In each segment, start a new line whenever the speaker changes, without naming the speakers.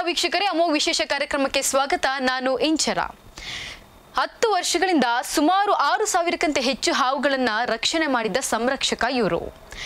ವೀಕ್ಷಕರೇ ಅಮೋಘ ವಿಶೇಷ ಕಾರ್ಯಕ್ರಮಕ್ಕೆ ಸ್ವಾಗತ ನಾನು ಇಂಚರ ಹತ್ತು ವರ್ಷಗಳಿಂದ ಸುಮಾರು ಆರು ಸಾವಿರಕ್ಕಿಂತ ಹೆಚ್ಚು ಹಾವುಗಳನ್ನ ರಕ್ಷಣೆ ಮಾಡಿದ್ದ ಸಂರಕ್ಷಕ ಇವರು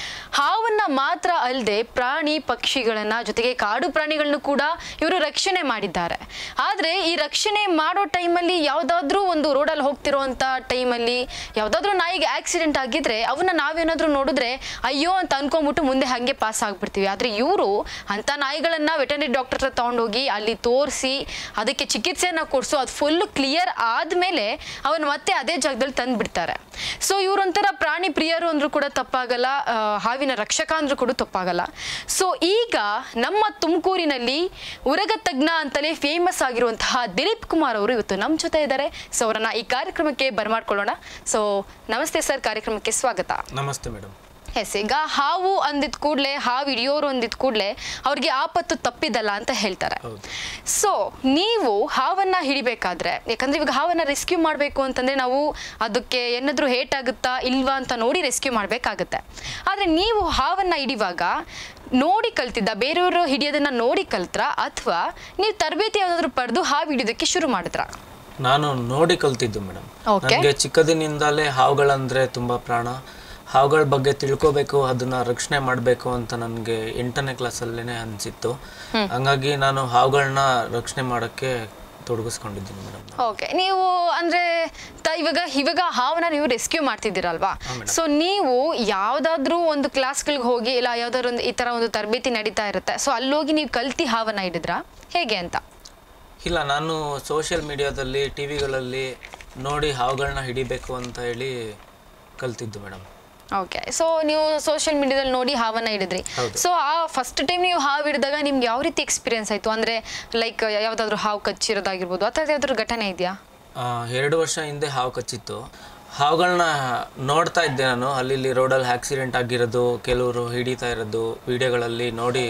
ಹಾವನ್ನ ಮಾತ್ರ ಅಲ್ಲದೆ ಪ್ರಾಣಿ ಪಕ್ಷಿಗಳನ್ನ ಜೊತೆಗೆ ಕಾಡು ಪ್ರಾಣಿಗಳನ್ನು ಕೂಡ ಇವರು ರಕ್ಷಣೆ ಮಾಡಿದ್ದಾರೆ ಆದರೆ ಈ ರಕ್ಷಣೆ ಮಾಡೋ ಟೈಮಲ್ಲಿ ಯಾವುದಾದ್ರೂ ಒಂದು ರೋಡಲ್ಲಿ ಹೋಗ್ತಿರೋಂಥ ಟೈಮಲ್ಲಿ ಯಾವುದಾದ್ರೂ ನಾಯಿಗೆ ಆಕ್ಸಿಡೆಂಟ್ ಆಗಿದ್ರೆ ಅವನ್ನ ನಾವೇನಾದ್ರೂ ನೋಡಿದ್ರೆ ಅಯ್ಯೋ ಅಂತ ಅನ್ಕೊಂಬಿಟ್ಟು ಮುಂದೆ ಹಾಗೆ ಪಾಸ್ ಆಗ್ಬಿಡ್ತೀವಿ ಆದರೆ ಇವರು ಅಂಥ ನಾಯಿಗಳನ್ನ ವೆಟರ್ನರಿ ಡಾಕ್ಟರ್ ಹತ್ರ ತಗೊಂಡೋಗಿ ಅಲ್ಲಿ ತೋರಿಸಿ ಅದಕ್ಕೆ ಚಿಕಿತ್ಸೆಯನ್ನು ಕೊಡಿಸು ಅದು ಫುಲ್ ಕ್ಲಿಯರ್ ಆದಮೇಲೆ ಅವನು ಮತ್ತೆ ಅದೇ ಜಾಗದಲ್ಲಿ ತಂದು ಬಿಡ್ತಾರೆ ಸೊ ಇವರೊಂಥರ ಪ್ರಾಣಿ ಪ್ರಿಯರು ಅಂದ್ರೂ ಕೂಡ ತಪ್ಪಾಗಲ್ಲ ಆ, ಹಾವಿನ ರಕ್ಷಕ ಅಂದ್ರೂ ಕೂಡ ತಪ್ಪಾಗಲ್ಲ ಸೊ ಈಗ ನಮ್ಮ ತುಮಕೂರಿನಲ್ಲಿ ಉರಗ ತಜ್ಞ ಅಂತಲೇ ಫೇಮಸ್ ಆಗಿರುವಂತಹ ದಿಲೀಪ್ ಕುಮಾರ್ ಅವರು ಇವತ್ತು ನಮ್ಮ ಜೊತೆ ಇದ್ದಾರೆ ಸೊ ಅವರನ್ನ ಈ ಕಾರ್ಯಕ್ರಮಕ್ಕೆ ಬರಮಾಡ್ಕೊಳ್ಳೋಣ ಸೊ ನಮಸ್ತೆ ಸರ್ ಕಾರ್ಯಕ್ರಮಕ್ಕೆ ಸ್ವಾಗತ
ನಮಸ್ತೆ ಮೇಡಮ್
ಎಸ್ ಈಗ ಹಾವು ಅಂದಿದ ಕೂಡಲೇ ಹಾವು ಹಿಡಿಯೋರು ಅಂದಿದ ಕೂಡಲೇ ಅವ್ರಿಗೆ ಆಪತ್ತು ತಪ್ಪಿದಲ್ಲ ಅಂತ ಹೇಳ್ತಾರೆ
ಹೌದು
ಸೊ ನೀವು ಹಾವನ್ನ ಹಿಡಿಬೇಕಾದ್ರೆ ಯಾಕಂದ್ರೆ ಇವಾಗ ಹಾವನ್ನ ರೆಸ್ಕ್ಯೂ ಮಾಡಬೇಕು ಅಂತಂದ್ರೆ ನಾವು ಅದಕ್ಕೆ ಏನಾದ್ರೂ ಹೇಟ್ ಆಗುತ್ತಾ ಇಲ್ವಾ ಅಂತ ನೋಡಿ ರೆಸ್ಕ್ಯೂ ಮಾಡಬೇಕಾಗುತ್ತೆ ಆದರೆ ನೀವು ಹಾವನ್ನ ಹಿಡಿವಾಗ ನೋಡಿ ಕಲ್ತಿದ್ದ ಬೇರೆಯವರು ಹಿಡಿಯೋದನ್ನ ನೋಡಿ ಕಲ್ತ್ರ ಅಥವಾ ನೀವು ತರಬೇತಿ ಯಾವ್ದಾದ್ರು ಪಡೆದು ಹಾವು ಹಿಡಿಯೋದಕ್ಕೆ ಶುರು ಮಾಡಿದ್ರ
ನಾನು ನೋಡಿ ಕಲ್ತಿದ್ದು ಮೇಡಮ್
Okay.
ನನಗೆ ಚಿಕ್ಕದಿನಿಂದಲೇ ಹಾವುಗಳಂದ್ರೆ ತುಂಬಾ ಪ್ರಾಣ ಹಾವುಗಳ ಬಗ್ಗೆ ತಿಳ್ಕೋಬೇಕು ಅದನ್ನ ರಕ್ಷಣೆ ಮಾಡಬೇಕು ಅಂತ ನನಗೆ ಎಂಟನೇ ಕ್ಲಾಸಲ್ಲೇನೆ ಅನಿಸಿತ್ತು ಹಂಗಾಗಿ ನಾನು ಹಾವುಗಳನ್ನ ರಕ್ಷಣೆ ಮಾಡೋಕ್ಕೆ ತೊಡಗಿಸ್ಕೊಂಡಿದ್ದೀನಿ ಮೇಡಮ್
ಓಕೆ ನೀವು ಅಂದ್ರೆ ತ ಇವಾಗ ಇವಾಗ ಹಾವನ್ನ ನೀವು ರೆಸ್ಕ್ಯೂ ಮಾಡ್ತಿದ್ದೀರಲ್ವಾ ಸೊ ನೀವು ಯಾವ್ದಾದ್ರೂ ಒಂದು ಕ್ಲಾಸ್ಗಳಿಗೆ ಹೋಗಿ ಇಲ್ಲ ಯಾವ್ದಾದ್ರು ಒಂದು ಈ ತರ ಒಂದು ತರಬೇತಿ ನಡೀತಾ ಇರುತ್ತೆ ಸೊ ಅಲ್ಲೋಗಿ ನೀವು ಕಲ್ತಿ ಹಾವನ್ನ ಹಿಡಿದ್ರಾ ಹೇಗೆ ಅಂತ
ಇಲ್ಲ ನಾನು ಸೋಷಿಯಲ್ ಮೀಡಿಯಾದಲ್ಲಿ ಟಿ ವಿಗಳಲ್ಲಿ ನೋಡಿ ಹಾವುಗಳನ್ನ ಹಿಡಿಬೇಕು ಅಂತ ಹೇಳಿ ಕಲ್ತಿದ್ದು ಮೇಡಮ್
ಓಕೆ ಸೊ ನೀವು ಸೋಷಿಯಲ್ ಮೀಡಿಯಾದಲ್ಲಿ ನೋಡಿ ಹಾವನ್ನ ಹಿಡಿದ್ರಿ
ಹೌದು.
ಸೊ ಆ ಫಸ್ಟ್ ಟೈಮ್ ನೀವು ಹಾವು ಹಿಡಿದಾಗ ನಿಮ್ಗೆ ಯಾವ ರೀತಿ ಎಕ್ಸ್ಪೀರಿಯನ್ಸ್ ಆಯ್ತು ಅಂದ್ರೆ ಲೈಕ್ ಯಾವ್ದಾದ್ರು ಹಾವು ಕಚ್ಚಿರೋದಾಗಿರ್ಬೋದು ಅಥವಾ ಯಾವ್ದಾದ್ರು ಘಟನೆ ಇದೆಯಾ
ಆ, ಎರಡು ವರ್ಷ ಹಿಂದೆ ಹಾವು ಕಚ್ಚಿತ್ತು ಹಾವುಗಳನ್ನ ನೋಡ್ತಾ ಇದ್ದೆ ನಾನು ಅಲ್ಲಿ ಇಲ್ಲಿ ರೋಡಲ್ಲಿ ಆಕ್ಸಿಡೆಂಟ್ ಆಗಿರೋದು ಕೆಲವರು ಹಿಡಿತಾ ಇರೋದು ವಿಡಿಯೋಗಳಲ್ಲಿ ನೋಡಿ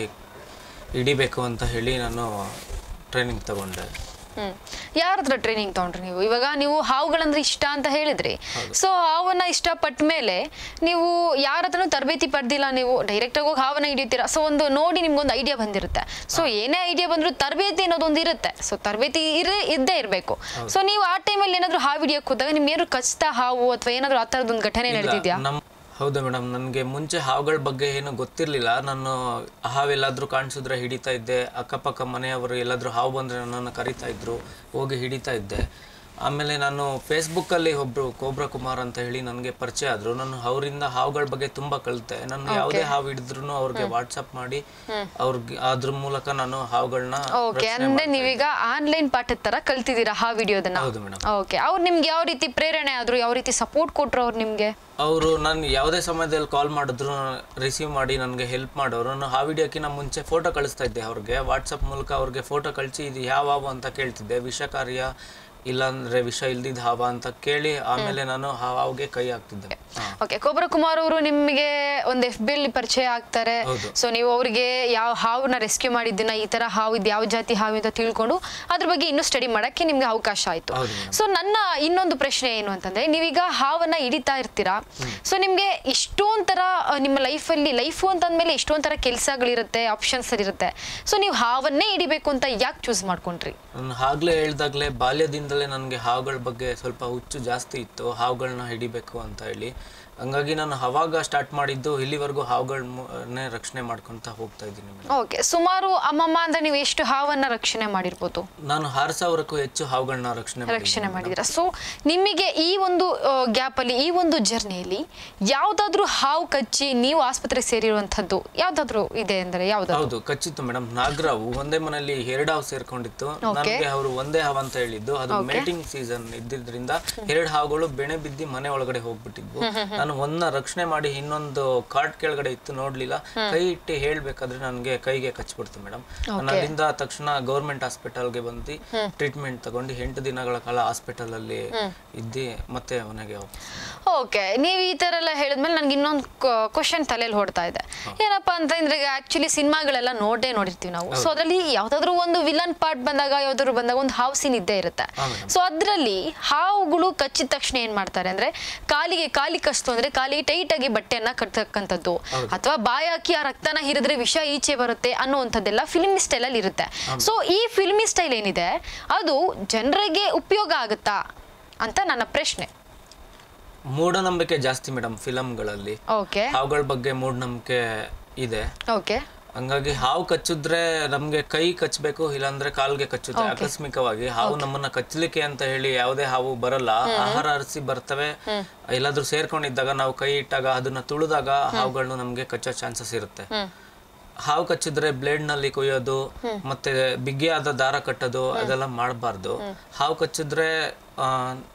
ಹಿಡಿಬೇಕು ಅಂತ ಹೇಳಿ ನಾನು ಟ್ರೈನಿಂಗ್ ತಗೊಂಡೆ
ಹ್ಮ್ ಯಾರ ಹತ್ರ ಟ್ರೈನಿಂಗ್ ತಗೊಂಡ್ರಿ ನೀವು ಇವಾಗ ನೀವು ಹಾವುಗಳಂದ್ರೆ ಇಷ್ಟ ಅಂತ ಹೇಳಿದ್ರಿ ಸೊ ಹಾವನ್ನ ಇಷ್ಟಪಟ್ಟ ಮೇಲೆ ನೀವು ಯಾರ ಹತ್ರನೂ ತರಬೇತಿ ಪಡೆದಿಲ್ಲ ನೀವು ಡೈರೆಕ್ಟ್ ಆಗಿ ಹೋಗಿ ಹಾವನ್ನ ಹಿಡಿತೀರಾ ಸೊ ಒಂದು ನೋಡಿ ನಿಮ್ಗೊಂದು ಐಡಿಯಾ ಬಂದಿರುತ್ತೆ ಸೊ ಏನೇ ಐಡಿಯಾ ಬಂದ್ರು ತರಬೇತಿ ಅನ್ನೋದೊಂದು ಇರುತ್ತೆ ಸೊ ತರಬೇತಿ ಇರೇ ಇದ್ದೇ ಇರಬೇಕು ಸೊ ನೀವು ಆ ಟೈಮಲ್ಲಿ ಏನಾದ್ರು ಹಾವು ಹಿಡಿಯಕ್ಕೆ ಹೋದಾಗ ನಿಮ್ಗೆ ಏನಾದ್ರು ಕಚ್ತಾ ಹಾವು ಅಥವಾ ಏನಾದ್ರು ಆ ಥರದೊಂದು ಘಟನೆ ನಡೆದಿದ್ಯಾ
ನಮ್ಮ ಹೌದು ಮೇಡಮ್ ನನಗೆ ಮುಂಚೆ ಹಾವುಗಳ ಬಗ್ಗೆ ಏನು ಗೊತ್ತಿರಲಿಲ್ಲ ನಾನು ಹಾವೆಲ್ಲಾದ್ರೂ ಕಾಣಿಸಿದ್ರೆ ಹಿಡಿತಾ ಇದ್ದೆ ಅಕ್ಕಪಕ್ಕ ಮನೆಯವರು ಎಲ್ಲಾದ್ರೂ ಹಾವು ಬಂದರೆ ನನ್ನನ್ನು ಕರಿತಾ ಇದ್ರು ಹೋಗಿ ಹಿಡಿತಾ ಇದ್ದೆ ಆಮೇಲೆ ನಾನು ಫೇಸ್ಬುಕ್ಕಲ್ಲಿ ಒಬ್ರು ಕೋಬ್ರಾ ಕುಮಾರ್ ಅಂತ ಹೇಳಿ ನನಗೆ ಪರಿಚಯ ಆದ್ರು ನಾನು ಅವರಿಂದ ಹಾವುಗಳ ಬಗ್ಗೆ ತುಂಬಾ ಕಲಿತೆ ನಾನು ಯಾವುದೇ ಹಾವು ಹಿಡಿದ್ರು ಅವ್ರಿಗೆ ವಾಟ್ಸಪ್ ಮಾಡಿ ಅವ್ರಿಗೆ ಅದ್ರ ಮೂಲಕ ನಾನು ಹಾವುಗಳನ್ನ
ಓಕೆ ಅಂದ್ರೆ ನೀವೀಗ ಆನ್ಲೈನ್ ಪಾಠದ ತರ ಕಲ್ತಿದ್ದೀರಾ ಹಾವು ಹಿಡಿಯೋದನ್ನ
ಹೌದು ಮೇಡಮ್
ಓಕೆ ಅವ್ರು ನಿಮ್ಗೆ ಯಾವ ರೀತಿ ಪ್ರೇರಣೆ ಆದ್ರು ಯಾವ ರೀತಿ ಸಪೋರ್ಟ್ ಕೊಟ್ರು ಅವ್ರು ನಿಮ್ಗೆ
ಅವರು ನಾನು ಯಾವುದೇ ಸಮಯದಲ್ಲಿ ಕಾಲ್ ಮಾಡಿದ್ರು ರಿಸೀವ್ ಮಾಡಿ ನನಗೆ ಹೆಲ್ಪ್ ಮಾಡೋರು ನಾನು ಆ ವಿಡಿಯೋಕ್ಕಿಂತ ಮುಂಚೆ ಫೋಟೋ ಕಳಿಸ್ತಾ ಇದ್ದೆ ಅವ್ರಿಗೆ ವಾಟ್ಸಪ್ ಮೂಲಕ ಅವ್ರಿಗೆ ಫೋಟೋ ಕಳಿಸಿ ಇದು ಯಾವ ಹಾವು ಅಂತ ಕೇಳ್ತಿದ್ದೆ ವಿಷಕಾರ್ಯ ಇಲ್ಲಾಂದ್ರೆ ವಿಷ ಇಲ್ದಿದ್ದ ಹಾವ ಅಂತ ಕೇಳಿ ಆಮೇಲೆ ನಾನು ಆ ಹಾವಿಗೆ ಕೈ ಹಾಕ್ತಿದ್ದೆ ಹಾ.
ಓಕೆ ಕೋಬ್ರಾ ಕುಮಾರ್ ಅವರು ನಿಮಗೆ ಒಂದು ಎಫ್ ಬಿ ಅಲ್ಲಿ ಪರಿಚಯ ಆಗ್ತಾರೆ
ಹೌದು.
ಸೊ ನೀವು ಅವ್ರಿಗೆ ಯಾವ ಹಾವನ್ನ ರೆಸ್ಕ್ಯೂ ಮಾಡಿದ್ದೀನ ಈ ತರ ಹಾವು ಇದು ಯಾವ ಜಾತಿ ಹಾವು ಅಂತ ತಿಳ್ಕೊಂಡು ಅದ್ರ ಬಗ್ಗೆ ಇನ್ನೂ ಸ್ಟಡಿ ಮಾಡಕ್ಕೆ ನಿಮ್ಗೆ ಅವಕಾಶ ಆಯ್ತು
ಹೌದು madam.
ಸೊ ನನ್ನ ಇನ್ನೊಂದು ಪ್ರಶ್ನೆ ಏನು ಅಂತಂದ್ರೆ ನೀವೀಗ ಹಾವನ್ನ ಹಿಡಿತಾ ಇರ್ತೀರಾ ಸೊ ನಿಮ್ಗೆ ಇಷ್ಟೊಂದ್ ತರ ಆ, ನಿಮ್ಮ ಲೈಫಲ್ಲಿ ಲೈಫು ಅಂತಂದ್ಮೇಲೆ ಎಷ್ಟೊಂದ್ ತರ ಕೆಲಸಗಳಿರುತ್ತೆ ಆಪ್ಷನ್ಸ್ ಇರುತ್ತೆ ಸೊ ನೀವು ಹಾವನ್ನೇ ಹಿಡಿಬೇಕು ಅಂತ ಯಾಕೆ ಚೂಸ್ ಮಾಡ್ಕೊಂಡ್ರಿ
ನಾನು ಆಗ್ಲೇ ಹೇಳ್ದಾಗ್ಲೇ ಬಾಲ್ಯದಿಂದಲೇ ನನಗೆ ಹಾವುಗಳ ಬಗ್ಗೆ ಸ್ವಲ್ಪ ಹುಚ್ಚು ಜಾಸ್ತಿ ಇತ್ತು ಹಾವುಗಳನ್ನ ಹಿಡಿಬೇಕು ಅಂತ ಹೇಳಿ ಹಂಗಾಗಿ ನಾನು ಅವಾಗ ಸ್ಟಾರ್ಟ್ ಮಾಡಿದ್ದು ಇಲ್ಲಿವರೆಗೂ ಹಾವುಗಳನ್ನೇ ರಕ್ಷಣೆ ಮಾಡ್ಕೊಂತ ಹೋಗ್ತಾ ಇದ್ದೀನಿ ಮೇಡಮ್
ಓಕೆ ಸುಮಾರು ಅಮ್ಮಮ್ಮ ಅಂದ್ರೆ ನೀವು ಎಷ್ಟು ಹಾವನ್ನ ರಕ್ಷಣೆ ಮಾಡಿರ್ಬೋದು
ನಾನು ಆರು ಸಾವಿರಕ್ಕೂ ಹೆಚ್ಚು ಹಾವುಗಳನ್ನ ರಕ್ಷಣೆ
ರಕ್ಷಣೆ ಮಾಡಿದ್ದೀರಾ ಸೊ ನಿಮಗೆ ಈ ಒಂದು ಗ್ಯಾಪ್ ಅಲ್ಲಿ ಈ ಒಂದು ಜರ್ನಿಯಲ್ಲಿ ಯಾವ್ದಾದ್ರು ಹಾವು ಕಚ್ಚಿ ನೀವು ಆಸ್ಪತ್ರೆಗೆ ಸೇರಿರುವಂತದ್ದು ಯಾವ್ದಾದ್ರು ಇದೆ ಅಂದ್ರೆ ಯಾವ್ದಾದ್ರು
ಹೌದು ಕಚ್ಚಿತ್ತು ಮೇಡಮ್ ನಾಗರಾವು ಒಂದೇ ಮನೆಯಲ್ಲಿ ಎರಡು ಹಾವು ಸೇರ್ಕೊಂಡಿತ್ತು ನನಗೆ ಅವರು ಒಂದೇ ಹಾವು ಅಂತ ಹೇಳಿದ್ದು ಅದು ಮೇಟಿಂಗ್ ಸೀಸನ್ ಇದ್ದಿದ್ರಿಂದ ಎರಡು ಹಾವುಗಳು ಬೆಣೆ ಬಿದ್ದಿ ಮನೆ ಒಳಗಡೆ ಹೋಗ್ಬಿಟ್ಟಿದ್ವು ನಾನು ಒಂದನ್ನ ರಕ್ಷಣೆ ಮಾಡಿ ಇನ್ನೊಂದು ಕಾರ್ಡ್ ಕೆಳಗಡೆ ಇತ್ತು ನೋಡ್ಲಿಲ್ಲ ಕೈ ಇಟ್ಟು ಹೇಳ್ಬೇಕಾದ್ರೆ ನನಗೆ ಕೈಗೆ ಕಚ್ಬಿಡ್ತು ಮೇಡಮ್ ನಾನು ಅಲ್ಲಿಂದ ತಕ್ಷಣ ಗೌರ್ಮೆಂಟ್ ಹಾಸ್ಪಿಟಲ್ಗೆ ಬಂದು ಟ್ರೀಟ್ಮೆಂಟ್ ತಗೊಂಡು ಎಂಟು ದಿನಗಳ ಕಾಲ ಹಾಸ್ಪಿಟಲ್ ಅಲ್ಲಿ ಇದ್ದಿ ಮತ್ತೆ ಮನೆಗೆ ಹೋಗ್ತೀನಿ
ಓಕೆ ನೀವು ಈ ತರ ಎಲ್ಲ ಹೇಳಿದ್ಮೇಲೆ ನನ್ಗೆ ಇನ್ನೊಂದು ಕ್ವಶನ್ ತಲೆಯಲ್ಲಿ ಹೊಡ್ತಾ ಇದೆ ಏನಪ್ಪಾ ಅಂತಂದ್ರೆ ಈಗ ಆಕ್ಚುಲಿ ಸಿನಿಮಾಗಳೆಲ್ಲ ನೋಡೇ ನೋಡಿರ್ತೀವಿ ನಾವು ಸೊ ಅದ್ರಲ್ಲಿ ಯಾವ್ದಾದ್ರು ಒಂದು ವಿಲನ್ ಪಾರ್ಟ್ ಬಂದಾಗ ಯಾವ್ದಾದ್ರು ಬಂದಾಗ ಒಂದು ಹಾವು ಸೀನ್ ಇದ್ದೇ ಇರುತ್ತೆ
ಹಾ, madam.
ಸೊ ಅದ್ರಲ್ಲಿ ಹಾವುಗಳು ಕಚ್ಚಿದ ತಕ್ಷಣ ಏನ್ ಮಾಡ್ತಾರೆ ಅಂದ್ರೆ ಕಾಲಿಗೆ ಕಾಲಿ ಕಸ್ತು ಅಂದ್ರೆ ಕಾಲಿಗೆ ಟೈಟ್ ಆಗಿ ಬಟ್ಟೆಯನ್ನ ಕಟ್ಟತಕ್ಕಂಥದ್ದು ಅಥವಾ ಬಾಯಿ ಹಾಕಿ ಆ ರಕ್ತನ ಹಿರಿದ್ರೆ ವಿಷ ಈಚೆ ಬರುತ್ತೆ ಅನ್ನುವಂಥದ್ದೆಲ್ಲ ಫಿಲ್ಮಿ ಸ್ಟೈಲ್ ಅಲ್ಲಿ ಇರುತ್ತೆ ಸೊ ಈ ಫಿಲ್ಮಿ ಸ್ಟೈಲ್ ಏನಿದೆ ಅದು ಜನರಿಗೆ ಉಪಯೋಗ ಆಗುತ್ತಾ ಅಂತ ನನ್ನ ಪ್ರಶ್ನೆ
ಮೂಢನಂಬಿಕೆ ಜಾಸ್ತಿ ಮೇಡಮ್ ಫಿಲಮ್ಗಳಲ್ಲಿ
ಓಕೆ
ಹಾವುಗಳ ಬಗ್ಗೆ ಮೂಢನಂಬಿಕೆ ಇದೆ
ಓಕೆ
ಹಂಗಾಗಿ ಹಾವು ಕಚ್ಚಿದ್ರೆ ನಮ್ಗೆ ಕೈ ಕಚ್ಚಬೇಕು ಇಲ್ಲಾಂದ್ರೆ ಕಾಲ್ಗೆ ಕಚ್ಚುತ್ತೆ ಆಕಸ್ಮಿಕವಾಗಿ ಹಾವು ನಮ್ಮನ್ನ ಕಚ್ಚಲಿಕ್ಕೆ ಅಂತ ಹೇಳಿ ಯಾವುದೇ ಹಾವು ಬರಲ್ಲ ಆಹಾರ ಅರಿಸಿ ಬರ್ತವೆ ಎಲ್ಲಾದ್ರೂ ಸೇರ್ಕೊಂಡಿದ್ದಾಗ ನಾವು ಕೈ ಇಟ್ಟಾಗ ಅದನ್ನ ತುಳಿದಾಗ ಹಾವುಗಳು ನಮ್ಗೆ ಕಚ್ಚೋ ಚಾನ್ಸಸ್ ಇರುತ್ತೆ ಹಾವು ಕಚ್ಚಿದ್ರೆ ಬ್ಲೇಡ್ ನಲ್ಲಿ ಕೊಯ್ಯೋದು ಮತ್ತೆ ಬಿಗಿಯಾದ ದಾರ ಕಟ್ಟೋದು ಅದೆಲ್ಲ ಮಾಡಬಾರ್ದು ಹಾವು ಕಚ್ಚಿದ್ರೆ ಆ,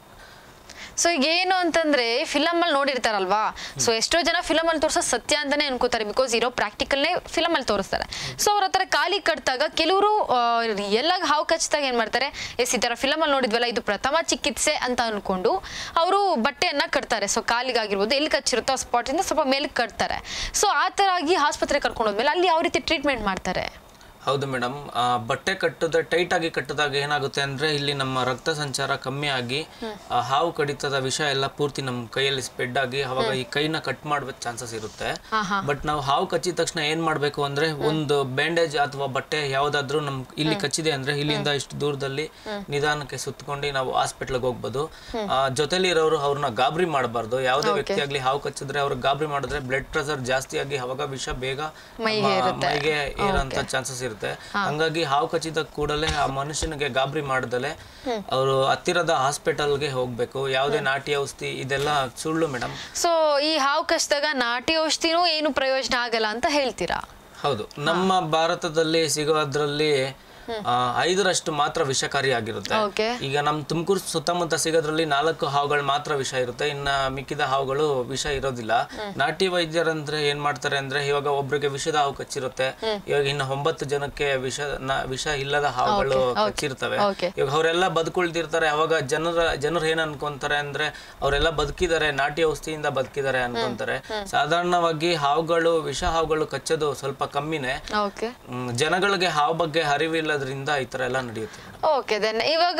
ಸೊ ಈಗ ಏನು ಅಂತಂದ್ರೆ ಫಿಲಮ್ ಅಲ್ಲಿ ನೋಡಿರ್ತಾರಲ್ವಾ ಸೊ ಎಷ್ಟೋ ಜನ ಫಿಲಮ್ ಅಲ್ಲಿ ತೋರಿಸೋ ಸತ್ಯ ಅಂತಾನೆ ಅನ್ಕೋತಾರೆ ಬಿಕಾಸ್ ಇರೋ ಪ್ರಾಕ್ಟಿಕಲ್ನೇ ಫಿಲಮ್ ಅಲ್ಲಿ ತೋರಿಸ್ತಾರೆ ಸೊ ಅವ್ರ ಹತ್ರ ಖಾಲಿ ಕಟ್ಟಾಗ ಕೆಲವರು ರಿಯಲ್ ಆಗಿ ಹಾವು ಕಚ್ಚಿದಾಗ ಏನ್ ಮಾಡ್ತಾರೆ ಎಸ್ ಈ ತರ ಫಿಲಮ್ ಅಲ್ಲಿ ನೋಡಿದ್ವಲ್ಲ ಇದು ಪ್ರಥಮ ಚಿಕಿತ್ಸೆ ಅಂತ ಅನ್ಕೊಂಡು ಅವರು ಬಟ್ಟೆಯನ್ನ ಕಟ್ತಾರೆ ಸೊ ಕಾಲಿಗಾಗಿರ್ಬೋದು ಎಲ್ಲಿ ಕಚ್ಚಿರುತ್ತೋ ಆ ಸ್ಪಾಟ್ ಇಂದ ಸ್ವಲ್ಪ ಮೇಲಕ್ಕೆ ಕಟ್ತಾರೆ ಸೊ ಆ ತರ ಆಗಿ ಆಸ್ಪತ್ರೆ ಕರ್ಕೊಂಡು ಹೋದ್ಮೇಲೆ ಅಲ್ಲಿ ಯಾವ ರೀತಿ ಟ್ರೀಟ್ಮೆಂಟ್ ಮಾಡ್ತಾರೆ
ಹೌದು ಮೇಡಮ್ ಬಟ್ಟೆ ಕಟ್ಟದ ಟೈಟ್ ಆಗಿ ಕಟ್ಟಿದಾಗ ಏನಾಗುತ್ತೆ ಅಂದ್ರೆ ಇಲ್ಲಿ ನಮ್ಮ ರಕ್ತ ಸಂಚಾರ ಕಮ್ಮಿ ಆಗಿ ಆ ಹಾವು ಕಡಿತದ ವಿಷ ಎಲ್ಲ ಪೂರ್ತಿ ನಮ್ಮ ಕೈಯಲ್ಲಿ ಸ್ಪ್ರೆಡ್ ಆಗಿ ಅವಾಗ ಈ ಕೈನ ಕಟ್ ಮಾಡ್ಬೇಕು ಚಾನ್ಸಸ್ ಇರುತ್ತೆ ಬಟ್ ನಾವು ಹಾವು ಕಚ್ಚಿದ ತಕ್ಷಣ ಏನ್ ಮಾಡ್ಬೇಕು ಅಂದ್ರೆ ಒಂದು ಬ್ಯಾಂಡೇಜ್ ಅಥವಾ ಬಟ್ಟೆ ಯಾವ್ದಾದ್ರು ನಮ್ ಇಲ್ಲಿ ಕಚ್ಚಿದೆ ಅಂದ್ರೆ ಇಲ್ಲಿಂದ ಇಷ್ಟು ದೂರದಲ್ಲಿ ನಿಧಾನಕ್ಕೆ ಸುತ್ತಕೊಂಡು ನಾವು ಹಾಸ್ಪಿಟ್ಲ್ಗೆ ಹೋಗ್ಬೋದು ಆ, ಜೊತೆಲಿ ಇರೋರು ಅವ್ರನ್ನ ಗಾಬರಿ ಮಾಡಬಾರ್ದು ಯಾವುದೇ ವ್ಯಕ್ತಿ ಆಗ್ಲಿ ಹಾವು ಕಚ್ಚಿದ್ರೆ ಅವ್ರಿಗೆ ಗಾಬರಿ ಮಾಡಿದ್ರೆ ಬ್ಲಡ್ ಪ್ರೆಷರ್ ಜಾಸ್ತಿ ಆಗಿ ಅವಾಗ ವಿಷ ಬೇಗ ನಮ್ಮ ಮೈಗೆ ಏರಂತ ಚಾನ್ಸಸ್ ಇರುತ್ತೆ ಹಂಗಾಗಿ ಹಾವು ಕಚ್ಚಿದ ಕೂಡಲೇ ಆ ಮನುಷ್ಯನಿಗೆ ಗಾಬರಿ ಮಾಡದಲೆ ಅವರು ಹತ್ತಿರದ ಹಾಸ್ಪಿಟಲ್ಗೆ ಹೋಗ್ಬೇಕು ಯಾವುದೇ ನಾಟಿ ಔಷಧಿ ಇದೆಲ್ಲ ಸುಳ್ಳು ಮೇಡಮ್
ಸೊ ಈ ಹಾವು ಕಚ್ಚಿದಾಗ ನಾಟಿ ಔಷಧಿನೂ ಏನು ಪ್ರಯೋಜನ ಆಗಲ್ಲ ಅಂತ ಹೇಳ್ತೀರಾ
ಹೌದು ನಮ್ಮ ಭಾರತದಲ್ಲಿ ಸಿಗೋದ್ರಲ್ಲಿ ಆ, ಐದರಷ್ಟು ಮಾತ್ರ ವಿಷಕಾರಿಯಾಗಿರುತ್ತೆ
ಓಕೆ
ಈಗ ನಮ್ ತುಮಕೂರು ಸುತ್ತಮುತ್ತ ಸಿಗೋದ್ರಲ್ಲಿ ನಾಲ್ಕು ಹಾವುಗಳು ಮಾತ್ರ ವಿಷ ಇರುತ್ತೆ ಇನ್ನ ಮಿಕ್ಕಿದ ಹಾವುಗಳು ವಿಷ ಇರೋದಿಲ್ಲ ನಾಟಿ ವೈದ್ಯರಂದ್ರೆ ಏನ್ ಮಾಡ್ತಾರೆ ಅಂದ್ರೆ ಇವಾಗ ಒಬ್ರಿಗೆ ವಿಷದ ಹಾವು ಕಚ್ಚಿರುತ್ತೆ ಇವಾಗ ಇನ್ನು ಒಂಬತ್ತು ಜನಕ್ಕೆ ವಿಷ ನ- ವಿಷ ಇಲ್ಲದ ಹಾವುಗಳು ಕಚ್ಚಿರ್ತವೆ
Okay.
ಇವಾಗ ಅವರೆಲ್ಲ ಬದುಕುಳ್ದಿರ್ತಾರೆ ಅವಾಗ ಜನರ ಜನರು ಏನ್ ಅನ್ಕೊಂತಾರೆ ಅಂದ್ರೆ ಅವರೆಲ್ಲ ಬದುಕಿದ್ದಾರೆ ನಾಟಿ ಔಷಧಿಯಿಂದ ಬದುಕಿದ್ದಾರೆ ಅನ್ಕೊಂತಾರೆ ಸಾಧಾರಣವಾಗಿ ಹಾವುಗಳು ವಿಷ ಹಾವುಗಳು ಕಚ್ಚೋದು ಸ್ವಲ್ಪ ಕಮ್ಮಿನೇ
ಓಕೆ
ಹ್ಮ್, ಜನಗಳಿಗೆ ಹಾವು ಬಗ್ಗೆ ಅರಿವಿಲ್ಲದ್ರಿಂದ ಈ ತರ ಎಲ್ಲ ನಡೆಯುತ್ತೆ
ಓಕೆ ದೆನ್ ಇವಾಗ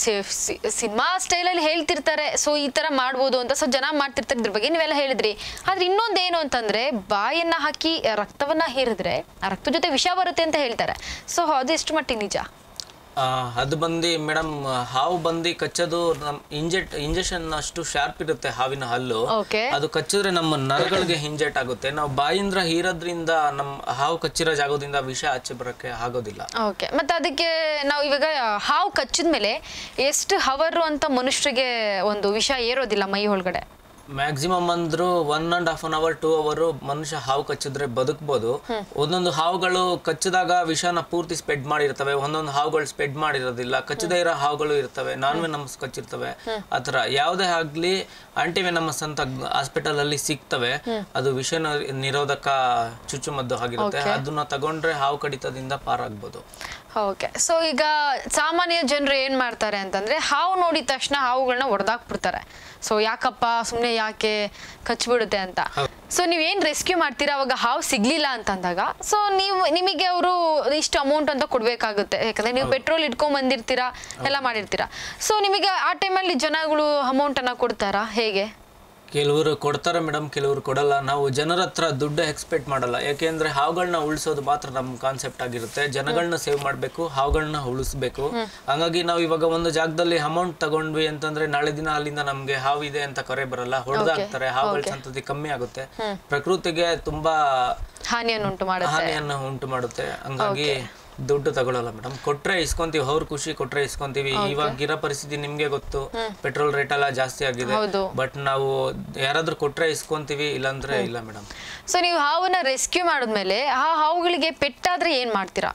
ಸಿನಿಮಾ ಸ್ಟೈಲಲ್ಲಿ ಹೇಳ್ತಿರ್ತಾರೆ ಸೊ ಈ ತರ ಮಾಡ್ಬೋದು ಅಂತ ಸೊ ಜನ ಮಾಡ್ತಿರ್ತಾರೆ ಇದ್ರ ಬಗ್ಗೆ ನೀವೆಲ್ಲ ಹೇಳಿದ್ರಿ ಆದ್ರೆ ಇನ್ನೊಂದೇನು ಅಂತಂದ್ರೆ ಬಾಯನ್ನ ಹಾಕಿ ರಕ್ತವನ್ನ ಹೀರಿದ್ರೆ ಆ ರಕ್ತ ಜೊತೆ ವಿಷ ಬರುತ್ತೆ ಅಂತ ಹೇಳ್ತಾರೆ ಸೊ ಅದು ಎಷ್ಟು ಮಟ್ಟಿಗೆ ನಿಜ
ಆ, ಅದು ಬಂದು ಮೇಡಮ್ ಹಾವು ಬಂದು ಕಚ್ಚೋದು ನಮ್ ಇಂಜೆಟ್ ಇಂಜೆಕ್ಷನ್ ಅಷ್ಟು ಶಾರ್ಪ್ ಇರುತ್ತೆ ಹಾವಿನ ಹಲ್ಲು
ಓಕೆ
ಅದು ಕಚ್ಚಿದ್ರೆ ನಮ್ಮ ನರಗಳಿಗೆ ಹಿಂಜೆಟ್ ಆಗುತ್ತೆ ನಾವು ಬಾಯಿಂದ ಹೀರೋದ್ರಿಂದ ನಮ್ಮ ಹಾವು ಕಚ್ಚಿರೋ ಜಾಗದಿಂದ ವಿಷ ಆಚೆ ಬರಕ್ಕೆ ಆಗೋದಿಲ್ಲ
ಓಕೆ ಮತ್ತೆ ಅದಕ್ಕೆ ನಾವು ಇವಾಗ ಹಾವು ಕಚ್ಚಿದ್ಮೇಲೆ ಎಷ್ಟು ಹವರು ಅಂತ ಮನುಷ್ಯರಿಗೆ ಒಂದು ವಿಷ ಏರೋದಿಲ್ಲ ಮೈ ಒಳಗಡೆ
ಮ್ಯಾಕ್ಸಿಮಮ್ ಅಂದ್ರು one and half an hour two hour ಮನುಷ್ಯ ಹಾವು ಕಚ್ಚಿದ್ರೆ ಬದುಕ್ಬೋದು ಒಂದೊಂದು ಹಾವುಗಳು ಕಚ್ಚಿದಾಗ ವಿಷನ ಪೂರ್ತಿ ಸ್ಪ್ರೆಡ್ ಮಾಡಿರ್ತವೆ ಒಂದೊಂದು ಹಾವುಗಳು ಸ್ಪ್ರೆಡ್ ಮಾಡಿರೋದಿಲ್ಲ ಕಚ್ಚದೇ ಇರೋ ಹಾವುಗಳು ಇರ್ತವೆ ನಾನ್ ವೆನಮಸ್ ಕಚ್ಚಿರ್ತವೆ ಆತರ ಯಾವುದೇ ಆಗ್ಲಿ ಆಂಟಿವೆನಮಸ್ ಅಂತ ಹಾಸ್ಪಿಟಲ್ ಅಲ್ಲಿ ಸಿಗ್ತವೆ ಅದು ವಿಷ ನಿರೋಧಕ ಚುಚ್ಚುಮದ್ದು ಆಗಿರುತ್ತೆ ಅದನ್ನ ತಗೊಂಡ್ರೆ ಹಾವು ಕಡಿತದಿಂದ ಪಾರಾಗ್ಬೋದು
ಓಕೆ ಸೊ ಈಗ ಸಾಮಾನ್ಯ ಜನರು ಏನ್ ಮಾಡ್ತಾರೆ ಅಂತಂದ್ರೆ ಹಾವು ನೋಡಿದ ತಕ್ಷಣ ಹಾವುಗಳನ್ನ ಹೊಡೆದಾಕ್ಬಿಡ್ತಾರೆ ಸೊ ಯಾಕಪ್ಪ ಸುಮ್ಮನೆ ಯಾಕೆ ಕಚ್ಬಿಡುತ್ತೆ ಅಂತ ಸೊ ನೀವೇನ್ ರೆಸ್ಕ್ಯೂ ಮಾಡ್ತೀರಾ ಅವಾಗ ಹಾವು ಸಿಗ್ಲಿಲ್ಲ ಅಂತಂದಾಗ ಸೊ ನೀವು ನಿಮಗೆ ಅವರು ಇಷ್ಟು ಅಮೌಂಟ್ ಅಂತ ಕೊಡ್ಬೇಕಾಗುತ್ತೆ ಯಾಕಂದ್ರೆ ನೀವು ಪೆಟ್ರೋಲ್ ಇಟ್ಕೊಂಡ್ ಬಂದಿರ್ತೀರಾ ಎಲ್ಲ ಮಾಡಿರ್ತೀರಾ ಸೊ ನಿಮಗೆ ಆ ಟೈಮಲ್ಲಿ ಜನಗಳು ಅಮೌಂಟ್ ಅನ್ನ ಕೊಡ್ತಾರಾ ಹೇಗೆ
ಕೆಲವರು ಕೊಡ್ತಾರೆ ಮೇಡಮ್ ಕೆಲವರು ಕೊಡಲ್ಲ ನಾವು ಜನರ ಹತ್ರ ದುಡ್ಡು ಎಕ್ಸ್ಪೆಕ್ಟ್ ಮಾಡಲ್ಲ ಯಾಕೆಂದ್ರೆ ಹಾವುಗಳನ್ನ ಉಳಿಸೋದು ಮಾತ್ರ ನಮ್ಮ ಕಾನ್ಸೆಪ್ಟ್ ಆಗಿರುತ್ತೆ ಜನಗಳನ್ನ ಸೇವ್ ಮಾಡಬೇಕು ಹಾವುಗಳನ್ನ ಉಳಿಸ್ಬೇಕು ಹಂಗಾಗಿ ನಾವು ಇವಾಗ ಒಂದು ಜಾಗದಲ್ಲಿ ಅಮೌಂಟ್ ತಗೊಂಡ್ವಿ ಅಂತಂದ್ರೆ ನಾಳೆ ದಿನ ಅಲ್ಲಿಂದ ನಮ್ಗೆ ಹಾವಿದೆ ಅಂತ ಕರೆ ಬರಲ್ಲ ಹೊಡೆದಾಕ್ತಾರೆ ಹಾವುಗಳ ಸಂತತಿ ಕಮ್ಮಿ ಆಗುತ್ತೆ ಪ್ರಕೃತಿಗೆ ತುಂಬಾ
ಹಾನಿಯನ್ನುಂಟು ಮಾಡುತ್ತೆ
ಹಾನಿಯನ್ನು ಉಂಟು ಮಾಡುತ್ತೆ ಹಂಗಾಗಿ ದುಡ್ಡು ತಗೊಳಲ್ಲ ಮೇಡಮ್ ಕೊಟ್ರೆ ಇಸ್ಕೊಂತೀವಿ ಅವ್ರ ಖುಷಿ ಕೊಟ್ರೆ ಇಸ್ಕೊಂತೀವಿ ಇವಾಗ ಇರೋ ಪರಿಸ್ಥಿತಿ ನಿಮ್ಗೆ ಗೊತ್ತು ಪೆಟ್ರೋಲ್ ರೇಟ್ ಎಲ್ಲ ಜಾಸ್ತಿ ಆಗಿದೆ
ಹೌದು.
ಬಟ್ ನಾವು ಯಾರಾದ್ರೂ ಕೊಟ್ರೆ ಇಸ್ಕೊಂತೀವಿ ಇಲ್ಲಾಂದ್ರೆ ಇಲ್ಲ ಮೇಡಮ್
ಸೊ ನೀವು ಹಾವನ್ನ ರೆಸ್ಕ್ಯೂ ಮಾಡಿದ್ಮೇಲೆ ಆ ಹಾವುಗಳಿಗೆ ಪೆಟ್ಟಾದ್ರೆ ಏನ್ ಮಾಡ್ತೀರಾ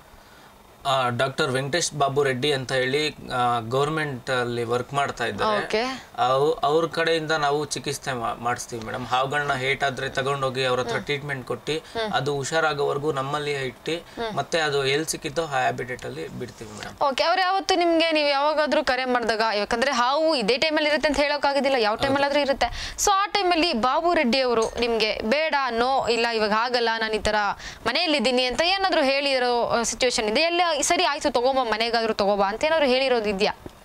ಡಾಕ್ಟರ್ ವೆಂಕಟೇಶ್ ಬಾಬು ರೆಡ್ಡಿ ಅಂತ ಹೇಳಿ ಗೌರ್ಮೆಂಟ್ ಅಲ್ಲಿ ವರ್ಕ್ ಮಾಡ್ತಾ ಇದ್ದಾರೆ
ಓಕೆ
ಅವ್- ಅವ್ರ ಕಡೆಯಿಂದ ನಾವು ಚಿಕಿತ್ಸೆ ಮಾ- ಮಾಡಿಸ್ತೀವಿ ಮೇಡಮ್ ಹಾವುಗಳನ್ನ ಹೇಟ್ ಆದ್ರೆ ತಗೊಂಡೋಗಿ ಅವ್ರ ಹತ್ರ ಟ್ರೀಟ್ಮೆಂಟ್ ಕೊಟ್ಟು ಅದು ಹುಷಾರಾಗೋವರೆಗೂ ನಮ್ಮಲ್ಲಿ ಇಟ್ಟು ಮತ್ತೆ ಅದು ಎಲ್ಲಿ ಸಿಕ್ಕಿತ್ತೋ ಆ ಹ್ಯಾಬಿಟೇಟ್ ಅಲ್ಲಿ ಬಿಡ್ತೀವಿ ಮೇಡಮ್
ಓಕೆ ಅವ್ರು ಯಾವತ್ತು ನಿಮ್ಗೆ ನೀವು ಯಾವಾಗಾದ್ರೂ ಕರೆ ಮಾಡಿದಾಗ ಯಾಕಂದ್ರೆ ಹಾವು ಇದೇ ಟೈಮಲ್ಲಿ ಇರುತ್ತೆ ಅಂತ ಹೇಳೋಕ್ಕಾಗೋದಿಲ್ಲ ಯಾವ ಟೈಮಲ್ಲಾದ್ರೂ ಇರುತ್ತೆ ಸೊ ಆ ಟೈಮಲ್ಲಿ ಬಾಬು ರೆಡ್ಡಿ ಅವರು ನಿಮ್ಗೆ ಬೇಡ ನೋ ಇಲ್ಲ ಇವಾಗ ಆಗಲ್ಲ ನಾನು ಈ ತರ ಮನೆಯಲ್ಲಿದ್ದೀನಿ ಅಂತ ಏನಾದ್ರು ಹೇಳಿರೋ ಸಿಚುವೇಶನ್ ಇದೆ ಎಲ್ಲ ಸರಿ ಆಯ್ತು ತಗೋಬಾ ಮನೆಗಾದ್ರೂ ತಗೋಬಾ ಅಂತ ಏನಾದ್ರು ಹೇಳಿರೋದು ಇದೆಯಾ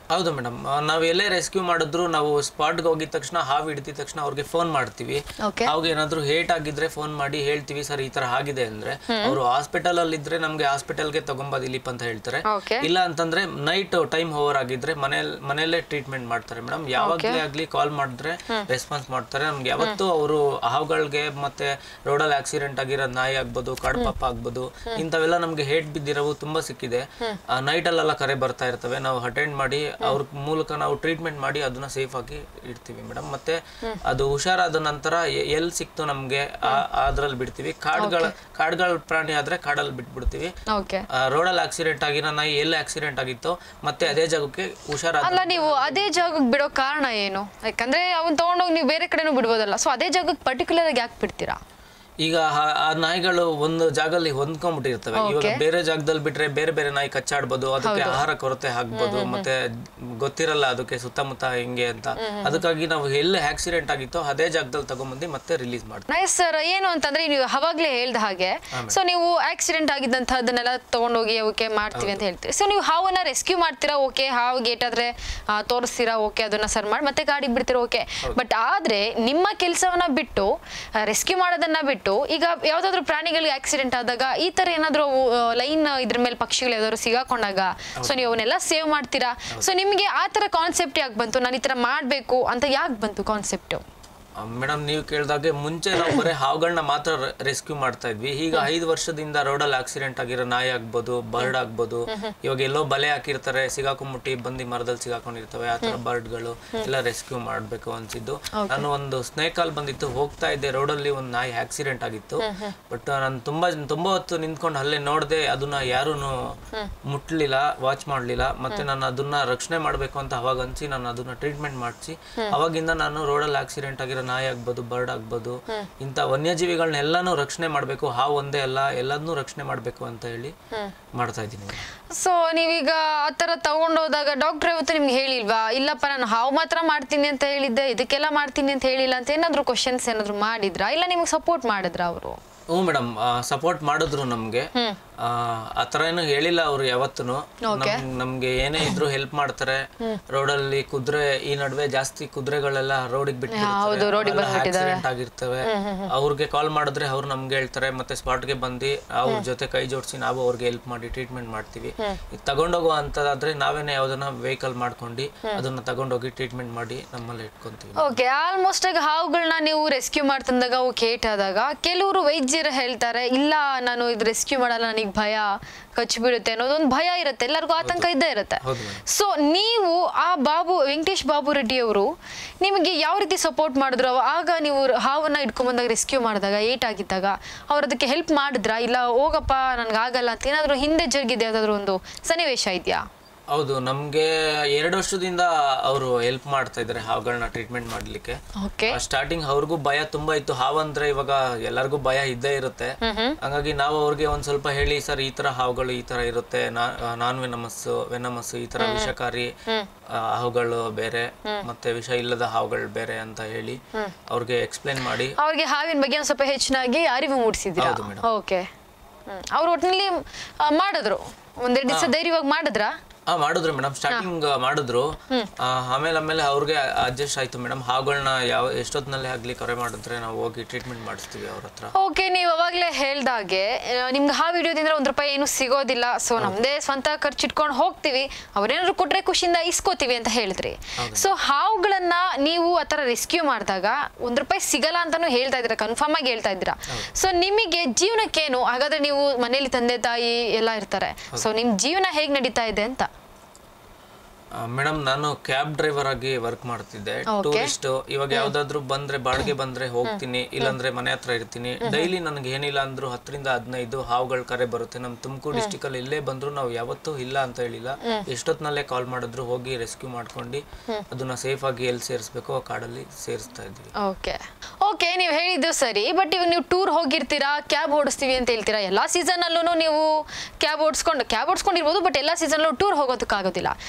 ಹೌದು ಮೇಡಮ್ ನಾವು ಎಲ್ಲೇ ರೆಸ್ಕ್ಯೂ ಮಾಡಿದ್ರು ನಾವು ಸ್ಪಾಟ್ಗೆ ಹೋಗಿದ ತಕ್ಷಣ ಹಾವು ಹಿಡಿದ ತಕ್ಷಣ ಅವ್ರಿಗೆ ಫೋನ್ ಮಾಡ್ತೀವಿ
ಓಕೆ
ಅವಾಗ ಏನಾದ್ರು ಹೇಟ್ ಆಗಿದ್ರೆ ಫೋನ್ ಮಾಡಿ ಹೇಳ್ತೀವಿ ಸರ್ ಈ ತರ ಆಗಿದೆ ಅಂದ್ರೆ ಅವರು ಹಾಸ್ಪಿಟಲ್ ಅಲ್ಲಿ ಇದ್ರೆ ನಮ್ಗೆ ಹಾಸ್ಪಿಟಲ್ಗೆ ತಗೊಂಬದ್ ಇಲ್ಲಿಪ್ ಅಂತ ಹೇಳ್ತಾರೆ
ಓಕೆ
ಇಲ್ಲ ಅಂತಂದ್ರೆ ನೈಟ್ ಟೈಮ್ ಓವರ್ ಆಗಿದ್ರೆ ಮನೇಲಿ ಮನೆಯಲ್ಲೇ ಟ್ರೀಟ್ಮೆಂಟ್ ಮಾಡ್ತಾರೆ ಮೇಡಮ್ ಯಾವಾಗಲೇ ಆಗ್ಲಿ ಕಾಲ್ ಮಾಡಿದ್ರೆ ರೆಸ್ಪಾನ್ಸ್ ಮಾಡ್ತಾರೆ ನಮ್ಗೆ ಯಾವತ್ತೂ ಅವರು ಹಾವುಗಳಿಗೆ ಮತ್ತೆ ರೋಡಲ್ಲಿ ಆಕ್ಸಿಡೆಂಟ್ ಆಗಿರೋ ನಾಯಿ ಆಗ್ಬೋದು ಕಾಡ್ಪಾಪ ಆಗ್ಬೋದು ಇಂಥವೆಲ್ಲ ನಮ್ಗೆ ಹೇಟ್ ಬಿದ್ದಿರೋವು ತುಂಬಾ ಸಿಕ್ಕಿದೆ ನೈಟ್ ಅಲ್ಲೆಲ್ಲ ಕರೆ ಬರ್ತಾ ಇರ್ತವೆ ನಾವು ಅಟೆಂಡ್ ಮಾಡಿ ಅವ್ರ ಮೂಲಕ ನಾವು ಟ್ರೀಟ್ಮೆಂಟ್ ಮಾಡಿ ಅದನ್ನ ಸೇಫ್ ಆಗಿ ಇಡ್ತೀವಿ ಮೇಡಮ್ ಮತ್ತೆ ಅದು ಹುಷಾರಾದ ನಂತರ ಎ- ಎಲ್ ಸಿಕ್ತು ನಮ್ಗೆ ಅದ್ರಲ್ಲಿ ಬಿಡ್ತೀವಿ ಕಾಡ್ಗಳ ಕಾಡ್ಗಳ ಪ್ರಾಣಿ ಆದ್ರೆ ಕಾಡಲ್ಲಿ ಬಿಟ್ಬಿಡ್ತೀವಿ
ಓಕೆ
ರೋಡಲ್ಲಿ ಆಕ್ಸಿಡೆಂಟ್ ಆಗಿರೋ ನಾಯಿ ಎಲ್ಲಿ ಆಕ್ಸಿಡೆಂಟ್ ಆಗಿತ್ತೋ ಮತ್ತೆ ಅದೇ ಜಾಗಕ್ಕೆ ಹುಷಾರಾದ
ಅಲ್ಲ ನೀವು ಅದೇ ಜಾಗಕ್ಕೆ ಬಿಡೋ ಕಾರಣ ಏನು ಯಾಕಂದ್ರೆ ಅವನ್ ತಗೊಂಡೋಗಿ ನೀವು ಬೇರೆ ಕಡೆನೂ ಬಿಡ್ಬೋದಲ್ಲ ಸೊ ಅದೇ ಜಾಗಕ್ಕೆ ಪರ್ಟಿಕ್ಯುಲರ್ ಆಗಿ ಯಾಕೆ ಬಿಡ್ತೀರಾ
ಈಗ ಆ- ಆ ನಾಯಿಗಳು ಒಂದು ಜಾಗದಲ್ಲಿ ಹೊಂದ್ಕೊಂಡ್ಬಿಟ್ಟಿರ್ತವೆ ಇವಾಗ ಬೇರೆ ಜಾಗದಲ್ಲಿ ಬಿಟ್ರೆ ಬೇರೆ ಬೇರೆ ನಾಯಿ ಕಚ್ಚಾಡ್ಬೋದು ಅದಕ್ಕೆ ಆಹಾರ ಕೊರತೆ ಆಗ್ಬೋದು ಮತ್ತೆ ಗೊತ್ತಿರಲ್ಲ ಅದಕ್ಕೆ ಸುತ್ತಮುತ್ತ ಹೆಂಗೆ ಅಂತ ಅದಕ್ಕಾಗಿ ನಾವು ಎಲ್ಲಿ ಆಕ್ಸಿಡೆಂಟ್ ಆಗಿತ್ತೋ ಅದೇ ಜಾಗದಲ್ಲಿ ತಗೊಂಬಂದು ಮತ್ತೆ ರಿಲೀಸ್ ಮಾಡ್ತೀವಿ
ನೈಸ್ ಸರ್ ಏನು ಅಂತಂದ್ರೆ ನೀವು ಅವಾಗ್ಲೇ ಹೇಳ್ದ ಹಾಗೆ ಸೊ ನೀವು ಆಕ್ಸಿಡೆಂಟ್ ಆಗಿದ್ದಂತಹದನ್ನೆಲ್ಲ ತಗೊಂಡೋಗಿ ಅವಕ್ಕೆ ಮಾಡ್ತೀವಿ ಅಂತ ಹೇಳ್ತೀರಿ ಸೊ ನೀವು ಹಾವನ್ನ ರೆಸ್ಕ್ಯೂ ಮಾಡ್ತೀರಾ ಓಕೆ ಹಾವು ಗೇಟಾದ್ರೆ ತೋರಿಸ್ತೀರಾ ಓಕೆ ಅದನ್ನ ಸರ್ ಮಾಡಿ ಮತ್ತೆ ಗಾಡಿಗೆ ಬಿಡ್ತೀರಾ ಓಕೆ ಬಟ್ ಆದ್ರೆ ನಿಮ್ಮ ಕೆಲಸವನ್ನ ಬಿಟ್ಟು ರೆಸ್ಕ್ಯೂ ಮಾಡೋದನ್ನ ಬಿಟ್ಟು ಈಗ ಯಾವ್ದಾದ್ರು ಪ್ರಾಣಿಗಳಿಗೆ ಆಕ್ಸಿಡೆಂಟ್ ಆದಾಗ ಈ ತರ ಏನಾದ್ರು ಲೈನ್ ಇದ್ರ ಮೇಲೆ ಪಕ್ಷಿಗಳು ಯಾವ್ದಾದ್ರು ಸಿಗಾಕೊಂಡಾಗ ಸೊ ನೀವು ಅವನ್ನೆಲ್ಲ ಸೇವ್ ಮಾಡ್ತೀರಾ ಸೊ ನಿಮಗೆ ಆ ತರ ಕಾನ್ಸೆಪ್ಟ್ ಯಾಕೆ ಬಂತು ನಾನು ಈ ತರ ಮಾಡ್ಬೇಕು ಅಂತ ಯಾಕೆ ಬಂತು ಕಾನ್ಸೆಪ್ಟ್
ಮೇಡಮ್ ನೀವು ಕೇಳ್ದಾಗೆ ಮುಂಚೆ ನಾವು ಬರೀ ಹಾವುಗಳನ್ನ ಮಾತ್ರ ರೆಸ್ಕ್ಯೂ ಮಾಡ್ತಾ ಇದ್ವಿ ಈಗ ಐದು ವರ್ಷದಿಂದ ರೋಡಲ್ಲಿ ಆಕ್ಸಿಡೆಂಟ್ ಆಗಿರೋ ನಾಯಿ ಆಗ್ಬೋದು ಬರ್ಡ್ ಆಗ್ಬೋದು ಇವಾಗ ಎಲ್ಲೋ ಬಲೆ ಹಾಕಿರ್ತಾರೆ ಸಿಗಾಕೊಂಡ್ಬಿಟ್ಟು ಬಂದು ಮರದಲ್ಲಿ ಸಿಗಾಕೊಂಡಿರ್ತವೆ ಆ ತರ ಬರ್ಡ್ಗಳು ಎಲ್ಲ ರೆಸ್ಕ್ಯೂ ಮಾಡ್ಬೇಕು ಅನ್ಸಿದ್ದು ನಾನು ಒಂದು ಸ್ನೇಕ್ ಅಲ್ಲಿ ಬಂದಿತ್ತು ಹೋಗ್ತಾ ಇದ್ದೆ ರೋಡಲ್ಲಿ ಒಂದು ನಾಯಿ ಆಕ್ಸಿಡೆಂಟ್ ಆಗಿತ್ತು ಬಟ್ ನಾನು ತುಂಬಾ ತುಂಬಾ ಹೊತ್ತು ನಿಂತ್ಕೊಂಡು ಅಲ್ಲೇ ನೋಡ್ದೆ ಅದನ್ನ ಯಾರು ಮುಟ್ಲಿಲ್ಲ ವಾಚ್ ಮಾಡ್ಲಿಲ್ಲ ಮತ್ತೆ ನಾನು ಅದನ್ನ ರಕ್ಷಣೆ ಮಾಡ್ಬೇಕು ಅಂತ ಅವಾಗ ಅನ್ಸಿ ನಾನು ಅದನ್ನ ಟ್ರೀಟ್ಮೆಂಟ್ ಮಾಡಿಸಿ ಅವಾಗಿಂದ ನಾನು ರೋಡಲ್ಲಿ ಆಕ್ಸಿಡೆಂಟ್ ಆಗಿರೋ ನಾಯಿ ಆಗ್ಬೋದು ಬರ್ಡ್ ಆಗ್ಬೋದು ಇಂಥ ವನ್ಯಜೀವಿಗಳನ್ನೆಲ್ಲಾನು ರಕ್ಷಣೆ ಮಾಡ್ಬೇಕು ಹಾವು ಒಂದೇ ಅಲ್ಲ ಎಲ್ಲದನ್ನೂ ರಕ್ಷಣೆ ಮಾಡ್ಬೇಕು ಅಂತ ಹೇಳಿ ಮಾಡ್ತಾ ಇದ್ದೀನಿ
ಸೊ ನೀವೀಗ ಆ ಥರ ತಗೊಂಡೋದಾಗ ಡಾಕ್ಟರ್ ಇವತ್ತು ನಿಮ್ಗೆ ಹೇಳಿಲ್ವಾ ಇಲ್ಲಪ್ಪ ನಾನು ಹಾವು ಮಾತ್ರ ಮಾಡ್ತೀನಿ ಅಂತ ಹೇಳಿದ್ದೆ ಇದಕ್ಕೆಲ್ಲ ಮಾಡ್ತೀನಿ ಅಂತ ಹೇಳಿಲ್ಲ ಅಂತ ಏನಾದ್ರು ಕ್ವಶನ್ಸ್ ಏನಾದ್ರು ಮಾಡಿದ್ರಾ ಇಲ್ಲ ನಿಮ್ಗೆ ಸಪೋರ್ಟ್ ಮಾಡಿದ್ರ ಅವರು
ಹ್ಞೂ ಮೇಡಮ್ ಸಪೋರ್ಟ್ ಮಾಡಿದ್ರು ನಮ್ಗೆ ಆ, ಆ ಥರ ಏನು ಹೇಳಿಲ್ಲ ಅವ್ರು ಯಾವತ್ತೂ ನಮ್ಗೆ ಏನೇ ಇದ್ರು ಹೆಲ್ಪ್ ಮಾಡ್ತಾರೆ ರೋಡಲ್ಲಿ ಕುದುರೆ ಈ ನಡುವೆ ಜಾಸ್ತಿ ಕುದುರೆಗಳೆಲ್ಲ ರೋಡಿಗೆ ಬಿಟ್ಟು ಆಕ್ಸಿಡೆಂಟ್ ಆಗಿರ್ತವೆ ಅವ್ರಿಗೆ ಕಾಲ್ ಮಾಡಿದ್ರೆ ಅವ್ರು ನಮ್ಗೆ ಹೇಳ್ತಾರೆ ಮತ್ತೆ ಸ್ಪಾಟ್ಗೆ ಬಂದು ಅವ್ರ ಜೊತೆ ಕೈ ಜೋಡಿಸಿ ನಾವು ಅವ್ರಿಗೆ ಹೆಲ್ಪ್ ಮಾಡಿ ಟ್ರೀಟ್ಮೆಂಟ್ ಮಾಡ್ತೀವಿ ಈಗ ತಗೊಂಡೋಗೋ ಅಂತದಾದ್ರೆ ನಾವೇನೇ ಯಾವ್ದನ್ನ ವೆಹಿಕಲ್ ಮಾಡ್ಕೊಂಡು ಅದನ್ನ ತಗೊಂಡೋಗಿ ಟ್ರೀಟ್ಮೆಂಟ್ ಮಾಡಿ ನಮ್ಮಲ್ಲಿ ಇಟ್ಕೊಂತೀವಿ
ಓಕೆ ಆಲ್ಮೋಸ್ಟ್ ಆಗಿ ಹಾವುಗಳನ್ನ ನೀವು ರೆಸ್ಕ್ಯೂ ಮಾಡ್ತಂದಾಗ ಅವು ಕೇಟಾದಾಗ ಕೆಲವರು ವೈದ್ಯರು ಹೇಳ್ತಾರೆ ಇಲ್ಲ ನಾನು ಇದು ರೆಸ್ಕ್ಯೂ ಮಾಡಲ್ಲ ನನಗೆ ಭಯ ಕಚ್ಚಿಬಿಡುತ್ತೆ ಅನ್ನೋದೊಂದು ಭಯ ಇರುತ್ತೆ ಎಲ್ಲರಿಗೂ ಆತಂಕ ಇದ್ದೇ ಇರುತ್ತೆ
ಹೌದು ಮೇಡಮ್
ಸೊ ನೀವು ಆ ಬಾಬು ವೆಂಕಟೇಶ್ ಬಾಬು ರೆಡ್ಡಿ ಅವರು ನಿಮಗೆ ಯಾವ ರೀತಿ ಸಪೋರ್ಟ್ ಮಾಡಿದ್ರು ಅವ- ಆಗ ನೀವು ಹಾವನ್ನ ಇಟ್ಕೊಂಬಂದಾಗ ರೆಸ್ಕ್ಯೂ ಮಾಡಿದಾಗ ಏಟ್ ಆಗಿದ್ದಾಗ ಅವ್ರು ಅದಕ್ಕೆ ಹೆಲ್ಪ್ ಮಾಡಿದ್ರಾ ಇಲ್ಲ ಹೋಗಪ್ಪ ನನ್ಗೆ ಆಗಲ್ಲ ಅಂತ ಏನಾದ್ರು ಹಿಂದೆ ಜರುಗಿದೆ ಯಾವ್ದಾದ್ರು ಒಂದು ಸನ್ನಿವೇಶ ಇದೆಯಾ
ಹೌದು ನಮ್ಗೆ ಎರಡು ವರ್ಷದಿಂದ ಅವರು ಹೆಲ್ಪ್ ಮಾಡ್ತಾ ಇದ್ದಾರೆ ಹಾವುಗಳನ್ನ ಟ್ರೀಟ್ಮೆಂಟ್ ಮಾಡ್ಲಿಕ್ಕೆ
ಓಕೆ
ಸ್ಟಾರ್ಟಿಂಗ್ ಅವ್ರಿಗೂ ಭಯ ತುಂಬಾ ಇತ್ತು ಹಾವಂದ್ರೆ ಇವಾಗ ಎಲ್ಲರಿಗೂ ಭಯ ಇದ್ದೇ ಇರುತ್ತೆ ಹಂಗಾಗಿ ನಾವು ಅವ್ರಿಗೆ ಒಂದ್ ಸ್ವಲ್ಪ ಹೇಳಿ ಸರ್ ಈ ತರ ಹಾವುಗಳು ಈ ತರ ಇರುತ್ತೆ ನಾನ್ ವೆನಮಸ್ ವೆನಮಸ್ ಈ ತರ ವಿಷಕಾರಿ ಆ, ಹಾವುಗಳು ಬೇರೆ ಮತ್ತೆ ವಿಷ ಇಲ್ಲದ ಹಾವುಗಳು ಬೇರೆ ಅಂತ ಹೇಳಿ ಅವ್ರಿಗೆ ಎಕ್ಸ್ಪ್ಲೇನ್ ಮಾಡಿ
ಅವ್ರಿಗೆ ಹಾವಿನ ಬಗ್ಗೆ ಒಂದ್ ಸ್ವಲ್ಪ ಹೆಚ್ಚಿನಾಗಿ ಅರಿವು ಮೂಡಿಸಿದ್ರಾ
ಹೌದು madam.
ಓಕೆ ಅವ್ರು ಒಟ್ಟಿನಲ್ಲಿ ಮಾಡಿದ್ರು ಒಂದೆರಡು ದಿವಸ ಧೈರ್ಯವಾಗಿ ಮಾಡಿದ್ರಾ
ಹಾ ಮಾಡಿದ್ರು ಮೇಡಮ್ ಸ್ಟಾರ್ಟಿಂಗ್ ಮಾಡಿದ್ರು ಆ, ಆಮೇಲೆ ಆಮೇಲೆ ಅವ್ರಿಗೆ ಅಡ್ಜಸ್ಟ್ ಆಯ್ತು ಮೇಡಮ್ ಹಾವುಗಳನ್ನ ಯಾವ ಎಷ್ಟೊತ್ತಿನಲ್ಲಿ ಆಗ್ಲಿ ಕರೆ ಮಾಡಿದ್ರೆ ನಾವು ಹೋಗಿ ಟ್ರೀಟ್ಮೆಂಟ್ ಮಾಡಿಸ್ತೀವಿ ಅವ್ರ ಹತ್ರ
ಓಕೆ ನೀವು ಅವಾಗಲೇ ಹೇಳ್ದಾಗೆ ಆ, ನಿಮ್ಗೆ ಆ ವಿಡಿಯೋದಿಂದ ಒಂದ್ ರೂಪಾಯಿ ಏನು ಸಿಗೋದಿಲ್ಲ ಸೊ ನಮ್ದೇ ಸ್ವಂತ ಖರ್ಚಿಟ್ಕೊಂಡು ಹೋಗ್ತೀವಿ ಅವ್ರೇನಾದ್ರು ಕೊಟ್ರೆ ಖುಷಿಯಿಂದ ಇಸ್ಕೋತೀವಿ ಅಂತ ಹೇಳಿದ್ರಿ ಸೊ ಹಾವುಗಳನ್ನ ನೀವು ಆ ಥರ ರೆಸ್ಕ್ಯೂ ಮಾಡಿದಾಗ ಒಂದ್ ರೂಪಾಯಿ ಸಿಗಲ್ಲ ಅಂತಾನು ಹೇಳ್ತಾ ಇದ್ದೀರಾ ಕನ್ಫರ್ಮ್ ಆಗಿ ಹೇಳ್ತಾ ಇದ್ದೀರಾ ಸೊ ನಿಮಗೆ ಜೀವನಕ್ಕೇನು ಹಾಗಾದ್ರೆ ನೀವು ಮನೇಲಿ ತಂದೆ ತಾಯಿ ಎಲ್ಲ ಇರ್ತಾರೆ ಸೊ ನಿಮ್ ಜೀವನ ಹೇಗ್ ನಡೀತಾ ಇದೆ ಅಂತ
ಮೇಡಮ್ ನಾನು ಕ್ಯಾಬ್ ಡ್ರೈವರ್ ಆಗಿ ವರ್ಕ್ ಮಾಡ್ತಿದ್ದೆ ಟೂರಿಸ್ಟ್ ಇವಾಗ ಯಾವ್ದಾದ್ರು ಬಂದ್ರೆ ಬಾಡಿಗೆ ಬಂದ್ರೆ ಹೋಗ್ತೀನಿ ಇಲ್ಲಾಂದ್ರೆ ಮನೆ ಹತ್ರ ಇರ್ತೀನಿ ಡೈಲಿ ನನಗೆ ಏನಿಲ್ಲ ಅಂದ್ರೂ ಹತ್ತರಿಂದ ಹದಿನೈದು ಹಾವುಗಳ ಕರೆ ಬರುತ್ತೆ ನಮ್ ತುಮಕೂರು ಡಿಸ್ಟಿಕ್ ಅಲ್ಲಿ ಎಲ್ಲೇ ಬಂದ್ರು ನಾವು ಯಾವತ್ತೂ ಇಲ್ಲ ಅಂತ ಹೇಳಿಲ್ಲ ಎಷ್ಟೊತ್ನಲ್ಲೇ ಕಾಲ್ ಮಾಡಿದ್ರು ಹೋಗಿ ರೆಸ್ಕ್ಯೂ ಮಾಡ್ಕೊಂಡು ಅದನ್ನ ಸೇಫ್ ಆಗಿ ಎಲ್ಲಿ ಸೇರಿಸ್ಬೇಕು ಆ ಕಾಡಲ್ಲಿ ಸೇರಿಸ್ತಾ ಇದ್ವಿ
ಓಕೆ ಓಕೆ ನೀವು ಹೇಳಿದ್ದು ಸರಿ ಬಟ್ ಇವಾಗ ನೀವು ಟೂರ್ ಹೋಗಿರ್ತೀರಾ ಕ್ಯಾಬ್ ಓಡಿಸ್ತೀವಿ ಅಂತ ಹೇಳ್ತೀರಾ ಎಲ್ಲ ಸೀಸನಲ್ಲೂ ನೀವು ಕ್ಯಾಬ್ ಓಡಿಸ್ಕೊಂಡು ಕ್ಯಾಬ್ ಓಡಿಸ್ಕೊಂಡಿರ್ಬೋದು ಬಟ್ ಎಲ್ಲ ಸೀಸನಲ್ಲೂ ಟೂರ್ ಹೋಗೋದಕ್ಕಾಗೋದಿಲ್ಲ ಸೊ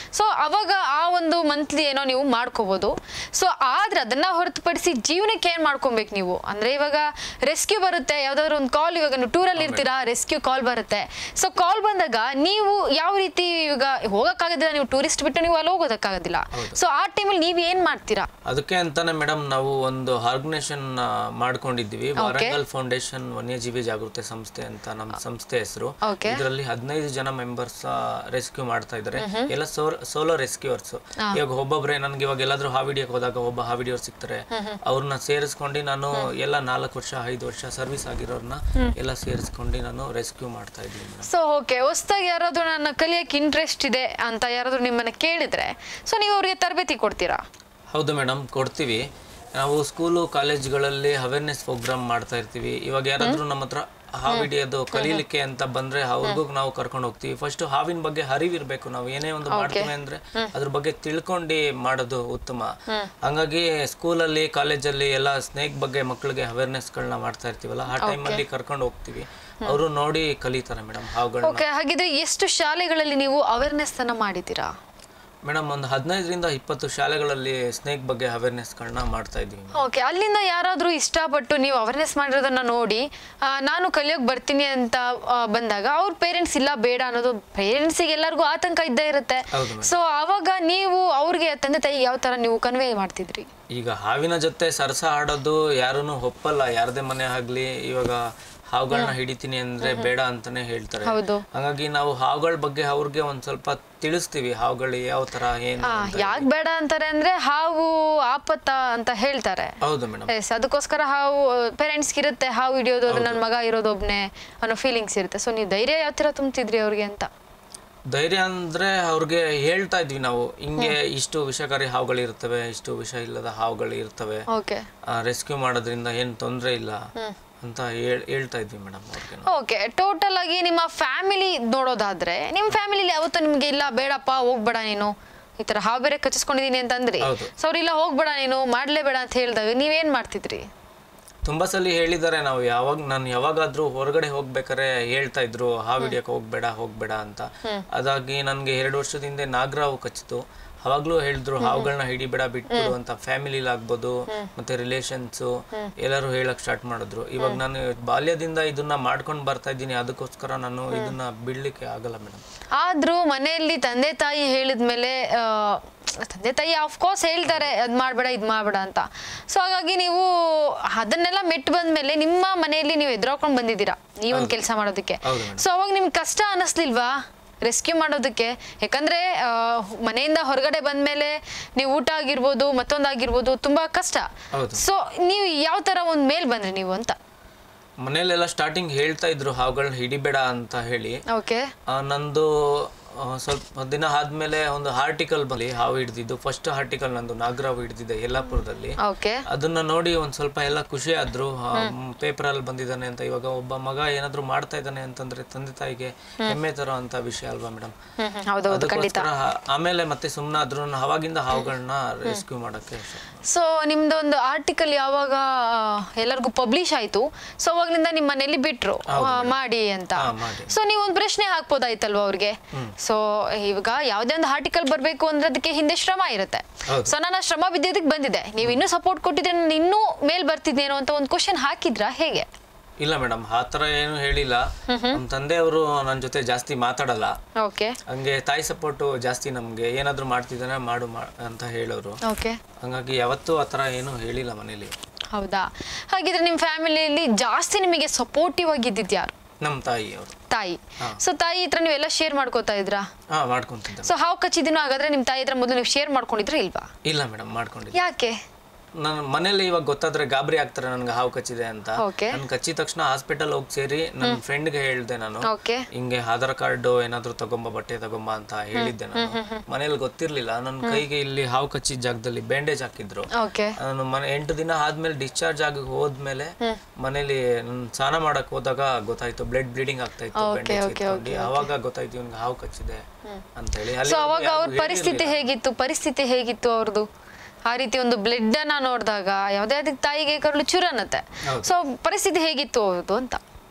ಅವಾಗ ಆ ಒಂದು ಮಂತ್ಲಿ ಏನೋ ನೀವು ಮಾಡ್ಕೋಬಹುದು ಸೊ ಆದ್ರೆ ಅದನ್ನ ಹೊರತುಪಡಿಸಿ ಜೀವನಕ್ಕೆ ಏನ್ ಮಾಡ್ಕೊಬೇಕು ನೀವು ಅಂದ್ರೆ ಇವಾಗ ರೆಸ್ಕ್ಯೂ ಬರುತ್ತೆ ಯಾವ್ದಾದ್ರು ಒಂದು ಕಾಲ್ ಇವಾಗ ನೀವು ಟೂರಲ್ಲಿ ಇರ್ತೀರಾ ರೆಸ್ಕ್ಯೂ ಕಾಲ್ ಬರುತ್ತೆ ಸೊ ಕಾಲ್ ಬಂದಾಗ ನೀವು ಯಾವ ರೀತಿ ಇವಾಗ ಹೋಗಕ್ಕಾಗೋದಿಲ್ಲ ನೀವು ಟೂರಿಸ್ಟ್ ಬಿಟ್ಟು ನೀವು ಅಲ್ಲಿ ಹೋಗೋದಕ್ಕಾಗೋದಿಲ್ಲ ಸೊ ಆ ಟೈಮಲ್ಲಿ ನೀವು ಏನ್ ಮಾಡ್ತೀರಾ
ಅದಕ್ಕೆ ಅಂತಾನೆ ಮೇಡಮ್ ನಾವು ಒಂದು ಆರ್ಗನೈಸೇಷನ್ ಮಾಡ್ಕೊಂಡಿದ್ದೀವಿ ವಾರಂಗಲ್ ಫೌಂಡೇಶನ್ ವನ್ಯಜೀವಿ ಜಾಗೃತಿ ಸಂಸ್ಥೆ ಅಂತ ನಮ್ಮ ಸಂಸ್ಥೆ ಹೆಸರು
Okay.
ಇದರಲ್ಲಿ ಹದಿನೈದು ಜನ ಮೆಂಬರ್ಸ್ ರೆಸ್ಕ್ಯೂ ಮಾಡ್ತಾ ಇದ್ದಾರೆ ಎಲ್ಲ ಸೋಲೋ ರೆಸ್ಕ್ಯೂವರ್ಸ್ ಇವಾಗ ಒಬ್ಬೊಬ್ರೆ ನನ್ಗೆ ಇವಾಗ ಎಲ್ಲಾದ್ರೂ ಹಾವಿಡಿಯಕ್ಕೆ ಹೋದಾಗ ಒಬ್ಬ ಹಾವಿಡಿಯವ್ರು ಸಿಗ್ತಾರೆ ಅವ್ರನ್ನ ಸೇರಿಸ್ಕೊಂಡು ನಾನು ಎಲ್ಲ ನಾಲ್ಕು ವರ್ಷ ಐದು ವರ್ಷ ಸರ್ವಿಸ್ ಆಗಿರೋರ್ನ ಎಲ್ಲ ಸೇರಿಸ್ಕೊಂಡು ನಾನು ರೆಸ್ಕ್ಯೂ ಮಾಡ್ತಾ ಇದ್ದೀನಿ ಮೇಡಮ್
ಸೊ ಓಕೆ ಹೊಸ್ದಾಗಿ ಯಾರಾದ್ರೂ ನನ್ನ ಕಲಿಯಕ್ಕೆ ಇಂಟ್ರೆಸ್ಟ್ ಇದೆ ಅಂತ ಯಾರಾದ್ರೂ ನಿಮ್ಮನ್ನ ಕೇಳಿದ್ರೆ ಸೊ ನೀವು ಅವ್ರಿಗೆ ತರಬೇತಿ ಕೊಡ್ತೀರಾ
ಹೌದು ಮೇಡಮ್ ಕೊಡ್ತೀವಿ ನಾವು ಸ್ಕೂಲು ಕಾಲೇಜ್ಗಳಲ್ಲಿ ಅವೇರ್ನೆಸ್ ಪ್ರೋಗ್ರಾಮ್ ಮಾಡ್ತಾ ಇರ್ತೀವಿ ಇವಾಗ ಯಾರಾದ್ರೂ ನಮ್ಮ ಹತ್ರ ಹಾವಿಡಿಯೋದು ಕಲೀಲಿಕ್ಕೆ ಅಂತ ಬಂದ್ರೆ ಅವ್ರಿಗೂ ನಾವು ಕರ್ಕೊಂಡು ಹೋಗ್ತೀವಿ ಫಸ್ಟ್ ಹಾವಿನ ಬಗ್ಗೆ ಅರಿವಿರ್ಬೇಕು ನಾವು ಏನೇ ಒಂದು ಮಾಡ್ತೀವಿ ಅಂದ್ರೆ ಅದ್ರ ಬಗ್ಗೆ ತಿಳ್ಕೊಂಡು ಮಾಡೋದು ಉತ್ತಮ ಹಂಗಾಗಿ ಸ್ಕೂಲಲ್ಲಿ ಕಾಲೇಜಲ್ಲಿ ಎಲ್ಲ ಸ್ನೇಕ್ ಬಗ್ಗೆ ಮಕ್ಕಳಿಗೆ ಅವೇರ್ನೆಸ್ಗಳನ್ನ ಮಾಡ್ತಾ ಇರ್ತೀವಲ್ಲ ಆ ಟೈಮಲ್ಲಿ ಕರ್ಕೊಂಡು ಹೋಗ್ತೀವಿ ಅವರು ನೋಡಿ ಕಲಿತಾರೆ ಮೇಡಮ್ ಹಾವುಗಳನ್ನ
ಓಕೆ ಹಾಗಿದ್ರೆ ಎಷ್ಟು ಶಾಲೆಗಳಲ್ಲಿ ನೀವು ಅವೇರ್ನೆಸ್ ಅನ್ನ ಮಾಡಿದ್ದೀರಾ
ಮೇಡಮ್ ಒಂದು ಹದಿನೈದರಿಂದ ಇಪ್ಪತ್ತು ಶಾಲೆಗಳಲ್ಲಿ ಸ್ನೇಕ್ ಬಗ್ಗೆ ಅವೇರ್ನೆಸ್ಗಳನ್ನ ಮಾಡ್ತಾ ಇದ್ದೀವಿ
ಓಕೆ ಅಲ್ಲಿಂದ ಯಾರಾದ್ರೂ ಇಷ್ಟಪಟ್ಟು ನೀವು ಅವೇರ್ನೆಸ್ ಮಾಡಿರೋದನ್ನ ನೋಡಿ ಆ, ನಾನು ಕಲಿಯೋಕ್ ಬರ್ತೀನಿ ಅಂತ ಆ, ಬಂದಾಗ ಅವ್ರ ಪೇರೆಂಟ್ಸ್ ಇಲ್ಲ ಬೇಡ ಅನ್ನೋದು ಪೇರೆಂಟ್ಸಿಗೆ ಎಲ್ಲರಿಗೂ ಆತಂಕ ಇದ್ದೇ ಇರುತ್ತೆ
ಹೌದು ಮೇಡಮ್
ಸೊ ಅವಾಗ ನೀವು ಅವ್ರಿಗೆ ತಂದೆ ತಾಯಿ ಯಾವ ತರ ನೀವು ಕನ್ವೆ ಮಾಡ್ತಿದ್ರಿ
ಈಗ ಹಾವಿನ ಜೊತೆ ಸರಸ ಆಡೋದು ಯಾರನ್ನು ಒಪ್ಪಲ್ಲ ಯಾರದೇ ಮನೆ ಆಗ್ಲಿ ಇವಾಗ ಹಾವುಗಳನ್ನ ಹಿಡಿತೀನಿ ಅಂದ್ರೆ ಬೇಡ ಅಂತಾನೆ ಹೇಳ್ತಾರೆ
ಹೌದು
ಹಂಗಾಗಿ ನಾವು ಹಾವುಗಳ ಬಗ್ಗೆ ಅವ್ರಿಗೆ ಒಂದ್ ಸ್ವಲ್ಪ ತಿಳಿಸ್ತೀವಿ ಹಾವುಗಳು ಯಾವ ತರ ಏನು
ಆ ಯಾಕೆ ಬೇಡ ಅಂತಾರೆ ಅಂದ್ರೆ ಹಾವು ಆಪತ್ತ ಅಂತ ಹೇಳ್ತಾರೆ
ಹೌದು ಮೇಡಮ್
ಎಸ್ ಅದಕ್ಕೋಸ್ಕರ ಹಾವು ಪೇರೆಂಟ್ಸ್ಗೆ ಇರುತ್ತೆ ಹಾವು ಹಿಡಿಯೋದು ನನ್ನ ಮಗ ಇರೋದು ಒಬ್ನೇ ಅನ್ನೋ ಫೀಲಿಂಗ್ಸ್ ಇರುತ್ತೆ ಸೊ ನೀವು ಧೈರ್ಯ ಯಾವ ಥರ ತುಂಬ್ತಿದ್ರಿ ಅವ್ರಿಗೆ ಅಂತ
ಧೈರ್ಯ ಅಂದ್ರೆ ಅವ್ರಿಗೆ ಹೇಳ್ತಾ ಇದ್ವಿ ನಾವು ಹಿಂಗೆ ಇಷ್ಟು ವಿಷಕಾರಿ ಹಾವುಗಳು ಇರ್ತವೆ ಇಷ್ಟು ವಿಷ ಇಲ್ಲದ ಹಾವುಗಳು ಇರ್ತವೆ
ಓಕೆ
ರೆಸ್ಕ್ಯೂ ಮಾಡೋದ್ರಿಂದ ಏನ್ ತೊಂದ್ರೆ ಇಲ್ಲ ಅಂತ ಹೇಳ್- ಹೇಳ್ತಾ ಇದ್ವಿ ಮೇಡಮ್ ಅವ್ರಿಗೆ ನಾವು.
ಓಕೆ ಟೋಟಲ್ ಆಗಿ ನಿಮ್ಮ ಫ್ಯಾಮಿಲಿ ನೋಡೋದಾದ್ರೆ ನಿಮ್ಮ ಫ್ಯಾಮಿಲಿಲಿ ಯಾವತ್ತೂ ನಿಮ್ಗೆ ಇಲ್ಲ ಬೇಡಪ್ಪ ಹೋಗ್ಬೇಡ ನೀನು ಈ ತರ ಹಾವು ಬೇರೆ ಕಚ್ಚಿಸ್ಕೊಂಡಿದೀನಿ ಅಂತಂದ್ರಿ
ಹೌದು.
ಸೊ ಅವ್ರು ಇಲ್ಲ ಹೋಗ್ಬೇಡ ನೀನು ಮಾಡ್ಲೇಬೇಡ ಅಂತ ಹೇಳಿದಾಗ ನೀವೇನ್ ಮಾಡ್ತಿದ್ರಿ
ತುಂಬಾ ಸಲ ಹೇಳಿದ್ದಾರೆ ನಾವು ಯಾವಾಗ ನಾನು ಯಾವಾಗಾದ್ರೂ ಹೊರಗಡೆ ಹೋಗ್ಬೇಕಾರೆ ಹೇಳ್ತಾ ಇದ್ರು ಹಾವು ಹಿಡಿಯಕ್ಕೆ ಹೋಗ್ಬೇಡ ಹೋಗ್ಬೇಡ ಅಂತ ಅದಾಗಿ ನನ್ಗೆ ಎರಡು ವರ್ಷದ ಹಿಂದೆ ನಾಗರಾವು ಕಚ್ಚಿತು ಅವಾಗ್ಲೂ ಹೇಳಿದ್ರು ಹಾವುಗಳನ್ನ ಹಿಡಿಬೇಡ ಬಿಟ್ಬಿಡು ಅಂತ ಫ್ಯಾಮಿಲಿಲಿ ಆಗ್ಬೋದು ಮತ್ತೆ ರಿಲೇಷನ್ಸ್ ಎಲ್ಲರೂ ಹೇಳಕ್ ಸ್ಟಾರ್ಟ್ ಮಾಡಿದ್ರು ಇವಾಗ ನಾನು ಬಾಲ್ಯದಿಂದ ಇದನ್ನ ಮಾಡ್ಕೊಂಡು ಬರ್ತಾ ಇದ್ದೀನಿ ಅದಕ್ಕೋಸ್ಕರ ನಾನು ಇದನ್ನ ಬಿಡ್ಲಿಕ್ಕೆ ಆಗಲ್ಲ ಮೇಡಮ್
ಆದ್ರೂ ಮನೆಯಲ್ಲಿ ತಂದೆ ತಾಯಿ ಹೇಳಿದ್ಮೇಲೆ ಆ, ತಂದೆ ತಾಯಿ ಕೋರ್ಸ್ ಹೇಳ್ತಾರೆ ಅದ್ ಮಾಡ್ಬೇಡ ಇದ್ ಮಾಡ್ಬೇಡ ಅಂತ ಸೊ ಹಾಗಾಗಿ ನೀವು ಅದನ್ನೆಲ್ಲ ಮೆಟ್ಟು ಬಂದ್ಮೇಲೆ ನಿಮ್ಮ ಮನೆಯಲ್ಲಿ ನೀವು ಎದುರಾಕೊಂಡ್ ಬಂದಿದ್ದೀರಾ ಈ ಒಂದು ಕೆಲಸ ಮಾಡೋದಕ್ಕೆ
ಹೌದು ಮೇಡಮ್
ಸೊ ಅವಾಗ ನಿಮ್ಗೆ ಕಷ್ಟ ಅನ್ನಿಸ್ಲಿಲ್ವಾ ರೆಸ್ಕ್ಯೂ ಮಾಡೋದಕ್ಕೆ ಯಾಕಂದ್ರೆ ಆ, ಮನೆಯಿಂದ ಹೊರಗಡೆ ಬಂದ್ಮೇಲೆ ನೀವು ಊಟ ಆಗಿರ್ಬೋದು ಮತ್ತೊಂದಾಗಿರ್ಬೋದು ತುಂಬಾ ಕಷ್ಟ
ಹೌದು
ಸೊ ನೀವು ಯಾವ ತರ ಒಂದ್ ಮೇಲ್ ಬಂದ್ರಿ ನೀವು ಅಂತ
ಮನೇಲೆಲ್ಲ ಸ್ಟಾರ್ಟಿಂಗ್ ಹೇಳ್ತಾ ಇದ್ರು ಹಾವುಗಳನ್ನ ಹಿಡಿಬೇಡ ಅಂತ ಹೇಳಿ
ಓಕೆ
ಆ, ನಂದು ಆ, ಸ್ವಲ್ಪ ದಿನ ಆದ್ಮೇಲೆ ಒಂದು ಆರ್ಟಿಕಲ್ ಬಲಿ ಹಾವು ಹಿಡ್ದಿದ್ದು ಫಸ್ಟ್ ಆರ್ಟಿಕಲ್ ನಂದು ನಾಗರಾವು ಹಿಡ್ದಿದ್ದೆ ಯಲ್ಲಾಪುರದಲ್ಲಿ
ಓಕೆ
ಅದನ್ನ ನೋಡಿ ಒಂದ್ ಸ್ವಲ್ಪ ಎಲ್ಲ ಖುಷಿ ಆದ್ರು ಪೇಪರ್ ಅಲ್ಲಿ ಬಂದಿದ್ದಾನೆ ಅಂತ ಇವಾಗ ಒಬ್ಬ ಮಗ ಏನಾದ್ರು ಮಾಡ್ತಾ ಇದ್ದಾನೆ ಅಂತಂದ್ರೆ ತಂದೆ ತಾಯಿಗೆ ಹೆಮ್ಮೆ ತರೋ ಅಂತ ವಿಷಯ ಅಲ್ವಾ ಮೇಡಮ್
ಹ್ಮ್ ಹ್ಮ್ ಹೌದೌದು ಖಂಡಿತ
ಅದಕ್ಕೋಸ್ಕರ ಆಮೇಲೆ ಮತ್ತೆ ಸುಮ್ಮನಾದ್ರು ಅವಾಗಿಂದ ಹಾವುಗಳನ್ನ ರೆಸ್ಕ್ಯೂ ಮಾಡಕ್ಕೆ
ಸೊ ನಿಮ್ದು ಒಂದು ಆರ್ಟಿಕಲ್ ಯಾವಾಗ ಆ, ಎಲ್ಲರಿಗೂ ಪಬ್ಲಿಷ್ ಆಯ್ತು ಸೊ ಅವಾಗ್ಲಿಂದ ನಿಮ್ಮ ಮನೇಲಿ ಬಿಟ್ರು ಆ, ಮಾಡಿ ಅಂತ
ಹಾ ಮಾಡಿ
ಸೊ ನೀವು ಒಂದು ಪ್ರಶ್ನೆ ಹಾಕ್ಬೋದಾಯ್ತಲ್ವಾ ಅವ್ರಿಗೆ ಸೊ ಇವಾಗ ಯಾವುದೇ ಒಂದು ಆರ್ಟಿಕಲ್ ಬರಬೇಕು ಅಂದ್ರೆ ಅದಕ್ಕೆ ಹಿಂದೆ ಶ್ರಮ ಇರುತ್ತೆ
ಹೌದು.
ಸೊ ನಾನು ಆ ಶ್ರಮ ಬಿದ್ದಿದ್ದಕ್ಕೆ ಬಂದಿದೆ ನೀವು ಇನ್ನೂ ಸಪೋರ್ಟ್ ಕೊಟ್ಟಿದ್ರೆ ನಾನು ಇನ್ನೂ ಮೇಲ್ ಬರ್ತಿದ್ದೇನೋ ಅಂತ ಒಂದು ಕ್ವಶನ್ ಹಾಕಿದ್ರಾ ಹೇಗೆ
ಇಲ್ಲ ಮೇಡಮ್ ಆ ಥರ ಏನು ಹೇಳಿಲ್ಲ ನಮ್ಮ ತಂದೆಯವರು ನನ್ನ ಜೊತೆ ಜಾಸ್ತಿ ಮಾತಾಡಲ್ಲ
ಓಕೆ
ಹಂಗೆ ತಾಯಿ ಸಪೋರ್ಟು ಜಾಸ್ತಿ ನಮ್ಗೆ ಏನಾದ್ರು ಮಾಡ್ತಿದ್ದಾನೆ ಮಾಡು ಮಾ- ಅಂತ ಹೇಳೋರು
ಓಕೆ
ಹಂಗಾಗಿ ಯಾವತ್ತೂ ಆ ಥರ ಏನು ಹೇಳಿಲ್ಲ ಮನೇಲಿ
ಹೌದಾ ಹಾಗಿದ್ರೆ ನಿಮ್ಮ ಫ್ಯಾಮಿಲಿಯಲ್ಲಿ ಜಾಸ್ತಿ ನಿಮಗೆ ಸಪೋರ್ಟಿವ್ ಆಗಿದ್ದಿದ್ದು ಯಾರು
ನಮ್ಮ ತಾಯಿ ಅವರು
ತಾಯಿ
ಹಾ.
ಸೊ ತಾಯಿ ಹತ್ರ ನೀವೆಲ್ಲ ಶೇರ್ ಮಾಡ್ಕೋತಾ ಇದ್ರಾ
ಹಾ ಮಾಡ್ಕೊಂತಿದ್ದೆ
ಸೊ ಹಾವು ಕಚ್ಚಿದಿನೋ ಹಾಗಾದ್ರೆ ನಿಮ್ಮ ತಾಯಿ ಹತ್ರ ಮೊದಲು ನೀವು ಶೇರ್ ಮಾಡ್ಕೊಂಡಿದ್ರೆ ಇಲ್ವಾ
ಇಲ್ಲ ಮೇಡಮ್ ಮಾಡ್ಕೊಂಡಿದ್ದೆ
ಯಾಕೆ
ನನ್ನ ಮನೇಲಿ ಇವಾಗ ಗೊತ್ತಾದ್ರೆ ಗಾಬರಿ ಆಗ್ತಾರೆ ನನ್ಗೆ ಹಾವು ಕಚ್ಚಿದೆ ಅಂತ
ಓಕೆ
ನನ್ ಕಚ್ಚಿದ ತಕ್ಷಣ ಹಾಸ್ಪಿಟಲ್ ಹೋಗಿ ಸೇರಿ ನನ್ನ ಫ್ರೆಂಡ್ಗೆ ಹೇಳ್ದೆ ನಾನು
ಓಕೆ
ಹಿಂಗೆ ಆಧಾರ್ ಕಾರ್ಡ್ ಏನಾದ್ರು ತಗೊಂಬ ಬಟ್ಟೆ ತಗೊಂಬ ಅಂತ ಹೇಳಿದ್ದೆ ನಾನು ಮನೇಲಿ ಗೊತ್ತಿರ್ಲಿಲ್ಲ ನನ್ನ ಕೈಗೆ ಇಲ್ಲಿ ಹಾವು ಕಚ್ಚಿದ ಜಾಗದಲ್ಲಿ ಬ್ಯಾಂಡೇಜ್ ಹಾಕಿದ್ರು
ಓಕೆ
ನಾನು ಮನೆ ಎಂಟು ದಿನ ಆದ್ಮೇಲೆ ಡಿಸ್ಚಾರ್ಜ್ ಆಗಿ ಹೋದ್ಮೇಲೆ ಮನೇಲಿ ನಾನು ಸ್ನಾನ ಮಾಡಕ್ ಹೋದಾಗ ಗೊತ್ತಾಯ್ತು ಬ್ಲಡ್ ಬ್ಲೀಡಿಂಗ್ ಆಗ್ತಾ ಇತ್ತು ಬ್ಯಾಂಡೇಜ್ ಇಟ್ಕೊಂಡು ಅವಾಗ ಗೊತ್ತಾಯ್ತು ಇವ್ನಿಗೆ ಹಾವು ಕಚ್ಚಿದೆ ಅಂತ ಹೇಳಿ
ಸೊ
ಅಲ್ಲಿ
ಅವಾಗ ಅವ್ರ ಪರಿಸ್ಥಿತಿ ಹೇಗಿತ್ತು ಪರಿಸ್ಥಿತಿ ಹೇಗಿತ್ತು ಅವ್ರದ್ದು ಆ ರೀತಿ ಒಂದು ಬ್ಲಡ್ ಅನ್ನ ನೋಡಿದಾಗ ಯಾವುದೇ ಅದಕ್ಕೆ ತಾಯಿಗೆ ಕರುಳು ಚುರು ಅನ್ನತ್ತೆ
ಹೌದು.
ಸೊ ಪರಿಸ್ಥಿತಿ ಹೇಗಿತ್ತು ಅವ್ರದ್ದು ಅಂತ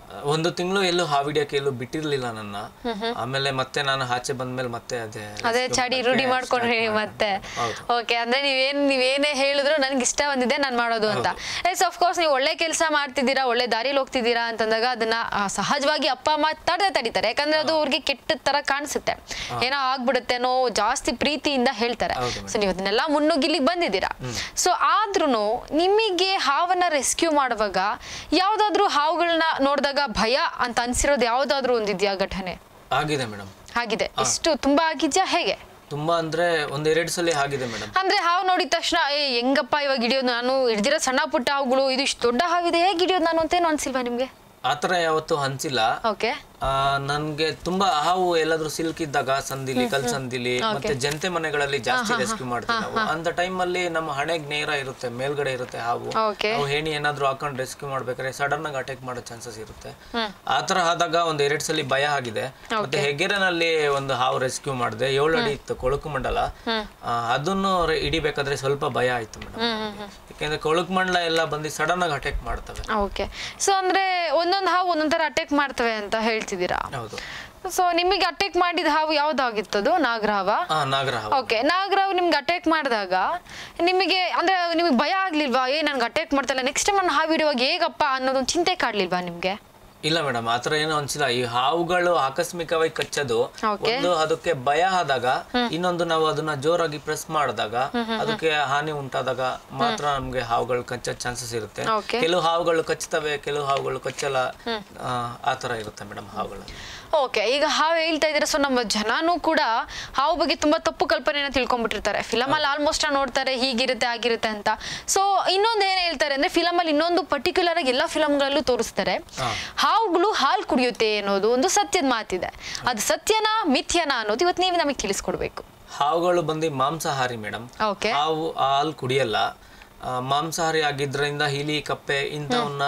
ಒಂದು ತಿಂಗಳು ಎಲ್ಲೂ ಹಾವಿಡಿಯಕ್ಕೆ ಎಲ್ಲೂ ಬಿಟ್ಟಿರ್ಲಿಲ್ಲ ನನ್ನ ಆಮೇಲೆ ಮತ್ತೆ ನಾನು ಆಚೆ ಬಂದ್ಮೇಲೆ ಮತ್ತೆ ಅದೇ
ಅದೇ ಚಾಡಿ ರೂಢಿ ಮಾಡ್ಕೊಂಡ್ರಿ ಮತ್ತೆ ಓಕೆ ಅಂದ್ರೆ ನೀವೇನ್ ನೀವೇನೇ ಹೇಳಿದ್ರು ನನ್ಗೆ ಇಷ್ಟ ಬಂದಿದೆ ನಾನು ಮಾಡೋದು ಅಂತ ಎಸ್ ಕೋರ್ಸ್ ನೀವು ಒಳ್ಳೆ ಕೆಲಸ ಮಾಡ್ತಿದ್ದೀರಾ ಒಳ್ಳೆ ದಾರಿಲಿ ಹೋಗ್ತಿದ್ದೀರಾ ಅಂತಂದಾಗ ಅದನ್ನ ಆ, ಸಹಜವಾಗಿ ಅಪ್ಪ ಅಮ್ಮ ತಡೆದೇ ತಡಿತಾರೆ ಯಾಕಂದ್ರೆ ಅದು ಅವ್ರಿಗೆ ಕೆಟ್ಟ ತರ ಕಾಣಿಸುತ್ತೆ ಏನೋ ಆಗ್ಬಿಡುತ್ತೆ ಅನ್ನೋ ಜಾಸ್ತಿ ಪ್ರೀತಿಯಿಂದ ಹೇಳ್ತಾರೆ
ಹೌದು
ಸೊ ನೀವು ಅದನ್ನೆಲ್ಲ ಮುನ್ನುಗ್ಗಿಲಿಗೆ ಬಂದಿದ್ದೀರಾ ಸೊ ಆದ್ರೂ ನಿಮಗೆ ಹಾವನ್ನ ರೆಸ್ಕ್ಯೂ ಮಾಡುವಾಗ ಯಾವ್ದಾದ್ರು ಹಾವುಗಳನ್ನ ನೋಡಿದಾಗ ಭಯ ಅಂತ ಅನ್ಸಿರೋದು ಯಾವ್ದಾದ್ರು ಒಂದಿದ್ಯಾ ಘಟನೆ
ಆಗಿದೆ ಮೇಡಮ್
ಆಗಿದೆ ಎಷ್ಟು ತುಂಬಾ ಆಗಿದ್ಯಾ ಹೇಗೆ
ತುಂಬಾ ಅಂದ್ರೆ ಒಂದ್ ಎರಡ್ ಸಲ ಆಗಿದೆ ಮೇಡಮ್
ಅಂದ್ರೆ ಹಾವು ನೋಡಿದ ತಕ್ಷಣ ಏ ಹೆಂಗಪ್ಪ ಇವಾಗ ಹಿಡಿಯೋದು ನಾನು ಹಿಡ್ದಿರೋ ಸಣ್ಣ ಪುಟ್ಟ ಹಾವುಗಳು ಇದು ಇಷ್ಟು ದೊಡ್ಡ ಹಾವಿದೆ ಹೇಗೆ ಹಿಡಿಯೋದು ನಾನು ಅಂತೇನು ಅನ್ಸಿಲ್ವಾ ನಿಮ್ಗೆ
ಆತರ ಯಾವತ್ತೂ ಹಂಚಿಲ್ಲ
ಓಕೆ
ಆ, ನನ್ಗೆ ತುಂಬಾ ಹಾವು ಎಲ್ಲಾದ್ರೂ ಸಿಲ್ಕಿದ್ದಾಗ ಸಂದಿಲಿ ಕಲ್ ಸಂದಿಲಿ ಮತ್ತೆ ಜಂತೆ ಮನೆಗಳಲ್ಲಿ ಜಾಸ್ತಿ ರೆಸ್ಕ್ಯೂ ಮಾಡ್ತೀವಿ ನಾವು ಅಂತ ಟೈಮ್ ಅಲ್ಲಿ ನಮ್ಮ ಹಣೆಗ್ ನೇರ ಇರುತ್ತೆ ಮೇಲ್ಗಡೆ ಇರುತ್ತೆ ಹಾವು
ಓಕೆ
ನಾವು ಹೇಣಿ ಏನಾದ್ರೂ ಹಾಕೊಂಡು ರೆಸ್ಕ್ಯೂ ಮಾಡ್ಬೇಕಾದ್ರೆ ಸಡನ್ ಆಗಿ ಅಟ್ಯಾಕ್ ಮಾಡೋ ಚಾನ್ಸಸ್ ಇರುತ್ತೆ ಆತರ ಆದಾಗ ಒಂದ್ ಎರಡ್ ಸಲ ಭಯ ಆಗಿದೆ ಮತ್ತೆ ಹೆಗ್ಗೆರೆನಲ್ಲಿ ಒಂದು ಹಾವು ರೆಸ್ಕ್ಯೂ ಮಾಡಿದೆ ಏಳು ಅಡಿ ಇತ್ತು ಕೊಳಕು ಮಂಡಲ ಆ, ಅದನ್ನು ರೆ- ಹಿಡಿಬೇಕಾದ್ರೆ ಸ್ವಲ್ಪ ಭಯ ಆಯ್ತು ಮೇಡಮ್ ಯಾಕೆಂದ್ರೆ ಕೊಳಕು ಮಂಡಲ ಎಲ್ಲ ಬಂದು ಸಡನ್ ಆಗಿ ಅಟ್ಯಾಕ್ ಮಾಡ್ತವೆ
ಓಕೆ ಸೊ ಅಂದ್ರೆ ಒಂದೊಂದು ಹಾವು ಒಂದೊಂದ್ ತರ ಅಟ್ಯಾಕ್ ಮಾಡ್ತವೆ ಅಂತ ಹೇಳ್ತಿದ್ದೀರಾ
ಹೌದು
ಸೊ ನಿಮಗೆ ಅಟ್ಯಾಕ್ ಮಾಡಿದ ಹಾವು ಯಾವ್ದಾಗಿತ್ತದು ನಾಗರಹಾವ
ಹಾ ನಾಗರ ಹಾವು
ಓಕೆ ನಾಗರಾವ್ ನಿಮ್ಗೆ ಅಟ್ಯಾಕ್ ಮಾಡಿದಾಗ ನಿಮಗೆ ಅಂದ್ರೆ ನಿಮಗೆ ಭಯ ಆಗ್ಲಿಲ್ವಾ ಏ ನನ್ಗೆ ಅಟ್ಯಾಕ್ ಮಾಡ್ತಲ್ಲ ನೆಕ್ಸ್ಟ್ ಟೈಮ್ ನಾನು ಹಾವು ಹಿಡಿಯುವಾಗ ಹೇಗಪ್ಪ ಅನ್ನೋದೊಂದು ಚಿಂತೆ ಕಾಡ್ಲಿಲ್ವಾ ನಿಮ್ಗೆ
ಇಲ್ಲ ಮೇಡಮ್ ಆತರ ಏನು ಅನ್ಸಿಲ್ಲ ಈ ಹಾವುಗಳು ಆಕಸ್ಮಿಕವಾಗಿ ಕಚ್ಚೋದು
Okay.
ಒಂದು ಅದಕ್ಕೆ ಭಯ ಆದಾಗ ಇನ್ನೊಂದು ನಾವು ಅದನ್ನ ಜೋರಾಗಿ ಪ್ರೆಸ್ ಮಾಡಿದಾಗ ಅದಕ್ಕೆ ಹಾನಿ ಉಂಟಾದಾಗ ಮಾತ್ರ ನಮ್ಗೆ ಹಾವುಗಳು ಕಚ್ಚೋ ಚಾನ್ಸಸ್ ಇರುತ್ತೆ
Okay.
ಕೆಲವು ಹಾವುಗಳು ಕಚ್ಚುತ್ತವೆ ಕೆಲವು ಹಾವುಗಳು ಕಚ್ಚಲ್ಲ ಆ, ಆ ತರ ಇರುತ್ತೆ ಮೇಡಮ್ ಹಾವುಗಳು
ಓಕೆ ಈಗ ಹಾವು ಹೇಳ್ತಾ ಇದ್ದೀರಾ ಸೊ ನಮ್ಮ ಜನನೂ ಕೂಡ ಹಾವು ಬಗ್ಗೆ ತುಂಬಾ ತಪ್ಪು ಕಲ್ಪನೆನ ತಿಳ್ಕೊಂಡ್ಬಿಟ್ಟಿರ್ತಾರೆ ಫಿಲಮ್ ಅಲ್ಲಿ ಆಲ್ಮೋಸ್ಟ್ ನೋಡ್ತಾರೆ ಹೀಗಿರುತ್ತೆ ಆಗಿರುತ್ತೆ ಅಂತ ಸೊ ಇನ್ನೊಂದು ಏನ್ ಹೇಳ್ತಾರೆ ಅಂದ್ರೆ ಫಿಲಮ್ ಅಲ್ಲಿ ಇನ್ನೊಂದು ಪರ್ಟಿಕ್ಯುಲರ್ ಆಗಿ ಎಲ್ಲ ಫಿಲಮ್ಗಳಲ್ಲೂ ತೋರಿಸ್ತಾರೆ ಹಾವುಗಳು ಹಾಲು ಕುಡಿಯುತ್ತೆ ಅನ್ನೋದು ಒಂದು ಸತ್ಯದ ಮಾತಿದೆ ಅದು ಸತ್ಯನಾ ಮಿಥ್ಯನಾ ಅನ್ನೋದು ಇವತ್ತು ನೀವು ನಮಗೆ ತಿಳಿಸ್ಕೊಡ್ಬೇಕು
ಹಾವುಗಳು ಬಂದು ಮಾಂಸಾಹಾರಿ ಮೇಡಮ್
ಓಕೆ
ಹಾವು ಹಾಲು ಕುಡಿಯಲ್ಲ ಆ, ಮಾಂಸಾಹಾರಿ ಆಗಿದ್ರಿಂದ ಇಲಿ ಕಪ್ಪೆ ಇಂಥವನ್ನ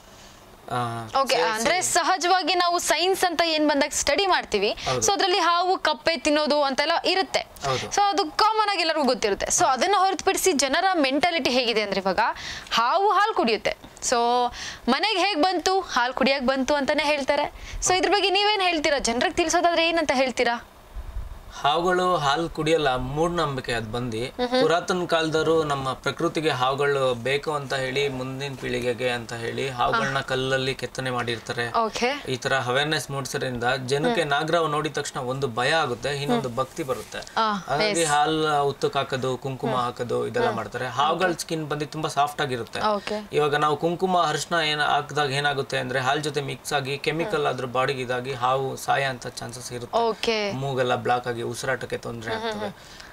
ಆ,
ಓಕೆ ಅಂದ್ರೆ ಸಹಜವಾಗಿ ನಾವು ಸೈನ್ಸ್ ಅಂತ ಏನ್ ಬಂದಾಗ ಸ್ಟಡಿ ಮಾಡ್ತೀವಿ ಸೊ ಅದ್ರಲ್ಲಿ ಹಾವು ಕಪ್ಪೆ ತಿನ್ನೋದು ಅಂತೆಲ್ಲ ಇರುತ್ತೆ
ಹೌದು.
ಸೊ ಅದು ಕಾಮನ್ ಆಗಿ ಎಲ್ಲರಿಗೂ ಗೊತ್ತಿರುತ್ತೆ ಸೊ ಅದನ್ನ ಹೊರತುಪಡಿಸಿ ಜನರ ಮೆಂಟಾಲಿಟಿ ಹೇಗಿದೆ ಅಂದ್ರೆ ಇವಾಗ ಹಾವು ಹಾಲು ಕುಡಿಯುತ್ತೆ ಸೊ ಮನೆಗೆ ಹೇಗ್ ಬಂತು ಹಾಲು ಕುಡಿಯಕ್ ಬಂತು ಅಂತಾನೆ ಹೇಳ್ತಾರೆ ಸೊ ಇದ್ರ ಬಗ್ಗೆ ನೀವೇನ್ ಹೇಳ್ತೀರಾ ಜನರಿಗೆ ತಿಳಿಸೋದಾದ್ರೆ ಏನಂತ ಹೇಳ್ತೀರಾ
ಹಾವುಗಳು ಹಾಲು ಕುಡಿಯಲ್ಲ ಮೂಢನಂಬಿಕೆ ಅದ್ ಬಂದು ಪುರಾತನ ಕಾಲದವರು ನಮ್ಮ ಪ್ರಕೃತಿಗೆ ಹಾವುಗಳು ಬೇಕು ಅಂತ ಹೇಳಿ ಮುಂದಿನ ಪೀಳಿಗೆಗೆ ಅಂತ ಹೇಳಿ ಹಾವುಗಳನ್ನ ಕಲ್ಲಲ್ಲಿ ಕೆತ್ತನೆ ಮಾಡಿರ್ತಾರೆ
ಓಕೆ
ಈ ತರ ಅವೇರ್ನೆಸ್ ಮೂಡಿಸೋದ್ರಿಂದ ಜನಕ್ಕೆ ನಾಗರಾವ್ ನೋಡಿದ ತಕ್ಷಣ ಒಂದು ಭಯ ಆಗುತ್ತೆ ಇನ್ನೊಂದು ಭಕ್ತಿ ಬರುತ್ತೆ
ಆ,
ಹಾಗಾಗಿ ಹಾಲ್ ಉತ್ತಕ್ ಹಾಕೋದು ಕುಂಕುಮ ಹಾಕೋದು ಇದೆಲ್ಲ ಮಾಡ್ತಾರೆ ಹಾವುಗಳ ಸ್ಕಿನ್ ಬಂದು ತುಂಬಾ ಸಾಫ್ಟ್ ಆಗಿರುತ್ತೆ
ಓಕೆ
ಇವಾಗ ನಾವು ಕುಂಕುಮ ಅರಿಶಿನ ಏನ್ ಹಾಕಿದಾಗ ಏನಾಗುತ್ತೆ ಅಂದ್ರೆ ಹಾಲ್ ಜೊತೆ ಮಿಕ್ಸ್ ಆಗಿ ಕೆಮಿಕಲ್ ಅದ್ರ ಬಾಡಿಗೆ ಇದಾಗಿ ಹಾವು ಸಾಯ ಅಂತ ಚಾನ್ಸಸ್ ಇರುತ್ತೆ
ಓಕೆ
ಮೂಗೆಲ್ಲ ಬ್ಲಾಕ್ ಆಗಿ ಉಸಿರಾಟಕ್ಕೆ ತೊಂದರೆ ಆಗ್ತವೆ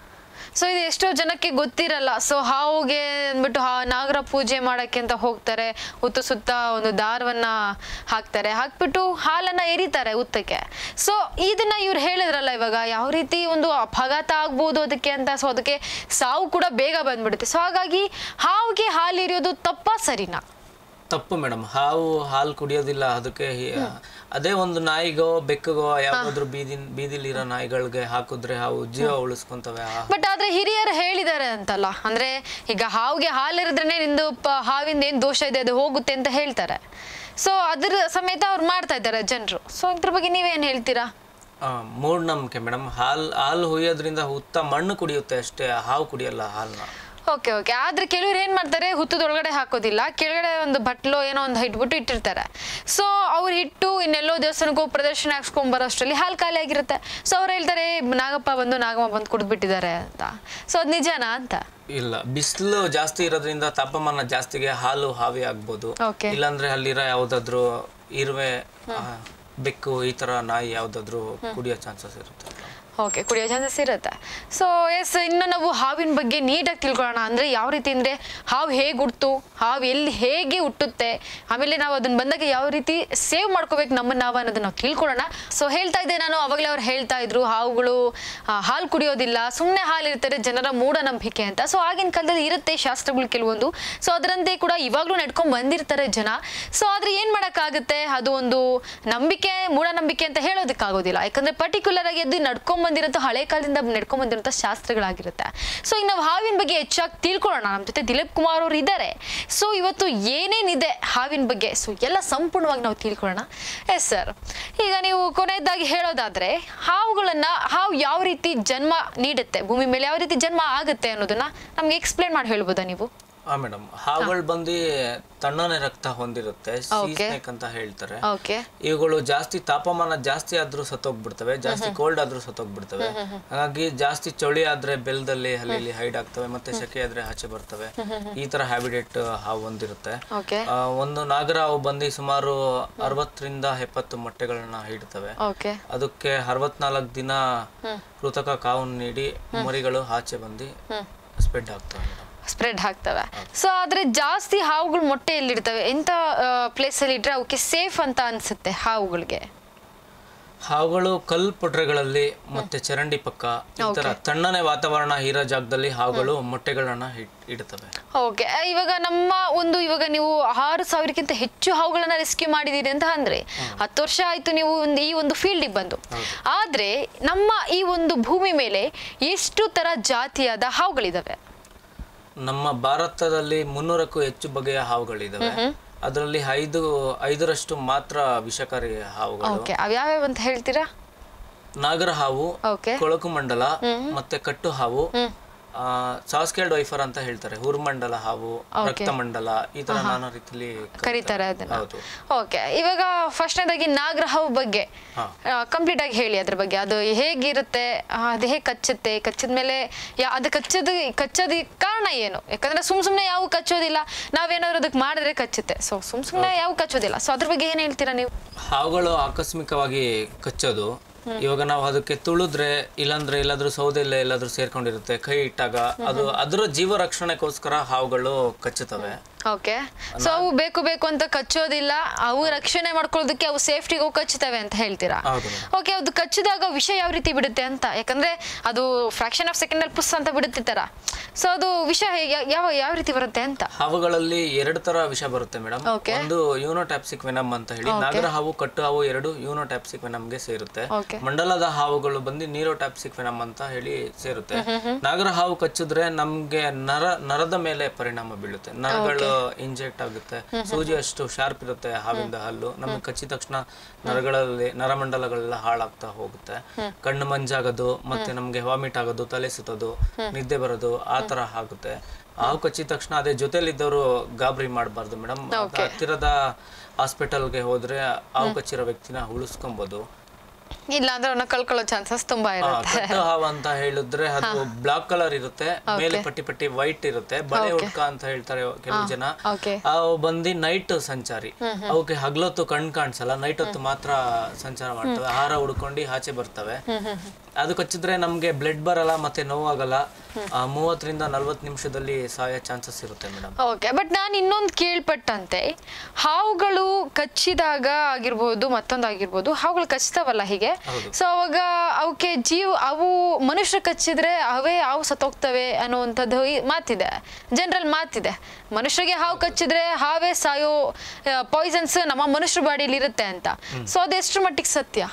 ಸೊ ಇದು ಎಷ್ಟೋ ಜನಕ್ಕೆ ಗೊತ್ತಿರಲ್ಲ ಸೊ ಹಾವುಗೆ ಅಂದ್ಬಿಟ್ಟು ಹಾ ನಾಗರ ಪೂಜೆ ಮಾಡಕ್ಕೆ ಅಂತ ಹೋಗ್ತಾರೆ ಉತ್ತು ಸುತ್ತ ಒಂದು ದಾರವನ್ನ ಹಾಕ್ತಾರೆ ಹಾಕ್ಬಿಟ್ಟು ಹಾಲನ್ನ ಎರಿತಾರೆ ಉತ್ತಕ್ಕೆ ಸೊ ಇದನ್ನ ಇವ್ರು ಹೇಳಿದ್ರಲ್ಲ ಇವಾಗ ಯಾವ ರೀತಿ ಒಂದು ಅಪಘಾತ ಆಗ್ಬೋದು ಅದಕ್ಕೆ ಅಂತ ಸೊ ಅದಕ್ಕೆ ಸಾವು ಕೂಡ ಬೇಗ ಬಂದ್ಬಿಡುತ್ತೆ ಸೊ ಹಾಗಾಗಿ ಹಾವಿಗೆ ಹಾಲು ಎರಿಯೋದು ತಪ್ಪಾ ಸರಿನಾ
ತಪ್ಪು ಮೇಡಮ್ ಹಾವು ಹಾಲು ಕುಡಿಯೋದಿಲ್ಲ ಅದಕ್ಕೆ ಹಿ- ಅದೇ ಒಂದು ನಾಯಿಗೋ ಬೆಕ್ಕಗೋ ಯಾವ್ದಾದ್ರು ಬೀದಿ ಬೀದಿಲಿರೋ ನಾಯಿಗಳಿಗೆ ಹಾಕಿದ್ರೆ ಹಾವು ಜೀವ ಉಳಿಸ್ಕೊಂತವೆ ಆ-
ಬಟ್ ಆದ್ರೆ ಹಿರಿಯರು ಹೇಳಿದ್ದಾರೆ ಅಂತಲ್ಲ ಅಂದ್ರೆ ಈಗ ಹಾವಿಗೆ ಹಾಲೆರೆದ್ರೇನೆ ನಿಂದು ಪ- ಹಾವಿಂದ ಏನ್ ದೋಷ ಇದೆ ಅದು ಹೋಗುತ್ತೆ ಅಂತ ಹೇಳ್ತಾರೆ ಸೊ ಅದ್ರ ಸಮೇತ ಅವ್ರು ಮಾಡ್ತಾ ಇದ್ದಾರೆ ಜನರು ಸೊ ಇದ್ರ ಬಗ್ಗೆ ನೀವೇನ್ ಹೇಳ್ತೀರಾ
ಆ, ಮೂಢನಂಬಿಕೆ ಮೇಡಮ್ ಹಾಲ್ ಹಾಲು ಹುಯ್ಯೋದ್ರಿಂದ ಹುತ್ತ ಮಣ್ಣು ಕುಡಿಯುತ್ತೆ ಅಷ್ಟೇ ಹಾವು ಕುಡಿಯಲ್ಲ ಹಾಲ್ನ
ಓಕೆ ಓಕೆ ಆದ್ರೆ ಕೆಲವ್ರು ಏನ್ ಮಾಡ್ತಾರೆ ಹುತ್ತದೊಳಗಡೆ ಹಾಕೋದಿಲ್ಲ ಕೆಳಗಡೆ ಒಂದು ಬಟ್ಲು ಏನೋ ಒಂದು ಇಟ್ಬಿಟ್ಟು ಇಟ್ಟಿರ್ತಾರೆ ಸೊ ಅವ್ರು ಇಟ್ಟು ಇನ್ನೆಲ್ಲೋ ದೇವಸ್ಥಾನಕ್ಕೆ ಹೋಗಿ ಪ್ರದರ್ಶನ ಹಾಕ್ಸ್ಕೊಂಡ್ ಬರೋಷ್ಟರಲ್ಲಿ ಹಾಲು ಖಾಲಿ ಆಗಿರುತ್ತೆ ಸೊ ಅವ್ರು ಹೇಳ್ತಾರೆ "ಏ, ನಾಗಪ್ಪ ಬಂದು ನಾಗಮ್ಮ ಬಂದು ಕುಡಿದ್ಬಿಟ್ಟಿದ್ದಾರೆ ಅಂತ ಸೊ ಅದು ನಿಜನಾ ಅಂತ
ಇಲ್ಲ ಬಿಸಿಲು ಜಾಸ್ತಿ ಇರೋದ್ರಿಂದ ತಾಪಮಾನ ಜಾಸ್ತಿಗೆ ಹಾಲು ಹಾವಿ ಆಗ್ಬೋದು
ಓಕೆ
ಇಲ್ಲಾಂದ್ರೆ ಅಲ್ಲಿರೋ ಯಾವ್ದಾದ್ರು ಇರುವೆ ಆ, ಬೆಕ್ಕು ಈ ತರ ನಾಯಿ ಯಾವ್ದಾದ್ರು ಕುಡಿಯೋ ಚಾನ್ಸಸ್ ಇರುತ್ತೆ
ಓಕೆ ಕುಡಿಯೋ ಚಾನ್ಸಸ್ ಇರುತ್ತೆ ಸೊ ಎಸ್ ಇನ್ನು ನಾವು ಹಾವಿನ ಬಗ್ಗೆ ನೀಟಾಗಿ ತಿಳ್ಕೊಳ್ಳೋಣ ಅಂದರೆ ಯಾವ ರೀತಿ ಅಂದರೆ ಹಾವು ಹೇಗೆ ಹುಟ್ಟು ಹಾವು ಎಲ್ಲಿ ಹೇಗೆ ಹುಟ್ಟುತ್ತೆ ಆಮೇಲೆ ನಾವು ಅದನ್ನ ಬಂದಾಗ ಯಾವ ರೀತಿ ಸೇವ್ ಮಾಡ್ಕೋಬೇಕು ನಮ್ಮನ್ನ ನಾವು ಅನ್ನೋದನ್ನ ನಾವು ತಿಳ್ಕೊಳ್ಳೋಣ ಸೊ ಹೇಳ್ತಾ ಇದ್ದೆ ನಾನು ಅವಾಗಲೇ ಅವ್ರು ಹೇಳ್ತಾ ಇದ್ರು ಹಾವುಗಳು ಆ, ಹಾಲು ಕುಡಿಯೋದಿಲ್ಲ ಸುಮ್ಮನೆ ಹಾಲು ಇರ್ತಾರೆ ಜನರ ಮೂಢನಂಬಿಕೆ ಅಂತ ಸೊ ಆಗಿನ ಕಾಲದಲ್ಲಿ ಇರುತ್ತೆ ಶಾಸ್ತ್ರಗಳು ಕೆಲವೊಂದು ಸೊ ಅದರಂತೆ ಕೂಡ ಇವಾಗಲೂ ನಡ್ಕೊಂಡ್ ಬಂದಿರ್ತಾರೆ ಜನ ಸೊ ಆದ್ರೆ ಏನ್ ಮಾಡಕ್ಕಾಗುತ್ತೆ ಅದು ಒಂದು ನಂಬಿಕೆ ಮೂಢನಂಬಿಕೆ ಅಂತ ಹೇಳೋದಕ್ಕಾಗೋದಿಲ್ಲ ಯಾಕಂದ್ರೆ ಪರ್ಟಿಕ್ಯುಲರ್ ಆಗಿ ಅದು ನಡ್ಕೊಂಡ್ ಬಂದಿರೋ ಹಳೆ ಕಾಲದಿಂದ ನಡ್ಕೊಂಡ್ ಬಂದಿರೋ ಶಾಸ್ತ್ರಗಳಾಗಿರುತ್ತೆ ಸೊ ಈಗ ನಾವು ಹಾವಿನ ಬಗ್ಗೆ ಹೆಚ್ಚಾಗಿ ತಿಳ್ಕೊಳ್ಳೋಣ ನಮ್ಮ ಜೊತೆ ದಿಲೀಪ್ ಕುಮಾರ್ ಅವರು ಇದ್ದಾರೆ ಸೊ ಇವತ್ತು ಏನೇನಿದೆ ಹಾವಿನ ಬಗ್ಗೆ ಸೊ ಎಲ್ಲ ಸಂಪೂರ್ಣವಾಗಿ ನಾವು ತಿಳ್ಕೊಳ್ಳೋಣ ಎಸ್ ಸರ್ ಈಗ ನೀವು ಕೊನೆಯದಾಗಿ ಹೇಳೋದಾದ್ರೆ ಹಾವುಗಳನ್ನ ಹಾವು ಯಾವ ರೀತಿ ಜನ್ಮ ನೀಡುತ್ತೆ ಭೂಮಿ ಮೇಲೆ ಯಾವ ರೀತಿ ಜನ್ಮ ಆಗುತ್ತೆ ಅನ್ನೋದನ್ನ ನಮ್ಗೆ ಎಕ್ಸ್ಪ್ಲೇನ್ ಮಾಡಿ ಹೇಳ್ಬೋದಾ ನೀವು
ಹಾ ಮೇಡಮ್ ಹಾವುಗಳು ಬಂದು ತಣ್ಣನೆ ರಕ್ತ ಹೊಂದಿರುತ್ತೆ
Okay.
ಸ್ನೇಕ್ ಅಂತ ಹೇಳ್ತಾರೆ
ಓಕೆ
ಇವುಗಳು ಜಾಸ್ತಿ ತಾಪಮಾನ ಜಾಸ್ತಿ ಆದ್ರೂ ಸತ್ತೋಗ್ಬಿಡ್ತವೆ ಜಾಸ್ತಿ ಕೋಲ್ಡ್ ಆದ್ರೂ ಸತ್ತೋಗ್ಬಿಡ್ತವೆ ಹಾಗಾಗಿ ಜಾಸ್ತಿ ಚಳಿ ಆದ್ರೆ ಬೆಲ್ದಲ್ಲಿ ಹಲ್ಲಿಲಿ ಹೈಡ್ ಆಗ್ತವೆ ಮತ್ತೆ ಸೆಕೆ ಆದ್ರೆ ಆಚೆ ಬರ್ತವೆ ಈ ತರ ಹ್ಯಾಬಿಟೇಟ್ ಹಾವು ಹೊಂದಿರುತ್ತೆ
ಓಕೆ
ಆ, ಒಂದು ನಾಗರ ಹಾವು ಬಂದು ಸುಮಾರು ಅರವತ್ತರಿಂದ ಎಪ್ಪತ್ತು ಮೊಟ್ಟೆಗಳನ್ನ ಇಡ್ತವೆ
ಓಕೆ
ಅದಕ್ಕೆ ಅರವತ್ನಾಲ್ಕು ದಿನ ಕೃತಕ ಕಾವನ್ನು ನೀಡಿ ಮರಿಗಳು ಆಚೆ ಬಂದು ಸ್ಪ್ರೆಡ್ ಆಗ್ತವೆ ಮೇಡಮ್
ಸ್ಪ್ರೆಡ್ ಆಗ್ತವೆ ಸೊ ಆದ್ರೆ ಜಾಸ್ತಿ ಹಾವುಗಳು ಮೊಟ್ಟೆ ಎಲ್ಲಿರ್ತವೆ ಎಂತ ಪ್ಲೇಸ್ ಅಲ್ಲಿ ಇಟ್ರೆ ಅವಕ್ಕೆ ಸೇಫ್ ಅಂತ ಅನ್ಸುತ್ತೆ ಹಾವುಗಳಿಗೆ
ಹಾವುಗಳು ಕಲ್ ಪೊಟ್ರೆಗಳಲ್ಲಿ ಮತ್ತೆ ಚರಂಡಿ ಪಕ್ಕ ಈ ತರ ತಣ್ಣನೆ ವಾತಾವರಣ ಇರೋ ಜಾಗದಲ್ಲಿ ಹಾವುಗಳು ಮೊಟ್ಟೆಗಳನ್ನ ಇಟ್- ಇಡ್ತವೆ
ಓಕೆ ಇವಾಗ ನಮ್ಮ ಒಂದು ಇವಾಗ ನೀವು ಆರು ಸಾವಿರಕ್ಕಿಂತ ಹೆಚ್ಚು ಹಾವುಗಳನ್ನ ರೆಸ್ಕ್ಯೂ ಮಾಡಿದೀರಿ ಅಂತ ಅಂದ್ರೆ ಹತ್ತು ವರ್ಷ ಆಯ್ತು ನೀವು ಒಂದು ಈ ಒಂದು ಫೀಲ್ಡಿಗೆ ಬಂದು ಆದ್ರೆ ನಮ್ಮ ಈ ಒಂದು ಭೂಮಿ ಮೇಲೆ ಎಷ್ಟು ತರ ಜಾತಿಯಾದ ಹಾವುಗಳಿದಾವೆ
ನಮ್ಮ ಭಾರತದಲ್ಲಿ ಮುನ್ನೂರಕ್ಕೂ ಹೆಚ್ಚು ಬಗೆಯ ಹಾವುಗಳಿದಾವೆ ಅದರಲ್ಲಿ ಐದು ಐದರಷ್ಟು ಮಾತ್ರ ವಿಷಕಾರಿ ಹಾವುಗಳು
ಓಕೆ ಅವ್ಯಾವ್ಯಾವ ಅಂತ ಹೇಳ್ತೀರಾ
ನಾಗರ ಹಾವು
ಓಕೆ
ಕೊಳಕು ಮಂಡಲ ಮತ್ತೆ ಕಟ್ಟು ಹಾವು ಸಾಸ್ಕೇಲ್ಡ್ ವೈಫರ್ ಅಂತ ಹೇಳ್ತಾರೆ ಹುರ್ಮಂಡಲ ಹಾವು ರಕ್ತಮಂಡಲ ಈ ತರ ನಾನಾ ರೀತಿಲಿ
ಕರೀತಾರೆ ಅದನ್ನ
ಹೌದು
ಓಕೆ ಇವಾಗ ಫಸ್ಟ್ನೇದಾಗಿ ನಾಗರ ಹಾವು ಬಗ್ಗೆ
ಹಾ.
ಕಂಪ್ಲೀಟ್ ಆಗಿ ಹೇಳಿ ಅದ್ರ ಬಗ್ಗೆ ಅದು ಹೇಗಿರುತ್ತೆ ಆ, ಅದು ಹೇಗೆ ಕಚ್ಚುತ್ತೆ ಕಚ್ಚಿದ ಮೇಲೆ ಯಾ ಅದು ಕಚ್ಚೋದು ಕಚ್ಚೋದು ಕಾರಣ ಏನು ಯಾಕಂದ್ರೆ ಸುಮ್ ಸುಮ್ನೆ ಯಾವ ಕಚ್ಚೋದಿಲ್ಲ ನಾವೇನಾದ್ರು ಅದಕ್ಕೆ ಮಾಡಿದ್ರೆ ಕಚ್ಚುತ್ತೆ ಸೊ ಸುಮ್ ಸುಮ್ನೆ ಯಾವ ಕಚ್ಚೋದಿಲ್ಲ ಸೊ ಅದ್ರ ಬಗ್ಗೆ ಏನ್ ಹೇಳ್ತೀರಾ ನೀವು
ಹಾವುಗಳು ಆಕಸ್ಮಿಕವಾಗಿ ಕಚ್ಚೋದು ಇವಾಗ ನಾವು ಅದಕ್ಕೆ ತುಳಿದ್ರೆ ಇಲ್ಲಾಂದ್ರೆ ಎಲ್ಲಾದ್ರೂ ಸೌದೆಲ್ಲ ಎಲ್ಲಾದ್ರೂ ಸೇರ್ಕೊಂಡಿರುತ್ತೆ ಕೈ ಇಟ್ಟಾಗ ಅದು ಅದರ ಜೀವ ರಕ್ಷಣೆಗೋಸ್ಕರ ಹಾವುಗಳು ಕಚ್ಚುತ್ತವೆ
ಓಕೆ ಸೊ ಅವು ಬೇಕು ಬೇಕು ಅಂತ ಕಚ್ಚೋದಿಲ್ಲ ಅವು ರಕ್ಷಣೆ ಮಾಡ್ಕೊಳ್ಳೋದಕ್ಕೆ ಅವು ಸೇಫ್ಟಿಗೆ ಹೋಗಿ ಕಚ್ಚುತ್ತವೆ ಅಂತ ಹೇಳ್ತೀರಾ
ಹೌದು
ಓಕೆ ಅದು ಕಚ್ಚಿದಾಗ ವಿಷ ಯಾವ ರೀತಿ ಬಿಡುತ್ತೆ ಅಂತ ಯಾಕಂದ್ರೆ ಅದು ಫ್ರಾಕ್ಷನ್ ಆಫ್ ಸೆಕೆಂಡ್ ಅಲ್ಲಿ ಪುಸ್ ಅಂತ ಬಿಡುತ್ತೆ ತರ ಸೊ ಅದು ವಿಷ ಹೇಗೆ- ಯಾವ ಯಾವ ರೀತಿ ಬರುತ್ತೆ ಅಂತ
ಹಾವುಗಳಲ್ಲಿ ಎರಡು ತರ ವಿಷ ಬರುತ್ತೆ ಮೇಡಮ್
Okay.
ಒಂದು ಯೂನೋಟ್ಯಾಪ್ಸಿಕ್ ವೆನಮ್ ಅಂತ ಹೇಳಿ ನಾಗರ ಹಾವು ಕಟ್ಟು ಹಾವು ಎರಡು ಯೂನೋಟ್ಯಾಪ್ಸಿಕ್ ವೆನಮ್ಗೆ ಸೇರುತ್ತೆ
ಓಕೆ
ಮಂಡಲದ ಹಾವುಗಳು ಬಂದು ನೀರೋಟ್ಯಾಪ್ಸಿಕ್ ವೆನಮ್ ಅಂತ ಹೇಳಿ ಸೇರುತ್ತೆ ನಾಗರ ಹಾವು ಕಚ್ಚಿದ್ರೆ ನಮ್ಗೆ ನರ ನರದ ಮೇಲೆ ಪರಿಣಾಮ ಬೀಳುತ್ತೆ ನರಗಳು ಇಂಜೆಕ್ಟ್ ಆಗುತ್ತೆ ಸೂಜಿ ಅಷ್ಟು ಶಾರ್ಪ್ ಇರುತ್ತೆ ಹಾವಿಂದ ಹಲ್ಲು ನಮ್ಗೆ ಕಚ್ಚಿದ ತಕ್ಷಣ ನರಗಳಲ್ಲಿ ನರಮಂಡಲಗಳೆಲ್ಲ ಹಾಳಾಗ್ತಾ ಹೋಗುತ್ತೆ ಕಣ್ಣು ಮಂಜಾಗೋದು ಮತ್ತೆ ನಮ್ಗೆ ವಾಮಿಟ್ ಆಗೋದು ತಲೆ ಸುತ್ತೋದು ನಿದ್ದೆ ಬರೋದು ಆ ತರ ಆಗುತ್ತೆ ಹಾವು ಕಚ್ಚಿದ ತಕ್ಷಣ ಅದೇ ಜೊತೆಲಿದ್ದವರು ಗಾಬರಿ ಮಾಡಬಾರ್ದು ಮೇಡಮ್ ಹತ್ತಿರದ ಹಾಸ್ಪಿಟಲ್ಗೆ ಹೋದ್ರೆ ಹಾವು ಕಚ್ಚಿರೋ ವ್ಯಕ್ತಿನ ಉಳಿಸ್ಕೊಬೋದು
ಇಲ್ಲ ಅಂದ್ರೆ ಅವನ್ನ ಕಳ್ಕೊಳ್ಳೋ ಚಾನ್ಸಸ್ ತುಂಬಾ
ಆ,
ಇರುತ್ತೆ
ಕಟ್ಟು ಹಾವು ಅಂತ ಹೇಳಿದ್ರೆ ಅದು ಬ್ಲಾಕ್ ಕಲರ್ ಇರುತ್ತೆ ಮೇಲೆ ಪಟ್ಟಿ ಪಟ್ಟಿ ವೈಟ್ ಇರುತ್ತೆ ಬಳೆ ಹುಡ್ಕ ಅಂತ ಹೇಳ್ತಾರೆ ಕೆಲವು ಜನ
ಓಕೆ
ಅವು ಬಂದು ನೈಟ್ ಸಂಚಾರಿ ಅವಕ್ಕೆ ಹಗ್ಲೊತ್ತು ಕಣ್ ಕಾಣಿಸಲ್ಲ ನೈಟ್ ಹೊತ್ತು ಮಾತ್ರ ಸಂಚಾರ ಮಾಡ್ತವೆ ಆಹಾರ ಹುಡ್ಕೊಂಡು ಆಚೆ ಬರ್ತವೆ ಅದು ಕಚ್ಚಿದ್ರೆ ನಮ್ಗೆ ಬ್ಲಡ್ ಬರಲ್ಲ ಮತ್ತೆ ನೋವಾಗಲ್ಲ ಆ, ಮೂವತ್ತರಿಂದ ನಲ್ವತ್ತು ನಿಮಿಷದಲ್ಲಿ ಸಾಯೋ ಚಾನ್ಸಸ್ ಇರುತ್ತೆ ಮೇಡಮ್
ಓಕೆ ಬಟ್ ನಾನು ಇನ್ನೊಂದು ಕೇಳ್ಪಟ್ಟಂತೆ ಹಾವುಗಳು ಕಚ್ಚಿದಾಗ ಆಗಿರ್ಬೋದು ಮತ್ತೊಂದಾಗಿರ್ಬೋದು ಹಾವುಗಳು ಕಚ್ತಾವಲ್ಲ ಹೀಗೆ
ಹೌದು.
ಸೊ ಅವಾಗ ಅವಕ್ಕೆ ಜೀವ ಅವು ಮನುಷ್ಯರು ಕಚ್ಚಿದ್ರೆ ಅವೇ ಹಾವು ಸತ್ತೋಗ್ತವೆ ಅನ್ನುವಂಥದ್ದು ಈ ಮಾತಿದೆ ಜನರಲ್ ಮಾತಿದೆ ಮನುಷ್ಯರಿಗೆ ಹಾವು ಕಚ್ಚಿದ್ರೆ ಹಾವೇ ಸಾಯೋ ಪಾಯ್ಸನ್ಸ್ ನಮ್ಮ ಮನುಷ್ಯರ ಬಾಡಿಯಲ್ಲಿ ಇರುತ್ತೆ ಅಂತ ಸೊ ಅದೆಷ್ಟು ಮಟ್ಟಿಗೆ ಸತ್ಯ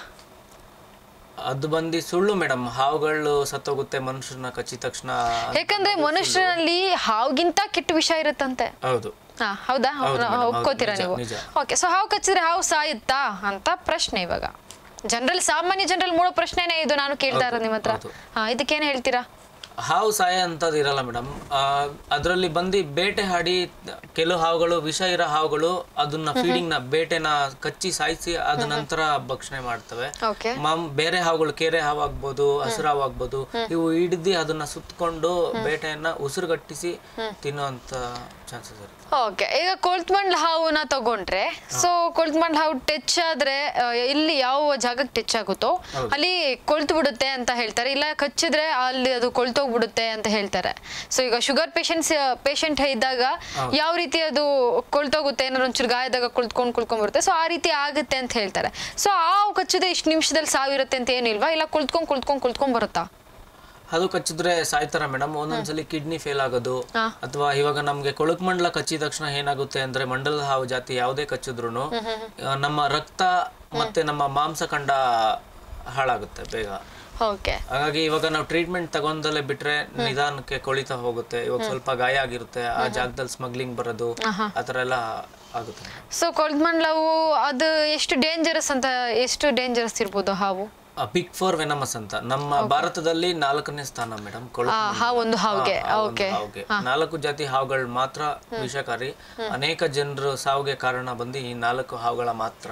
ಅದು ಬಂದು ಸುಳ್ಳು ಮೇಡಮ್ ಹಾವುಗಳು ಸತ್ತೋಗುತ್ತೆ ಮನುಷ್ಯರನ್ನ ಕಚ್ಚಿದ ತಕ್ಷಣ ಅದು
ಯಾಕಂದ್ರೆ ಮನುಷ್ಯರಲ್ಲಿ ಹಾವುಗಿಂತ ಕೆಟ್ಟ ವಿಷ ಇರುತ್ತಂತೆ
ಹೌದು
ಹಾ ಹೌದಾ
ಹೌದು madam, ಹೌದು,
ಒಪ್ಕೋತೀರಾ
ನಿಜ,
ನೀವು
ನಿಜ.
ಓಕೆ ಸೊ ಹಾವು ಕಚ್ಚಿದ್ರೆ ಹಾವು ಸಾಯುತ್ತಾ ಅಂತ ಪ್ರಶ್ನೆ ಇವಾಗ ಜನರಲ್ ಸಾಮಾನ್ಯ ಜನರಲ್ ಮೂಡೋ ಪ್ರಶ್ನೆನೇ ಇದು ನಾನು ಕೇಳ್ತಾ ಇರೋದು ನಿಮ್ಮ ಹತ್ರ
ಹೌದು.
ಹಾ ಇದಕ್ಕೇನು ಹೇಳ್ತೀರಾ
ಹಾವು ಸಾಯ ಅಂತದ್ ಇರಲ್ಲ ಮೇಡಮ್ ಅದರಲ್ಲಿ ಬಂದು ಬೇಟೆ ಹಾಡಿ ಕೆಲವು ಹಾವುಗಳು ವಿಷ ಇರೋ ಹಾವುಗಳು ಅದನ್ನ ಫೀಡಿಂಗ್ ನ ಬೇಟೆನ ಕಚ್ಚಿ ಸಾಯಿಸಿ ಅದ ನಂತರ ಭಕ್ಷಣೆ ಮಾಡ್ತವೆ
ಓಕೆ
ಮಾಮ್ ಬೇರೆ ಹಾವುಗಳು ಕೆರೆ ಹಾವು ಆಗ್ಬೋದು ಹಸಿರು ಹಾವು ಆಗ್ಬೋದು ಇವು ಹಿಡಿದು ಅದನ್ನ ಸುತ್ತಕೊಂಡು ಬೇಟೆಯನ್ನ ಉಸಿರುಗಟ್ಟಿಸಿ ತಿನ್ನುವಂತ ಚಾನ್ಸಸ್ ಇರುತ್ತೆ
ಓಕೆ ಈಗ ಕೊಳ್ತ್ಮಂಡ್ಲ ಹಾವುನ ತಗೊಂಡ್ರೆ ಸೊ ಕೊಳ್ತ್ಮಂಡ್ಲ ಹಾವು ಟಚ್ ಆದ್ರೆ ಆ, ಇಲ್ಲಿ ಯಾವ ಜಾಗಕ್ಕೆ ಟಚ್ ಆಗುತ್ತೋ ಅಲ್ಲಿ ಕೊಳ್ತು ಬಿಡುತ್ತೆ ಅಂತ ಹೇಳ್ತಾರೆ ಇಲ್ಲ ಕಚ್ಚಿದ್ರೆ ಅಲ್ಲಿ ಅದು ಕೊಳ್ತೋಗ್ಬಿಡುತ್ತೆ ಅಂತ ಹೇಳ್ತಾರೆ ಸೊ ಈಗ ಶುಗರ್ ಪೇಷಂಟ್ಸ್ ಪೇಷಂಟ್ ಇದ್ದಾಗ ಯಾವ ರೀತಿ ಅದು ಕೊಳ್ತೋಗುತ್ತೆ ಏನಾದ್ರು ಒಂಚೂರು ಗಾಯದಾಗ ಕೊಳ್ತ್ಕೊಂಡು ಕುಳ್ಕೊಂಡ್ ಬರುತ್ತೆ ಸೊ ಆ ರೀತಿ ಆಗುತ್ತೆ ಅಂತ ಹೇಳ್ತಾರೆ ಸೊ ಆ ಹಾವು ಕಚ್ಚಿದ್ರೆ ಇಷ್ಟು ನಿಮಿಷದಲ್ಲಿ ಸಾವಿರುತ್ತೆ ಅಂತ ಏನಿಲ್ವಾ ಇಲ್ಲ ಕುಳ್ತ್ಕೊಂಡ್ ಕುಳ್ತ್ಕೊಂಡ್ ಕುಳ್ತ್ಕೊಂಡ್ ಬರುತ್ತಾ
ಅದು ಕಚ್ಚಿದ್ರೆ ಸಾಯ್ತಾರ ಮೇಡಮ್ ಒಂದೊಂದ್ಸಲಿ ಕಿಡ್ನಿ ಫೇಲ್ ಆಗೋದು
ಹಾ.
ಅಥವಾ ಇವಾಗ ನಮ್ಗೆ ಕೊಳಕ್ ಮಂಡಲ ಕಚ್ಚಿದ ತಕ್ಷಣ ಏನಾಗುತ್ತೆ ಅಂದ್ರೆ ಮಂಡಲದ ಹಾವು ಜಾತಿ ಯಾವುದೇ ಕಚ್ಚಿದ್ರು ನಮ್ಮ ರಕ್ತ ಮತ್ತೆ ನಮ್ಮ ಮಾಂಸಖಂಡ ಹಾಳಾಗುತ್ತೆ ಬೇಗ
ಓಕೆ
ಹಾಗಾಗಿ ಇವಾಗ ನಾವು ಟ್ರೀಟ್ಮೆಂಟ್ ತಗೊಂಡಲ್ಲೇ ಬಿಟ್ರೆ ನಿಧಾನಕ್ಕೆ ಕೊಳಿತಾ ಹೋಗುತ್ತೆ ಇವಾಗ ಸ್ವಲ್ಪ ಗಾಯ ಆಗಿರುತ್ತೆ ಆ ಜಾಗದಲ್ಲಿ ಸ್ಮಗ್ಲಿಂಗ್ ಬರೋದು ಆ ಥರ ಎಲ್ಲ ಆಗುತ್ತೆ
ಸೊ ಕೊಳ್ದ್ಮಂಡ್ಲವು ಅದು ಎಷ್ಟು ಡೇಂಜರಸ್ ಅಂತ ಎಷ್ಟು ಡೇಂಜರಸ್ ಇರ್ಬೋದು ಹಾವು
ಬಿಗ್ ಫೋರ್ ವೆನಮಸ್ ಅಂತ ನಮ್ಮ ಭಾರತದಲ್ಲಿ ನಾಲ್ಕನೇ ಸ್ಥಾನ ಮೇಡಮ್
ಆ, ಹಾವು ಒಂದು ಹಾವಿಗೆ ಓಕೆ
ಹಾವುಗೆ ನಾಲ್ಕು ಜಾತಿ ಹಾವುಗಳು ಮಾತ್ರ ವಿಷಕಾರಿ ಅನೇಕ ಜನರು ಸಾವಿಗೆ ಕಾರಣ ಬಂದು ಈ ನಾಲ್ಕು ಹಾವುಗಳ ಮಾತ್ರ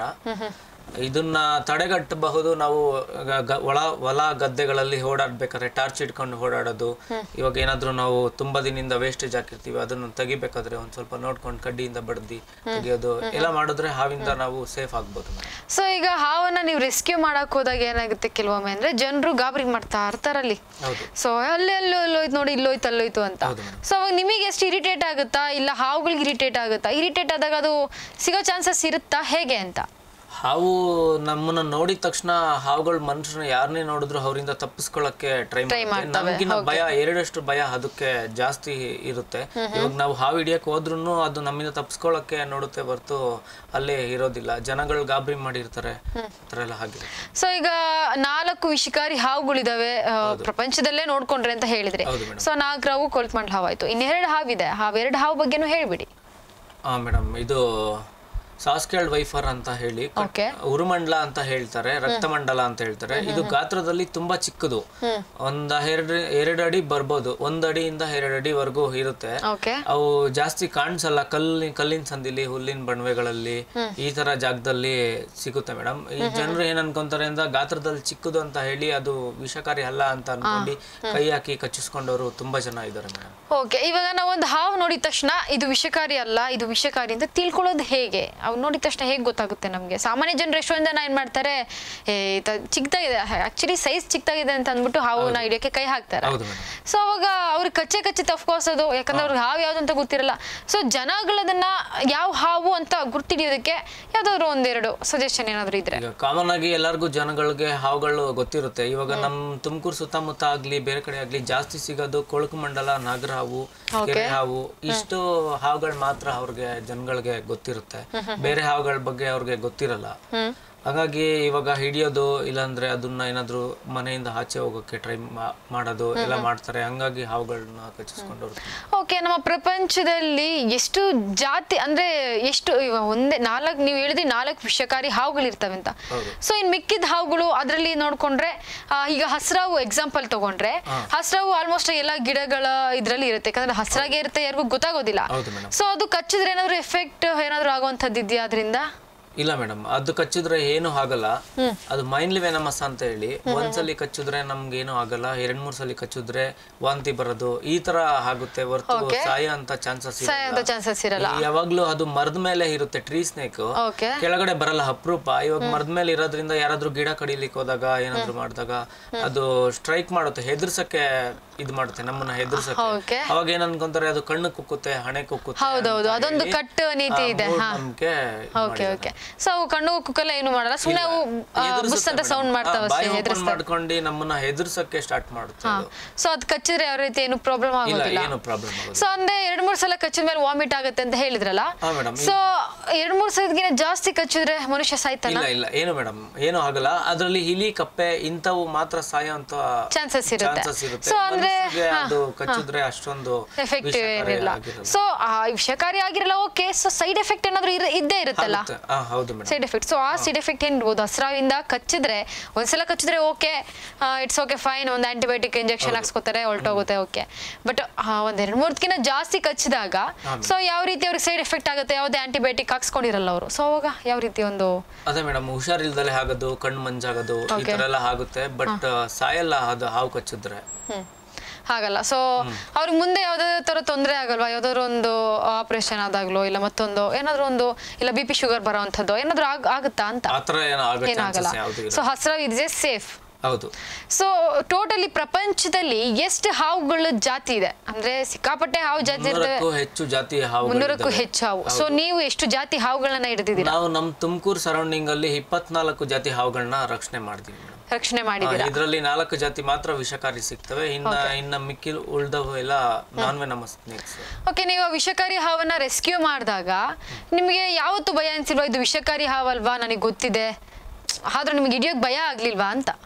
ಇದನ್ನ ತಡೆಗಟ್ಟಬಹುದು ನಾವು ಗ- ಗ- ಒಳ ಹೊಲ ಗದ್ದೆಗಳಲ್ಲಿ ಓಡಾಡ್ಬೇಕಾದ್ರೆ ಟಾರ್ಚ್ ಇಟ್ಕೊಂಡು ಓಡಾಡೋದು ಇವಾಗ ಏನಾದ್ರೂ ನಾವು ತುಂಬಾ ದಿನದಿಂದ ವೇಸ್ಟೇಜ್ ಹಾಕಿರ್ತೀವಿ ಅದನ್ನು ತೆಗಿಬೇಕಾದ್ರೆ ಒಂದ್ ಸ್ವಲ್ಪ ನೋಡ್ಕೊಂಡು ಕಡ್ಡಿಯಿಂದ ಬಡ್ದಿ ತೆಗಿಯೋದು ಎಲ್ಲ ಮಾಡಿದ್ರೆ ಹಾವಿಂದ ನಾವು ಸೇಫ್ ಆಗ್ಬೋದು ಮೇಡಮ್
ಸೊ ಈಗ ಹಾವನ್ನ ನೀವು ರೆಸ್ಕ್ಯೂ ಮಾಡಕ್ ಹೋದಾಗ ಏನಾಗುತ್ತೆ ಕೆಲವೊಮ್ಮೆ ಅಂದ್ರೆ ಜನರು ಗಾಬರಿ ಮಾಡ್ತಾ ಇರ್ತಾರಲ್ಲಿ
ಹೌದು
ಸೊ ಅಲ್ಲಿ ಅಲ್ಲಿ ಅಲ್ಲೋಯ್ತು ನೋಡಿ ಇಲ್ಲೋಯ್ತು ಅಲ್ಲೋಯ್ತು ಅಂತ
ಹೌದು ಮೇಡಮ್
ಸೊ ಅವಾಗ ನಿಮಗೆ ಎಷ್ಟು ಇರಿಟೇಟ್ ಆಗುತ್ತಾ ಇಲ್ಲ ಹಾವುಗಳಿಗೆ ಇರಿಟೇಟ್ ಆಗುತ್ತಾ ಇರಿಟೇಟ್ ಆದಾಗ ಅದು ಸಿಗೋ ಚಾನ್ಸಸ್ ಇರುತ್ತಾ ಹೇಗೆ ಅಂತ
ಹಾವು ನಮ್ಮನ್ನ ನೋಡಿದ ತಕ್ಷಣ ಹಾವುಗಳು ಮನುಷ್ಯನ ಯಾರನ್ನೇ ನೋಡಿದ್ರು ಅವರಿಂದ ತಪ್ಪಿಸ್ಕೊಳ್ಳಕ್ಕೆ ಟ್ರೈ ಮಾಡುತ್ತೆ ನಮಗಿನ ಭಯ ಎರಡಷ್ಟು ಭಯ ಅದಕ್ಕೆ ಜಾಸ್ತಿ ಇರುತ್ತೆ ಇವಾಗ ನಾವು ಹಾವು ಹಿಡಿಯಕ್ ಹೋದ್ರೂ ಅದು ನಮ್ಮಿಂದ ತಪ್ಪಿಸ್ಕೊಳ್ಳಕ್ಕೆ ನೋಡುತ್ತೆ ಹೊರ್ತು ಅಲ್ಲೇ ಇರೋದಿಲ್ಲ ಜನಗಳು ಗಾಬರಿ ಮಾಡಿರ್ತಾರೆ ಆ ಥರ ಎಲ್ಲ ಆಗಿರುತ್ತೆ
ಸೊ ಈಗ ನಾಲ್ಕು ವಿಷಕಾರಿ ಹಾವುಗಳಿದಾವೆ ಆ, ಪ್ರಪಂಚದಲ್ಲೇ ನೋಡ್ಕೊಂಡ್ರೆ ಅಂತ ಹೇಳಿದ್ರಿ
ಹೌದು ಮೇಡಮ್
ಸೊ ನಾಲ್ಕು ಹಾವು ಕೊಳ್ತ್ಮಂಡ್ ಹಾವು ಆಯ್ತು ಇನ್ನೆರಡು ಹಾವಿದೆ ಹಾವೆರಡು ಹಾವು ಬಗ್ಗೆನೂ ಹೇಳ್ಬಿಡಿ
ಹಾ ಮೇಡಮ್ ಇದು ಸಾಸ್ಕೇಲ್ಡ್ ವೈಫರ್ ಅಂತ ಹೇಳಿ ಕಟ್-
ಓಕೆ
ಉರುಮಂಡಲ ಅಂತ ಹೇಳ್ತಾರೆ ರಕ್ತಮಂಡಲ ಅಂತ ಹೇಳ್ತಾರೆ ಇದು ಗಾತ್ರದಲ್ಲಿ ತುಂಬಾ ಚಿಕ್ಕದು ಒಂದ್ ಎರಡು ಎರಡು ಅಡಿ ಬರ್ಬೋದು ಒಂದ್ ಅಡಿಯಿಂದ ಎರಡು ಅಡಿವರೆಗೂ ಇರುತ್ತೆ
ಓಕೆ
ಅವು ಜಾಸ್ತಿ ಕಾಣಿಸಲ್ಲ ಕಲ್ಲಿ ಕಲ್ಲಿನ ಸಂದಿಲಿ ಹುಲ್ಲಿನ ಬಣವೆಗಳಲ್ಲಿ ಈ ತರ ಜಾಗದಲ್ಲಿ ಸಿಗುತ್ತೆ ಮೇಡಮ್ ಈ ಜನರು ಏನ್ ಅನ್ಕೊಂತಾರೆ ಅಂದ್ರೆ ಗಾತ್ರದಲ್ಲಿ ಚಿಕ್ಕದು ಅಂತ ಹೇಳಿ ಅದು ವಿಷಕಾರಿ ಅಲ್ಲ ಅಂತ ಅನ್ಕೊಂಡು ಕೈ ಹಾಕಿ ಕಚ್ಚಿಸ್ಕೊಂಡವರು ತುಂಬಾ ಜನ ಇದ್ದಾರೆ ಮೇಡಮ್
ಓಕೆ ಇವಾಗ ನಾವು ಒಂದು ಹಾವು ನೋಡಿದ ತಕ್ಷಣ ಇದು ವಿಷಕಾರಿ ಅಲ್ಲ ಇದು ವಿಷಕಾರಿ ಅಂತ ತಿಳ್ಕೊಳ್ಳೋದು ಹೇಗೆ ಅವ್ ನೋಡಿದ ತಕ್ಷಣ ಹೇಗೆ ಗೊತ್ತಾಗುತ್ತೆ ನಮಗೆ ಸಾಮಾನ್ಯ ಜನರು ಎಷ್ಟೊಂದು ಜನ ಏನ್ ಮಾಡ್ತಾರೆ ಏ ಇದ ಚಿಕ್ಕದಾಗಿದೆ ಆಕ್ಚುಲಿ ಸೈಜ್ ಚಿಕ್ಕದಾಗಿದೆ ಅಂತ ಅಂದ್ಬಿಟ್ಟು ಹಾವುನ ಹಿಡಿಯೋಕೆ ಕೈ ಹಾಕ್ತಾರೆ
ಹೌದು ಮೇಡಮ್
ಸೊ ಅವಾಗ ಅವ್ರಿಗೆ ಕಚ್ಚೆ ಕಚ್ಚಿ ತಫ್ಕೋಸೋದು ಯಾಕಂದ್ರೆ ಅವ್ರಿಗೆ ಹಾವು ಯಾವ್ದು ಅಂತ ಗೊತ್ತಿರಲ್ಲ ಸೊ ಜನಗಳದನ್ನ ಯಾವ ಹಾವು ಅಂತ ಗುರ್ತಿಡಿಯೋದಕ್ಕೆ ಯಾವ್ದಾದ್ರು ಒಂದೆರಡು ಸಜೆಷನ್ ಏನಾದ್ರು ಇದ್ರೆ
ಈಗ ಕಾಮನ್ ಆಗಿ ಎಲ್ಲರಿಗೂ ಜನಗಳಿಗೆ ಹಾವುಗಳು ಗೊತ್ತಿರುತ್ತೆ ಇವಾಗ ನಮ್ ತುಮಕೂರು ಸುತ್ತಮುತ್ತ ಆಗ್ಲಿ ಬೇರೆ ಕಡೆ ಆಗ್ಲಿ ಜಾಸ್ತಿ ಸಿಗೋದು ಕೊಳಕು ಮಂಡಲ ನಾಗರ ಹಾವು ಕೆರೆ ಹಾವು ಇಷ್ಟು ಹಾವುಗಳು ಮಾತ್ರ ಅವ್ರಿಗೆ ಜನಗಳಿಗೆ ಗೊತ್ತಿರುತ್ತೆ ಬೇರೆ ಹಾವುಗಳ ಬಗ್ಗೆ ಅವ್ರಿಗೆ ಗೊತ್ತಿರಲ್ಲ ಹಾಗಾಗಿ ಇವಾಗ ಹಿಡಿಯೋದು ಇಲ್ಲಾಂದ್ರೆ ಅದನ್ನ ಏನಾದ್ರು ಮನೆಯಿಂದ ಆಚೆ ಹೋಗೋಕೆ ಟ್ರೈ ಮಾಡೋದು ಎಲ್ಲ ಮಾಡ್ತಾರೆ ಹಂಗಾಗಿ ಹಾವುಗಳನ್ನ ಕಚ್ಚಿಸ್ಕೊಂಡವ್ರು
ಓಕೆ ನಮ್ಮ ಪ್ರಪಂಚದಲ್ಲಿ ಎಷ್ಟು ಜಾತಿ ಅಂದ್ರೆ ಎಷ್ಟು ಇವ ಒಂದೇ ನಾಲ್ಕು ನೀವು ಹೇಳಿದ್ರಿ ನಾಲ್ಕು ವಿಷಕಾರಿ ಹಾವುಗಳು ಇರ್ತವೆ ಅಂತ
ಹೌದು.
ಸೊ ಇನ್ ಮಿಕ್ಕಿದ ಹಾವುಗಳು ಅದರಲ್ಲಿ ನೋಡ್ಕೊಂಡ್ರೆ ಆ, ಈಗ ಹಸ್ರಾವು ಎಕ್ಸಾಂಪಲ್ ತಗೊಂಡ್ರೆ ಹಸ್ರಾವು ಆಲ್ಮೋಸ್ಟ್ ಎಲ್ಲ ಗಿಡಗಳ ಇದ್ರಲ್ಲಿ ಇರುತ್ತೆ ಯಾಕಂದ್ರೆ ಹಸ್ರಾಗೆ ಇರುತ್ತೆ ಯಾರಿಗೂ ಗೊತ್ತಾಗೋದಿಲ್ಲ
ಹೌದು ಮೇಡಮ್
ಸೊ ಅದು ಕಚ್ಚಿದ್ರೆ ಏನಾದ್ರು ಎಫೆಕ್ಟ್ ಏನಾದ್ರು ಆಗುವಂಥದ್ದು ಇದೆಯಾ ಅದರಿಂದ
ಇಲ್ಲ ಮೇಡಮ್ ಅದು ಕಚ್ಚಿದ್ರೆ ಏನು ಆಗಲ್ಲ ಅದು ಮೈನ್ಲಿ ವೆನಮಸ್ ಅಂತ ಹೇಳಿ ಒಂದ್ಸಲಿ ಕಚ್ಚಿದ್ರೆ ನಮ್ಗೆ ಏನು ಆಗಲ್ಲ ಎರಡ್ ಮೂರ್ ಸಲ ಕಚ್ಚಿದ್ರೆ ವಾಂತಿ ಬರೋದು ಈ ತರ ಆಗುತ್ತೆ ಹೊರತು ಸಾಯ ಅಂತ ಚಾನ್ಸಸ್
ಸಾಯಂತ ಚಾನ್ಸಸ್ ಇರಲ್ಲ
ಯಾವಾಗ್ಲೂ ಅದು ಮರದ ಮೇಲೆ ಇರುತ್ತೆ ಟ್ರೀ ಸ್ನೇಕ್
ಓಕೆ
ಕೆಳಗಡೆ ಬರಲ್ಲ ಅಪರೂಪ ಇವಾಗ ಮರದ ಮೇಲೆ ಇರೋದ್ರಿಂದ ಯಾರಾದ್ರೂ ಗಿಡ ಕಡಿಲಿಕ್ಕೆ ಹೋದಾಗ ಏನಾದ್ರು ಮಾಡಿದಾಗ ಅದು ಸ್ಟ್ರೈಕ್ ಮಾಡುತ್ತೆ ಹೆದರ್ಸಕ್ಕೆ ಇದು ಮಾಡುತ್ತೆ ನಮ್ಮನ್ನ ಹೆದರ್ಸಕ್ಕೆ
ಓಕೆ
ಅವಾಗ ಏನ್ ಅನ್ಕೊಂತಾರೆ ಅದು ಕಣ್ಣು ಕುಕ್ಕುತ್ತೆ ಹಣೆ ಕುಕ್ಕುತ್ತೆ
ಹೌದೌದು ಅದೊಂದು ಕಟ್ ನೀತಿ ಇದೆ ಹಾ
ನಮ್ಗೆ
ಓಕೆ ಓಕೆ ಸೊ ಅವು ಕಣ್ಣು ಕುಕ್ಕಲ್ಲ ಏನು ಮಾಡಲ್ಲ ಸುಮ್ಮನೆ ಅವು ಆ, ಬುಸ್ ಅಂತ ಸೌಂಡ್ ಮಾಡ್ತಾವ
ಬಾಯಿ ಓಪನ್ ಮಾಡ್ಕೊಂಡು ನಮ್ಮನ್ನ ಹೆದರ್ಸಕ್ಕೆ ಸ್ಟಾರ್ಟ್ ಮಾಡುತ್ತೆ ಅದು.
ಸೊ ಅದ್ ಕಚ್ಚಿದ್ರೆ ಯಾವ ರೀತಿ ಏನು ಪ್ರಾಬ್ಲಮ್
ಇಲ್ಲ
ಆಗೋದಿಲ್ಲ
ಏನು ಪ್ರಾಬ್ಲಮ್ ಆಗೋದು
ಸೊ ಅಂದ್ರೆ ಎರಡ್ ಮೂರ್ ಸಲ ಕಚ್ಚಿದ ಮೇಲೆ ವಾಮಿಟ್ ಆಗುತ್ತೆ ಅಂತ ಹೇಳಿದ್ರಲ್ಲ
ಹಾ ಮೇಡಮ್
ಸೊ ಎರಡ್ ಮೂರ್ ಸಲಗಿನ ಜಾಸ್ತಿ ಕಚ್ಚಿದ್ರೆ ಮನುಷ್ಯ ಸಾಯ್ತಾನ
ಇಲ್ಲ ಇಲ್ಲ ಏನು ಮೇಡಮ್ ಏನು ಆಗಲ್ಲ ಅದ್ರಲ್ಲಿ ಇಲಿ ಕಪ್ಪೆ ಇಂಥವು ಮಾತ್ರ ಸಾಯೋ ಅಂತ
ಚಾನ್ಸಸ್ ಇರುತ್ತೆ
ಚಾನ್ಸಸ್ ಇರುತ್ತೆ
ಸೊ ಅಂದ್ರೆ
ಮನುಷ್ಯಗೆ ಅದು ಕಚ್ಚಿದ್ರೆ ಅಷ್ಟೊಂದು
ಎಫೆಕ್ಟಿವ್
ವಿಷಕಾರಿ
ಏನಿಲ್ಲ
ಆಗಿರಲ್ಲ.
ಸೊ ವಿಷಕಾರಿ ಆಗಿರಲ್ಲ ಓಕೆ ಸೊ ಸೈಡ್ ಎಫೆಕ್ಟ್ ಏನಾದ್ರು ಇರ- ಇದ್ದೇ ಇರುತ್ತಲ್ಲ
ಆಗುತ್ತೆ. ಹಾ ಹೌದು ಮೇಡಮ್
ಸೈಡ್ ಎಫೆಕ್ಟ್ ಸೊ ಆ ಸೈಡ್ ಎಫೆಕ್ಟ್ ಏನ್ ಇರ್ಬೋದು ಹಸ್ರಾವಿಂದ ಕಚ್ಚಿದ್ರೆ ಒಂದ್ಸಲ ಕಚ್ಚಿದ್ರೆ ಓಕೆ ಇಟ್ಸ್ ಓಕೆ ಫೈನ್ ಒಂದು ಆಂಟಿಬಯೋಟಿಕ್ ಇಂಜೆಕ್ಷನ್ ಹಾಕ್ಸ್ಕೊತಾರೆ ಹೊಲ್ಟೋಗುತ್ತೆ ಓಕೆ ಬಟ್ ಒಂದ್ ಎರಡ್ ಮೂರ್ಕಿನ ಜಾಸ್ತಿ ಕಚ್ಚಿದಾಗ ಸೊ ಯಾವ ರೀತಿ ಅವ್ರಿಗೆ ಸೈಡ್ ಎಫೆಕ್ಟ್ ಆಗುತ್ತೆ ಯಾವುದೇ ಆಂಟಿಬಯೋಟಿಕ್ ಹಾಕ್ಸ್ಕೊಂಡಿರಲ್ಲ ಅವರು ಸೊ ಅವಾಗ ಯಾವ ರೀತಿ ಒಂದು
ಅದೇ ಮೇಡಮ್ ಹುಷಾರಿಲ್ದಲೆ ಆಗೋದು ಕಣ್ಣು ಮಂಜಾಗೋದು ಈ ತರ ಎಲ್ಲ ಆಗುತ್ತೆ ಬಟ್ ಸಾಯಲ್ಲ ಅದು ಹಾವು ಕಚ್ಚಿದ್ರೆ
ಹ್ಮ್ ಹಾಗಲ್ಲ ಸೊ ಅವ್ರಿಗೆ ಮುಂದೆ ಯಾವ್ದಾದ್ರು ತರ ತೊಂದರೆ ಆಗಲ್ವಾ ಯಾವ್ದಾದ್ರು ಒಂದು ಆಪರೇಷನ್ ಆದಾಗ್ಲೋ ಇಲ್ಲ ಮತ್ತೊಂದು ಏನಾದ್ರು ಒಂದು ಇಲ್ಲ ಬಿ ಪಿ ಶುಗರ್ ಬರೋವಂಥದ್ದು ಏನಾದ್ರು ಆಗ್ ಆಗುತ್ತಾ ಅಂತ
ಆತರ ಏನೋ ಆಗೋ
ಏನಾಗಲ್ಲ
ಚಾನ್ಸಸ್ ಯಾವ್ದು ಇಲ್ಲ
ಸೊ ಹಸ್ರಾವ್ ಇದೆ ಸೇಫ್
ಹೌದು
ಸೊ ಟೋಟಲಿ ಪ್ರಪಂಚದಲ್ಲಿ ಎಷ್ಟು ಹಾವುಗಳ ಜಾತಿ ಇದೆ ಅಂದ್ರೆ ಸಿಕ್ಕಾಪಟ್ಟೆ ಹಾವು ಜಾತಿ ಇರ್ತವೆ
ಮುನ್ನೂರಕ್ಕೂ ಹೆಚ್ಚು ಜಾತಿ ಹಾವು
ಮುನ್ನೂರಕ್ಕೂ ಹೆಚ್ಚು ಹಾವು ಸೊ ನೀವು ಎಷ್ಟು ಜಾತಿ ಹಾವುಗಳನ್ನ ಹಿಡಿದಿದ್ದೀರಾ
ನಾವು ನಮ್ ತುಮಕೂರು ಸರೌಂಡಿಂಗ್ ಅಲ್ಲಿ ಇಪ್ಪತ್ನಾಲ್ಕು ಜಾತಿ ಹಾವುಗಳನ್ನ ರಕ್ಷಣೆ ಮಾಡಿದೀವಿ ಮೇಡಮ್
ರಕ್ಷಣೆ ಮಾಡಿದ್ದೀರಾ
ಇದರಲ್ಲಿ ನಾಲ್ಕು ಜಾತಿ ಮಾತ್ರ ವಿಷಕಾರಿ ಸಿಗ್ತವೆ ಇನ್ನ ಇನ್ನ ಮಿಕ್ಕಿ ಉಳ್ದವು ಎಲ್ಲ ನಾನ್ ವೆನಮಸ್ ಸ್ನೇಕ್ಸ್
ಓಕೆ ನೀವು ಆ ವಿಷಕಾರಿ ಹಾವನ್ನ ರೆಸ್ಕ್ಯೂ ಮಾಡಿದಾಗ ನಿಮಗೆ ಯಾವತ್ತು ಭಯ ಅನ್ಸಿಲ್ವಾ ಇದು ವಿಷಕಾರಿ ಹಾವಲ್ವಾ ನನಗೆ ಗೊತ್ತಿದೆ ಆದ್ರೂ ನಿಮ್ಗೆ ಹಿಡಿಯೋಕ್ ಭಯ ಆಗ್ಲಿಲ್ವಾ ಅಂತ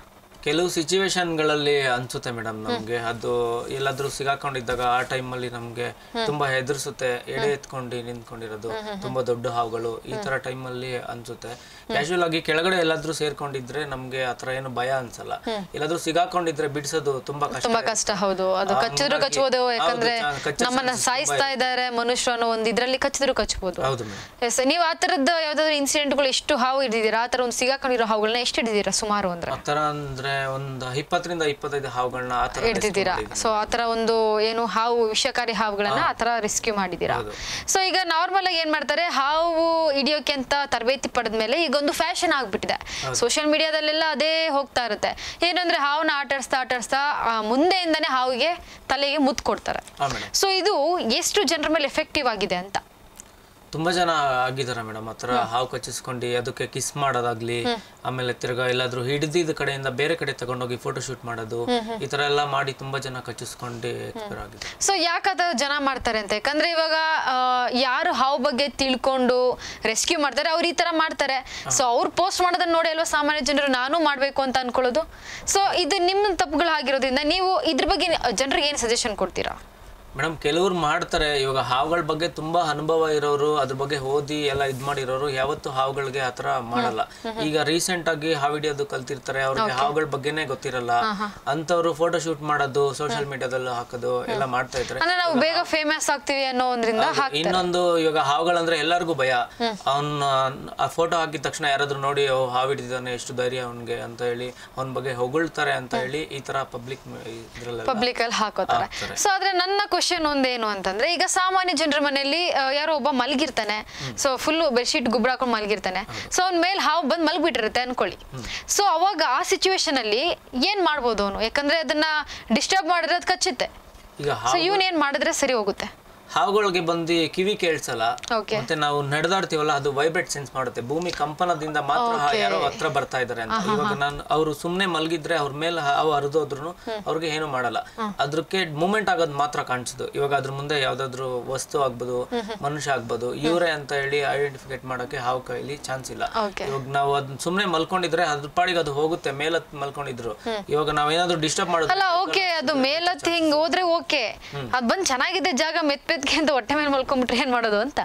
ಕೆಲವು ಸಿಚುವೇಶನ್ಗಳಲ್ಲಿ ಅನ್ಸುತ್ತೆ ಮೇಡಮ್ ನಮ್ಗೆ ಅದು ಎಲ್ಲಾದ್ರೂ ಸಿಗಾಕೊಂಡಿದ್ದಾಗ ಆ ಟೈಮಲ್ಲಿ ನಮ್ಗೆ ತುಂಬಾ ಹೆದರ್ಸುತ್ತೆ ಎಡೆ ಎತ್ಕೊಂಡು ನಿಂತ್ಕೊಂಡಿರೋದು ತುಂಬಾ ದೊಡ್ಡ ಹಾವುಗಳು ಈ ತರ ಟೈಮಲ್ಲಿ ಅನ್ಸುತ್ತೆ ಕ್ಯಾಶುವಲ್ ಆಗಿ ಕೆಳಗಡೆ ಎಲ್ಲಾದ್ರೂ ಸೇರ್ಕೊಂಡಿದ್ರೆ ನಮ್ಗೆ ಆತರ ಏನು ಭಯ ಅನ್ಸಲ್ಲ ಎಲ್ಲಾದ್ರೂ ಸಿಗಾಕೊಂಡಿದ್ರೆ ಬಿಡಿಸೋದು ತುಂಬಾ ಕಷ್ಟ
ತುಂಬಾ ಕಷ್ಟ ಹೌದು ಅದು ಕಚ್ಚಿದ್ರು
ಹಂಗಾಗಿ-
ಕಚ್ಬೋದು
ಹೌದು,
ಯಾಕಂದ್ರೆ
ಚ- ಕಚ್ಚೋ
ನಮ್ಮನ್ನ
chances
ಸಾಯಿಸ್ತಾ ಇದ್ದಾರೆ ಮನುಷ್ಯರು ಅನ್ನೋ ಒಂದು ಇದ್ರಲ್ಲಿ ಕಚ್ಚಿದ್ರು ಕಚ್ಬೋದು
ಹೌದು ಮೇಡಮ್
ಎಸ್ ನೀವು ಆ ತರದ್ದು ಯಾವ್ದಾದ್ರು ಇನ್ಸಿಡೆಂಟ್ಗಳು ಎಷ್ಟು ಹಾವು ಹಿಡಿದಿರಾ ಆ ತರ ಒಂದು ಸಿಗಾಕೊಂಡಿರೋ ಹಾವುಗಳನ್ನ ಎಷ್ಟು ಹಿಡಿದಿರಾ ಸುಮಾರು ಅಂದ್ರೆ
ಆ ತರ ಅಂದ್ರೆ ಒಂದ್ ಇಪ್ಪತ್ತರಿಂದ ಇಪ್ಪತ್ತೈದು ಹಾವುಗಳನ್ನ ಆ ತರ
ಹಿಡ್ದಿದ್ದೀರಾ ಸೊ ಆ ತರ ಒಂದು ಏನು ಹಾವು ವಿಷಕಾರಿ ಹಾವುಗಳನ್ನ ಆ ತರ ರೆಸ್ಕ್ಯೂ ಮಾಡಿದ್ದೀರಾ
ಹೌದು.
ಸೊ ಈಗ ನಾರ್ಮಲ್ ಆಗಿ ಏನ್ ಮಾಡ್ತಾರೆ ಹಾವು ಹಿಡಿಯೋಕೆ ಅಂತ ತರಬೇತಿ ಪಡೆದ್ಮೇಲೆ ಈಗ ಒಂದು ಫ್ಯಾಷನ್ ಆಗ್ಬಿಟ್ಟಿದೆ ಸೋಷಿಯಲ್ ಮೀಡಿಯಾದಲ್ಲೆಲ್ಲ ಅದೇ ಹೋಗ್ತಾ ಇರುತ್ತೆ ಏನಂದ್ರೆ ಹಾವನ್ನ ಆಟಾಡ್ಸ್ತಾ ಆಟಾಡ್ಸ್ತಾ ಆ, ಮುಂದೆಯಿಂದಾನೇ ಹಾವಿಗೆ ತಲೆಗೆ ಮುತ್ತು ಕೊಡ್ತಾರೆ
ಹಾ ಮೇಡಮ್
ಸೊ ಇದು ಎಷ್ಟು ಜನರ ಮೇಲೆ ಎಫೆಕ್ಟಿವ್ ಆಗಿದೆ ಅಂತ
ತುಂಬಾ ಜನ ಆಗಿದಾರೆ ಮೇಡಮ್ ಆತರ ಹಾವು ಕಚ್ಚಿಸ್ಕೊಂಡು ಅದಕ್ಕೆ ಕಿಸ್ ಮಾಡೋದಾಗ್ಲಿ ಆಮೇಲೆ ತಿರ್ಗಾ ಎಲ್ಲಾದ್ರೂ ಹಿಡಿದಿದ್ದ ಕಡೆಯಿಂದ ಬೇರೆ ಕಡೆ ತಗೊಂಡೋಗಿ ಫೋಟೋ ಶೂಟ್ ಮಾಡೋದು ಈ ತರ ಎಲ್ಲ ಮಾಡಿ ತುಂಬಾ ಜನ ಕಚ್ಚಿಸ್ಕೊಂಡು ಎಕ್ಸ್ಪೈರ್ ಆಗಿದೆ
ಸೊ ಯಾಕದ ಜನ ಮಾಡ್ತಾರೆ ಅಂತ ಯಾಕಂದ್ರೆ ಇವಾಗ ಆ, ಯಾರು ಹಾವು ಬಗ್ಗೆ ತಿಳ್ಕೊಂಡು ರೆಸ್ಕ್ಯೂ ಮಾಡ್ತಾರೆ ಅವ್ರು ಈ ತರ ಮಾಡ್ತಾರೆ ಸೊ ಅವ್ರು ಪೋಸ್ಟ್ ಮಾಡೋದನ್ನ ನೋಡಿ ಅಲ್ವಾ ಸಾಮಾನ್ಯ ಜನರು ನಾನು ಮಾಡ್ಬೇಕು ಅಂತ ಅನ್ಕೊಳ್ಳೋದು ಸೊ ಇದು ನಿಮ್ಮ ತಪ್ಪುಗಳು ಆಗಿರೋದ್ರಿಂದ ನೀವು ಇದ್ರ ಬಗ್ಗೆ ಜನರಿಗೆ ಏನು ಸಜೆಷನ್ ಕೊಡ್ತೀರಾ
ಮೇಡಮ್ ಕೆಲವ್ರು ಮಾಡ್ತಾರೆ ಇವಾಗ ಹಾವುಗಳ ಬಗ್ಗೆ ತುಂಬಾ ಅನುಭವ ಇರೋರು ಅದ್ರ ಬಗ್ಗೆ ಓದಿ ಎಲ್ಲ ಇದ್ ಮಾಡಿರೋರು ಯಾವತ್ತು ಹಾವುಗಳಿಗೆ ಆತರ ಮಾಡಲ್ಲ ಈಗ ರೀಸೆಂಟ್ ಆಗಿ ಹಾವು ಹಿಡಿಯೋದು ಕಲ್ತಿರ್ತಾರೆ ಅವ್ರಿಗೆ ಹಾವುಗಳ ಬಗ್ಗೆನೇ ಗೊತ್ತಿರಲ್ಲ ಅಂತವ್ರು ಫೋಟೋ ಶೂಟ್ ಮಾಡೋದು ಸೋಷಿಯಲ್ ಮೀಡಿಯಾದಲ್ಲಿ ಹಾಕೋದು ಎಲ್ಲ ಮಾಡ್ತಾ ಇದ್ದಾರೆ
ಅಂದ್ರೆ ನಾವು ಬೇಗ ಫೇಮಸ್ ಆಗ್ತೀವಿ ಅನ್ನೋ ಒಂದ್ರಿಂದ ಹಾಕ್ತಾರೆ
ಇನ್ನೊಂದು ಇವಾಗ ಹಾವುಗಳಂದ್ರೆ ಎಲ್ಲರಿಗೂ ಭಯ ಅವನ್ ಆ ಫೋಟೋ ಹಾಕಿದ ತಕ್ಷಣ ಯಾರಾದ್ರೂ ನೋಡಿ ಓ ಹಾವು ಹಿಡಿದಿದ್ದಾನೆ ಎಷ್ಟು ಧೈರ್ಯ ಅವನ್ಗೆ ಅಂತ ಹೇಳಿ ಅವನ ಬಗ್ಗೆ ಹೊಗಳ್ತಾರೆ ಅಂತ ಹೇಳಿ ಈ ತರ ಪಬ್ಲಿಕ್ ಇದ್ರಲ್ಲ
ಪಬ್ಲಿಕ್ ಅಲ್ಲಿ ಹಾಕೋತಾರೆ
ಹಾಕ್ತಾರೆ.
ಸೊ ಆದ್ರೆ ನನ್ನ ಕ್ವಶನ್ ಒಂದೇನು ಅಂತಂದ್ರೆ ಈಗ ಸಾಮಾನ್ಯ ಜನರ ಮನೆಯಲ್ಲಿ ಆ, ಯಾರೋ ಒಬ್ಬ ಮಲಗಿರ್ತಾನೆ ಸೊ ಫುಲ್ ಬೆಡ್ಶೀಟ್ ಗುಬ್ರ ಹಾಕೊಂಡು ಮಲಗಿರ್ತಾನೆ ಸೊ ಅವ್ನ ಮೇಲೆ ಹಾವು ಬಂದು ಮಲಗಿಬಿಟ್ಟಿರುತ್ತೆ ಅನ್ಕೊಳ್ಳಿ ಸೊ ಅವಾಗ ಆ ಸಿಚುವೇಶನ್ ಅಲ್ಲಿ ಏನ್ ಮಾಡ್ಬೋದು ಅವನು ಯಾಕಂದ್ರೆ ಅದನ್ನ ಡಿಸ್ಟರ್ಬ್ ಮಾಡಿದ್ರೆ ಅದು ಕಚ್ಚುತ್ತೆ
ಈಗ
ಸೊ
ಹಾವು
ಇವನ್ ಏನ್ ಮಾಡಿದ್ರೆ ಸರಿ ಹೋಗುತ್ತೆ
ಹಾವುಗಳಿಗೆ ಬಂದು ಕಿವಿ ಕೇಳಿಸಲ್ಲ
ಓಕೆ
ಮತ್ತೆ ನಾವು ನಡೆದಾಡ್ತೀವಲ್ಲ ಅದು ವೈಬ್ರೇಟ್ ಸೆನ್ಸ್ ಮಾಡುತ್ತೆ ಭೂಮಿ ಕಂಪನದಿಂದ ಮಾತ್ರ ಹಾ- ಯಾರೋ ಹತ್ರ ಬರ್ತಾ ಇದಾರೆ ಅಂತ ಇವಾಗ ನಾನು ಅವರು ಸುಮ್ನೆ ಮಲಗಿದ್ರೆ ಅವ್ರ ಮೇಲೆ ಹಾವು ಹರಿದೋದ್ರು ಅವ್ರಿಗೆ ಏನು ಮಾಡಲ್ಲ ಅದ್ರಕ್ಕೆ ಮೂಮೆಂಟ್ ಆಗೋದು ಮಾತ್ರ ಕಾಣಿಸೋದು ಇವಾಗ ಅದ್ರ ಮುಂದೆ ಯಾವ್ದಾದ್ರು ವಸ್ತು ಆಗ್ಬೋದು ಮನುಷ್ಯ ಆಗ್ಬೋದು ಇವರೇ ಅಂತ ಹೇಳಿ ಐಡೆಂಟಿಫಿಕೇಟ್ ಮಾಡಕ್ಕೆ ಹಾವು ಕೈಲಿ ಚಾನ್ಸ್ ಇಲ್ಲ
ಓಕೆ
ಇವಾಗ ನಾವು ಅದನ್ನ ಸುಮ್ನೆ ಮಲ್ಕೊಂಡಿದ್ರೆ ಅದ್ರ ಪಾಡಿಗೆ ಅದು ಹೋಗುತ್ತೆ ಮೇಲತ್ ಮಲ್ಕೊಂಡಿದ್ರು ಇವಾಗ ನಾವೇನಾದ್ರೂ ಡಿಸ್ಟರ್ಬ್ ಮಾಡೋದು
ಅಲ್ಲ ಓಕೆ ಅದು ಮೇಲತ್ತಿ ಹಿಂಗ್ ಹೋದ್ರೆ ಓಕೆ ಅದ್ ಬಂದ್ ಚೆನ್ನಾಗಿದೆ ಜಾಗ ಮೆತ್ಮೆತ್ಗೆ ಅಂತ ಹೊಟ್ಟೆ ಮೇಲೆ ಮಲ್ಕೊಂಡ್ಬಿಟ್ರೆ ಏನ್ ಮಾಡೋದು ಅಂತ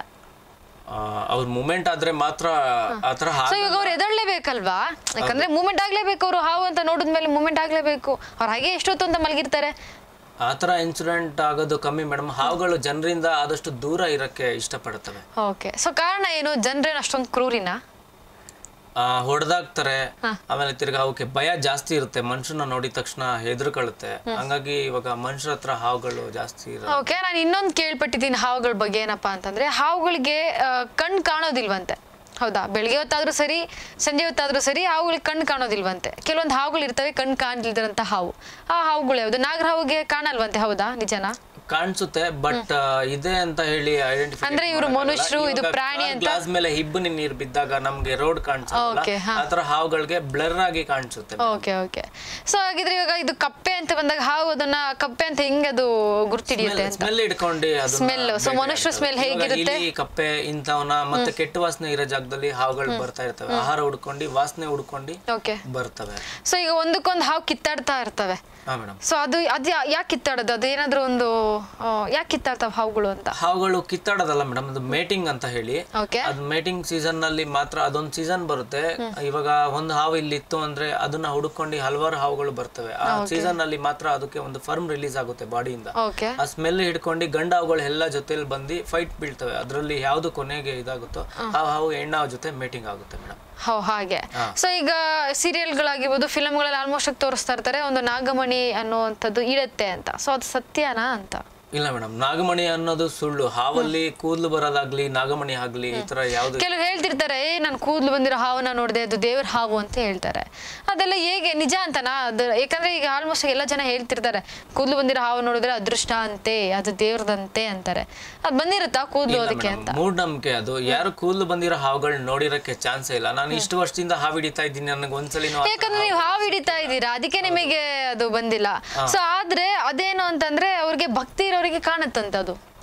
ಅವ್ರ ಮೂಮೆಂಟ್ ಆದ್ರೆ ಮಾತ್ರ ಆತರ
ಸೊ ಇವಾಗ ಅವ್ರು ಎದಳ್ಲೇಬೇಕಲ್ವಾ ಯಾಕಂದ್ರೆ ಮೂವ್ಮೆಂಟ್ ಆಗ್ಲೇಬೇಕು ಅವರು ಹಾವು ಅಂತ ನೋಡಿದ್ಮೇಲೆ ಮೂವ್ಮೆಂಟ್ ಆಗ್ಲೇಬೇಕು ಅವ್ರು ಹಾಗೆ ಎಷ್ಟೊತ್ತು ಅಂತ ಮಲಗಿರ್ತಾರೆ
ಆ ಥರ ಇನ್ಸಿಡೆಂಟ್ ಆಗೋದು ಕಮ್ಮಿ ಮೇಡಮ್ ಹಾವುಗಳು ಜನರಿಂದ ಆದಷ್ಟು ದೂರ ಇರಕ್ಕೆ ಇಷ್ಟಪಡುತ್ತವೆ
ಓಕೆ ಸೊ ಕಾರಣ ಏನು ಜನರೇನು ಅಷ್ಟೊಂದು ಕ್ರೂರಿನ
ಆ, ಹೊಡೆದಾಕ್ತಾರೆ ಆಮೇಲೆ ತಿರ್ಗಾ ಅವಕ್ಕೆ ಭಯ ಜಾಸ್ತಿ ಇರುತ್ತೆ ಮನುಷ್ಯನ ನೋಡಿದ ತಕ್ಷಣ ಹೆದರ್ಕೊಳ್ಳುತ್ತೆ ಹಂಗಾಗಿ ಇವಾಗ ಮನುಷ್ಯರ ಹತ್ರ ಹಾವುಗಳು ಜಾಸ್ತಿ ಇರ
ಓಕೆ ನಾನು ಇನ್ನೊಂದು ಕೇಳ್ಪಟ್ಟಿದ್ದೀನಿ ಹಾವುಗಳ ಬಗ್ಗೆ ಏನಪ್ಪಾ ಅಂತಂದ್ರೆ ಹಾವುಗಳಿಗೆ ಕಣ್ಣು ಕಾಣೋದಿಲ್ವಂತೆ ಹೌದಾ ಬೆಳಿಗ್ಗೆ ಹೊತ್ತಾದ್ರೂ ಸರಿ ಸಂಜೆ ಹೊತ್ತಾದ್ರೂ ಸರಿ ಹಾವುಗಳಿಗೆ ಕಣ್ಣು ಕಾಣೋದಿಲ್ವಂತೆ ಕೆಲವೊಂದು ಹಾವುಗಳು ಇರ್ತವೆ ಕಣ್ಣು ಕಾಣದಿಲ್ದಿರಂತ ಹಾವು ಆ ಹಾವುಗಳು ಯಾವುದು ನಾಗರ ಹಾವುಗೆ ಕಾಣಲ್ವಂತೆ ಹೌದಾ ನಿಜನಾ
ಕಾಣಿಸುತ್ತೆ ಬಟ್ ಇದೆ ಅಂತ ಹೇಳಿ ಐಡೆಂಟಿಫೈ
ಅಂದ್ರೆ ಇವ್ರು ಮನುಷ್ಯರು, ಇದು ಪ್ರಾಣಿ ಅಂತ-
ಗ್ಲಾಸ್ ಮೇಲೆ ಹಿಬ್ಬನಿ ನೀರ್ ಬಿದ್ದಾಗ ನಮ್ಗೆ ರೋಡ್ ಕಾಣಿಸಲ್ಲ
Okay, ಹಾ.
ಆತರ ಹಾವುಗಳಿಗೆ ಬ್ಲರ್ ಆಗಿ ಕಾಣಿಸುತ್ತೆ
ಓಕೆ ಓಕೆ ಸೊ ಹಾಗಿದ್ರೆ ಇವಾಗ ಇದು ಕಪ್ಪೆ ಅಂತ ಬಂದಾಗ ಹಾವು ಅದನ್ನ ಕಪ್ಪೆ ಅಂತ ಹೆಂಗ್ ಅದು ಗುರ್ತಿಡಿಯುತ್ತೆ ಅಂತ
ಸ್ಮೆಲ್ ಇಟ್ಕೊಂಡು ಅದನ್ನ
Smell. So,
ಬೇಟೆ
ಮನುಷ್ಯರ
ಆಡ್ತವೆ.
smell
ಇವಾಗ
ಹೇಗಿರುತ್ತೆ?
ಇಲಿ, ಕಪ್ಪೆ ಇಂಥವನ್ನ ಮತ್ತೆ ಕೆಟ್ಟ ವಾಸನೆ ಇರೋ ಜಾಗದಲ್ಲಿ ಹಾವುಗಳು ಬರ್ತಾ ಇರ್ತವೆ ಆಹಾರ ಹುಡ್ಕೊಂಡು ವಾಸನೆ ಹುಡ್ಕೊಂಡು
ಓಕೆ
ಬರ್ತವೆ
ಸೊ ಈಗ ಒಂದಕ್ಕೊಂದು ಹಾವು ಕಿತ್ತಾಡ್ತಾ ಇರ್ತವೆ
ಹಾ ಮೇಡಮ್
ಸೊ ಅದು ಅದು ಯಾಕೆ ಕಿತ್ತಾಡೋದು ಅದು ಏನಾದ್ರೂ ಒಂದು ಯಾಕೆ ಕಿತ್ತಾಡ್ತಾವ ಹಾವುಗಳು ಅಂತ
ಹಾವುಗಳು ಕಿತ್ತಾಡೋದಲ್ಲ ಮೇಡಮ್ ಅದು ಮೇಟಿಂಗ್ ಅಂತ ಹೇಳಿ
ಓಕೆ
ಅದು ಮೇಟಿಂಗ್ ಸೀಸನ್ ನಲ್ಲಿ ಮಾತ್ರ ಅದೊಂದು ಸೀಸನ್ ಬರುತ್ತೆ ಇವಾಗ ಒಂದು ಹಾವು ಇಲ್ಲಿ ಇತ್ತು ಅಂದ್ರೆ ಅದನ್ನ ಹುಡುಕೊಂಡು ಹಲವಾರು ಹಾವುಗಳು ಬರ್ತವೆ ಆ ಸೀಸನ್ ನಲ್ಲಿ ಮಾತ್ರ ಅದಕ್ಕೆ ಒಂದು ಫರ್ಮ್ ರಿಲೀಸ್ ಆಗುತ್ತೆ ಬಾಡಿಯಿಂದ
ಓಕೆ
ಆ ಸ್ಮೆಲ್ ಹಿಡ್ಕೊಂಡು ಗಂಡ ಹಾವುಗಳು ಎಲ್ಲ ಜೊತೆಲಿ ಬಂದು ಫೈಟ್ ಬೀಳ್ತವೆ ಅದರಲ್ಲಿ ಯಾವ್ದು ಕೊನೆಗೆ ಇದಾಗುತ್ತೋ ಆ ಹಾವು ಹೆಣ್ಣು ಹಾವು ಜೊತೆ ಮೇಟಿಂಗ್ ಆಗುತ್ತೆ ಮೇಡಮ್
ಹೋ ಹಾಗೆ ಸೊ ಈಗ ಸೀರಿಯಲ್ಗಳಾಗಿರ್ಬೋದು ಫಿಲಮ್ಗಳಲ್ಲಿ ಆಲ್ಮೋಸ್ಟ್ ತೋರಿಸ್ತಾ ಇರ್ತಾರೆ ಒಂದು ನಾಗಮಣಿ ಅನ್ನುವಂಥದ್ದು ಇಡತ್ತೆ ಅಂತ ಸೊ ಅದು ಸತ್ಯನಾ ಅಂತ
ಇಲ್ಲ ಮೇಡಮ್ ನಾಗಮಣಿ ಅನ್ನೋದು ಸುಳ್ಳು ಹಾವಲ್ಲಿ ಕೂದಲು ಬರೋದಾಗ್ಲಿ ನಾಗಮಣಿ ಆಗ್ಲಿ ಈ ತರ ಯಾವ್ದು
ಕೆಲವ್ರು ಹೇಳ್ತಿರ್ತಾರೆ ಏ ನಾನು ಕೂದಲು ಬಂದಿರೋ ಹಾವನ್ನ ನೋಡಿದೆ ಅದು ದೇವ್ರ ಹಾವು ಅಂತ ಹೇಳ್ತಾರೆ ಅದೆಲ್ಲ ಹೇಗೆ ನಿಜ ಅಂತನಾ ಅದು ಯಾಕಂದ್ರೆ ಈಗ ಆಲ್ಮೋಸ್ಟ್ ಎಲ್ಲ ಜನ ಹೇಳ್ತಿರ್ತಾರೆ ಕೂದಲು ಬಂದಿರೋ ಹಾವು ನೋಡಿದ್ರೆ ಅದೃಷ್ಟ ಅಂತೆ ಅದು ದೇವ್ರದಂತೆ ಅಂತಾರೆ ಅದು ಬಂದಿರುತ್ತಾ ಕೂದಲು ಅದಕ್ಕೆ ಅಂತ
ಮೂಢನಂಬಿಕೆ ಅದು ಯಾರು ಕೂದಲು ಬಂದಿರೋ ಹಾವುಗಳನ್ನ ನೋಡಿರಕ್ಕೆ ಚಾನ್ಸೇ ಇಲ್ಲ ನಾನು ಇಷ್ಟು ವರ್ಷದಿಂದ ಹಾವು ಹಿಡಿತಾ ಇದ್ದೀನಿ ನನಗೆ ಒಂದ್ಸಲಿನೂ ಆ-
ಯಾಕಂದ್ರೆ ನೀವು ಹಾವು ಹಿಡಿತಾ ಇದ್ದೀರಾ ಅದಕ್ಕೆ ನಿಮಗೆ ಅದು ಬಂದಿಲ್ಲ ಸೊ ಆದ್ರೆ ಅದೇನು ಅಂತಂದ್ರೆ ಅವ್ರಿಗೆ ಭಕ್ತಿ ಇರೋರಿಗೆ ಕಾಣತ್ತಂತೆ ಅದು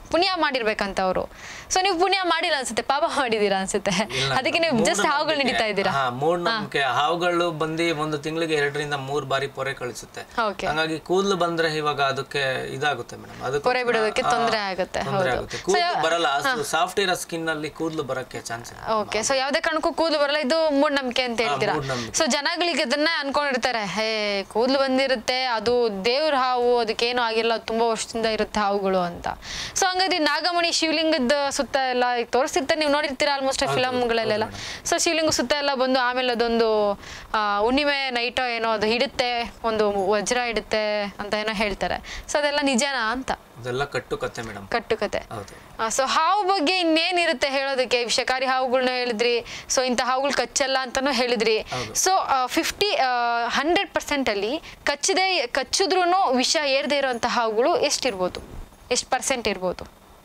ಪುಣ್ಯ ಮಾಡಿರ್ಬೇಕಂತ ಅವರು ಸೊ ನೀವು ಪುಣ್ಯ ಮಾಡಿಲ್ಲ ಅನ್ಸುತ್ತೆ ಪಾಪ ಮಾಡಿದೀರಾ ಅನ್ಸುತ್ತೆ
ಇಲ್ಲ
ಅದಕ್ಕೆ ನೀವು ಜಸ್ಟ್ ಹಾವುಗಳು ಹಿಡಿತಾ ಇದ್ದೀರಾ
ಹಾ ಮೂಢನಂಬಿಕೆ ಹಾವುಗಳು ಬಂದು ಒಂದು ತಿಂಗಳಿಗೆ ಎರಡರಿಂದ ಮೂರ್ ಬಾರಿ ಪೊರೆ ಕಳಿಸುತ್ತೆ
ಓಕೆ
ಹಂಗಾಗಿ ಕೂದಲು ಬಂದ್ರೆ ಇವಾಗ ಅದಕ್ಕೆ ಇದಾಗುತ್ತೆ ಮೇಡಮ್ ಅದಕ್ಕೆ
ಪೊರೆ ಬಿಡೋದಕ್ಕೆ ತೊಂದ್ರೆ ಆಗುತ್ತೆ
ತೊಂದರೆ
ಹೌದು
ಆಗುತ್ತೆ ಕೂದಲು ಬರಲ್ಲ ಸಾಫ್ಟ್ ಇರೋ ಸ್ಕಿನ್ ಅಲ್ಲಿ ಕೂದಲು ಬರಕ್ಕೆ ಚಾನ್ಸ್ ಇದೆ
ಓಕೆ ಸೊ ಯಾವ್ದೇ ಕಾರಣಕ್ಕೂ ಕೂದಲು ಬರಲ್ಲ ಇದು ಮೂಢನಂಬಿಕೆ ಅಂತ ಹೇಳ್ತೀರಾ
ಮೂಢನಂಬಿಕೆ.
ಸೊ ಜನಗಳಿಗೆ ಅದನ್ನ ಅನ್ಕೊಂಡಿರ್ತಾರೆ ಹೇ ಕೂದಲು ಬಂದಿರುತ್ತೆ ಅದು ದೇವ್ರ ಹಾವು ಅದಕ್ಕೇನು ಆಗಿಲ್ಲ ತುಂಬಾ ವರ್ಷದಿಂದ ಇರುತ್ತೆ ಹಾವುಗಳು ಅಂತ ಸೊ ಹಂಗಾಗಿ ನಾಗಮಣಿ ಶಿವಲಿಂಗದ ಸುತ್ತ ಎಲ್ಲ ಈಗ ತೋರಿಸ್ತಿರ್ತಾರೆ ನೀವು ನೋಡಿರ್ತೀರಾ ಆಲ್ಮೋಸ್ಟ್ ಫಿಲಮ್ಗಳಲ್ಲೆಲ್ಲ ಸೊ ಶಿವಲಿಂಗ ಸುತ್ತ ಎಲ್ಲ ಬಂದು ಆಮೇಲೆ ಅದೊಂದು ಆ, ಹುಣ್ಣಿಮೆ ನೈಟೋ ಏನೋ ಅದು ಹಿಡುತ್ತೆ ಒಂದು ವಜ್ರ ಇಡುತ್ತೆ ಅಂತ ಏನೋ ಹೇಳ್ತಾರೆ ಸೊ ಅದೆಲ್ಲ ನಿಜನಾ ಅಂತ
ಅದೆಲ್ಲ ಕಟ್ಟು ಕತ್ತೆ ಮೇಡಮ್
ಕಟ್ಟುಕತೆ
ಹೌದು
ಸೊ ಹಾವು ಬಗ್ಗೆ ಇನ್ನೇನಿರುತ್ತೆ ಹೇಳೋದಕ್ಕೆ ವಿಷಕಾರಿ ಹಾವುಗಳನ್ನ ಹೇಳಿದ್ರಿ ಸೊ ಇಂಥ ಹಾವುಗಳು ಕಚ್ಚಲ್ಲ ಅಂತಾನು ಹೇಳಿದ್ರಿ ಸೊ ಫಿಫ್ಟಿ ಹಂಡ್ರೆಡ್ ಪರ್ಸೆಂಟ್ ಅಲ್ಲಿ ಕಚ್ಚದೆ ಕಚ್ಚಿದ್ರೂ ವಿಷ ಏರ್ದೇ ಇರುವಂಥ ಹಾವುಗಳು ಎಷ್ಟಿರ್ಬೋದು ಎಷ್ಟು ಪರ್ಸೆಂಟ್ ಇರ್ಬೋದು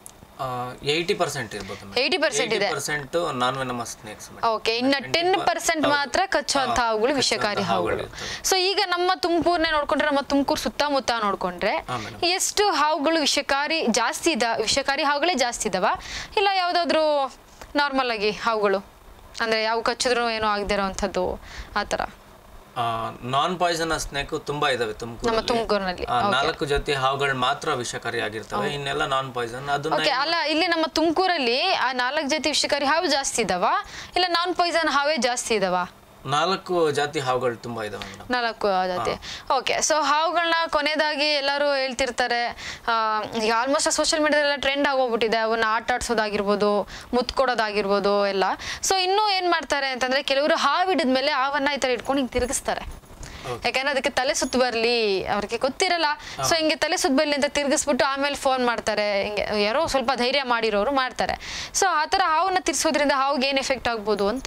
ಏಯ್ಟಿ ಪರ್ಸೆಂಟ್ ಇರ್ಬೋದು
ಏಯ್ಟಿ ಪರ್ಸೆಂಟ್ ಇದೆ
percent non venomous snakes
okay ಇನ್ನು ಟೆನ್ ಪರ್ಸೆಂಟ್ ಮಾತ್ರ ಕಚ್ಚುವಂಥ ಹಾವುಗಳು ವಿಷಕಾರಿ ಹಾವುಗಳು ಸೊ ಈಗ ನಮ್ಮ ತುಮಕೂರ್ನೇ ನೋಡ್ಕೊಂಡ್ರೆ ನಮ್ಮ ತುಮಕೂರು ಸುತ್ತಮುತ್ತ ನೋಡ್ಕೊಂಡ್ರೆ
ಹಾ, madam.
ಎಷ್ಟು ಹಾವುಗಳು ವಿಷಕಾರಿ ಜಾಸ್ತಿ ಇದ ವಿಷಕಾರಿ ಹಾವುಗಳೇ ಜಾಸ್ತಿ ಇದಾವ ಇಲ್ಲ ಯಾವ್ದಾದ್ರು ನಾರ್ಮಲ್ ಆಗಿ ಹಾವುಗಳು ಅಂದ್ರೆ ಯಾವ ಕಚ್ಚಿದ್ರು ಏನೋ ಆಗದೆ ಇರೋವಂಥದ್ದು ಆ ಥರ
ನಾನ್ ಪಾಯ್ಸನಸ್ ಸ್ನೇಕ್ ತುಂಬಾ ಇದಾವೆ
ನಮ್ಮ
ತುಮಕೂರು
ತುಮಕೂರಿನಲ್ಲಿ
ನಾಲ್ಕು ಜೊತೆ ಹಾವುಗಳು ಮಾತ್ರ ವಿಷಕಾರಿಯಾಗಿರ್ತವೆ ಇನ್ನೆಲ್ಲ ನಾನ್ ಪಾಯ್ಸನ್ ಅದನ್ನ
ಓಕೆ ಅಲ್ಲ ಇಲ್ಲಿ ನಮ್ಮ ತುಮಕೂರಲ್ಲಿ ಆ ನಾಲ್ಕು ಜಾತಿ ವಿಷಕಾರಿ ಹಾವು ಜಾಸ್ತಿ ಇದಾವ ಇಲ್ಲ ನಾನ್ ಪಾಯ್ಸನ್ ಹಾವೇ ಜಾಸ್ತಿ ಇದಾವ
ನಾಲ್ಕು ಜಾತಿ ಹಾವುಗಳು ತುಂಬಾ ಇದಾವೆ ಮೇಡಮ್
ನಾಲ್ಕು ಜಾತಿ ಓಕೆ ಸೊ ಹಾವುಗಳನ್ನ ಕೊನೆಯದಾಗಿ ಎಲ್ಲರೂ ಹೇಳ್ತಿರ್ತಾರೆ ಆ, ಈಗ ಆಲ್ಮೋಸ್ಟ್ ಸೋಷಿಯಲ್ ಮೀಡಿಯಾದೆಲ್ಲ ಟ್ರೆಂಡ್ ಆಗೋಗ್ಬಿಟ್ಟಿದೆ ಅವನ್ನ ಆಟ ಆಡ್ಸೋದಾಗಿರ್ಬೋದು ಮುತ್ತು ಕೊಡೋದಾಗಿರ್ಬೋದು ಎಲ್ಲ ಸೊ ಇನ್ನೂ ಏನು ಮಾಡ್ತಾರೆ ಅಂತಂದ್ರೆ ಕೆಲವರು ಹಾವು ಹಿಡಿದ್ಮೇಲೆ ಹಾವನ್ನ ಈ ಥರ ಇಟ್ಕೊಂಡು ಹಿಂಗೆ ತಿರುಗಿಸ್ತಾರೆ ಯಾಕಂದ್ರೆ ಅದಕ್ಕೆ ತಲೆ ಸುತ್ತು ಬರಲಿ ಅವ್ರಿಗೆ ಗೊತ್ತಿರಲ್ಲ ಸೊ ಹಿಂಗೆ ತಲೆ ಸುತ್ತು ಬರಲಿ ಅಂತ ತಿರ್ಗಿಸ್ಬಿಟ್ಟು ಆಮೇಲೆ ಫೋನ್ ಮಾಡ್ತಾರೆ ಹಿಂಗೆ ಯಾರೋ ಸ್ವಲ್ಪ ಧೈರ್ಯ ಮಾಡಿರೋರು ಮಾಡ್ತಾರೆ ಸೊ ಆ ಥರ ಹಾವನ್ನ ತಿರ್ಸೋದ್ರಿಂದ ಹಾವಿಗೆ ಏನು ಎಫೆಕ್ಟ್ ಆಗ್ಬೋದು ಅಂತ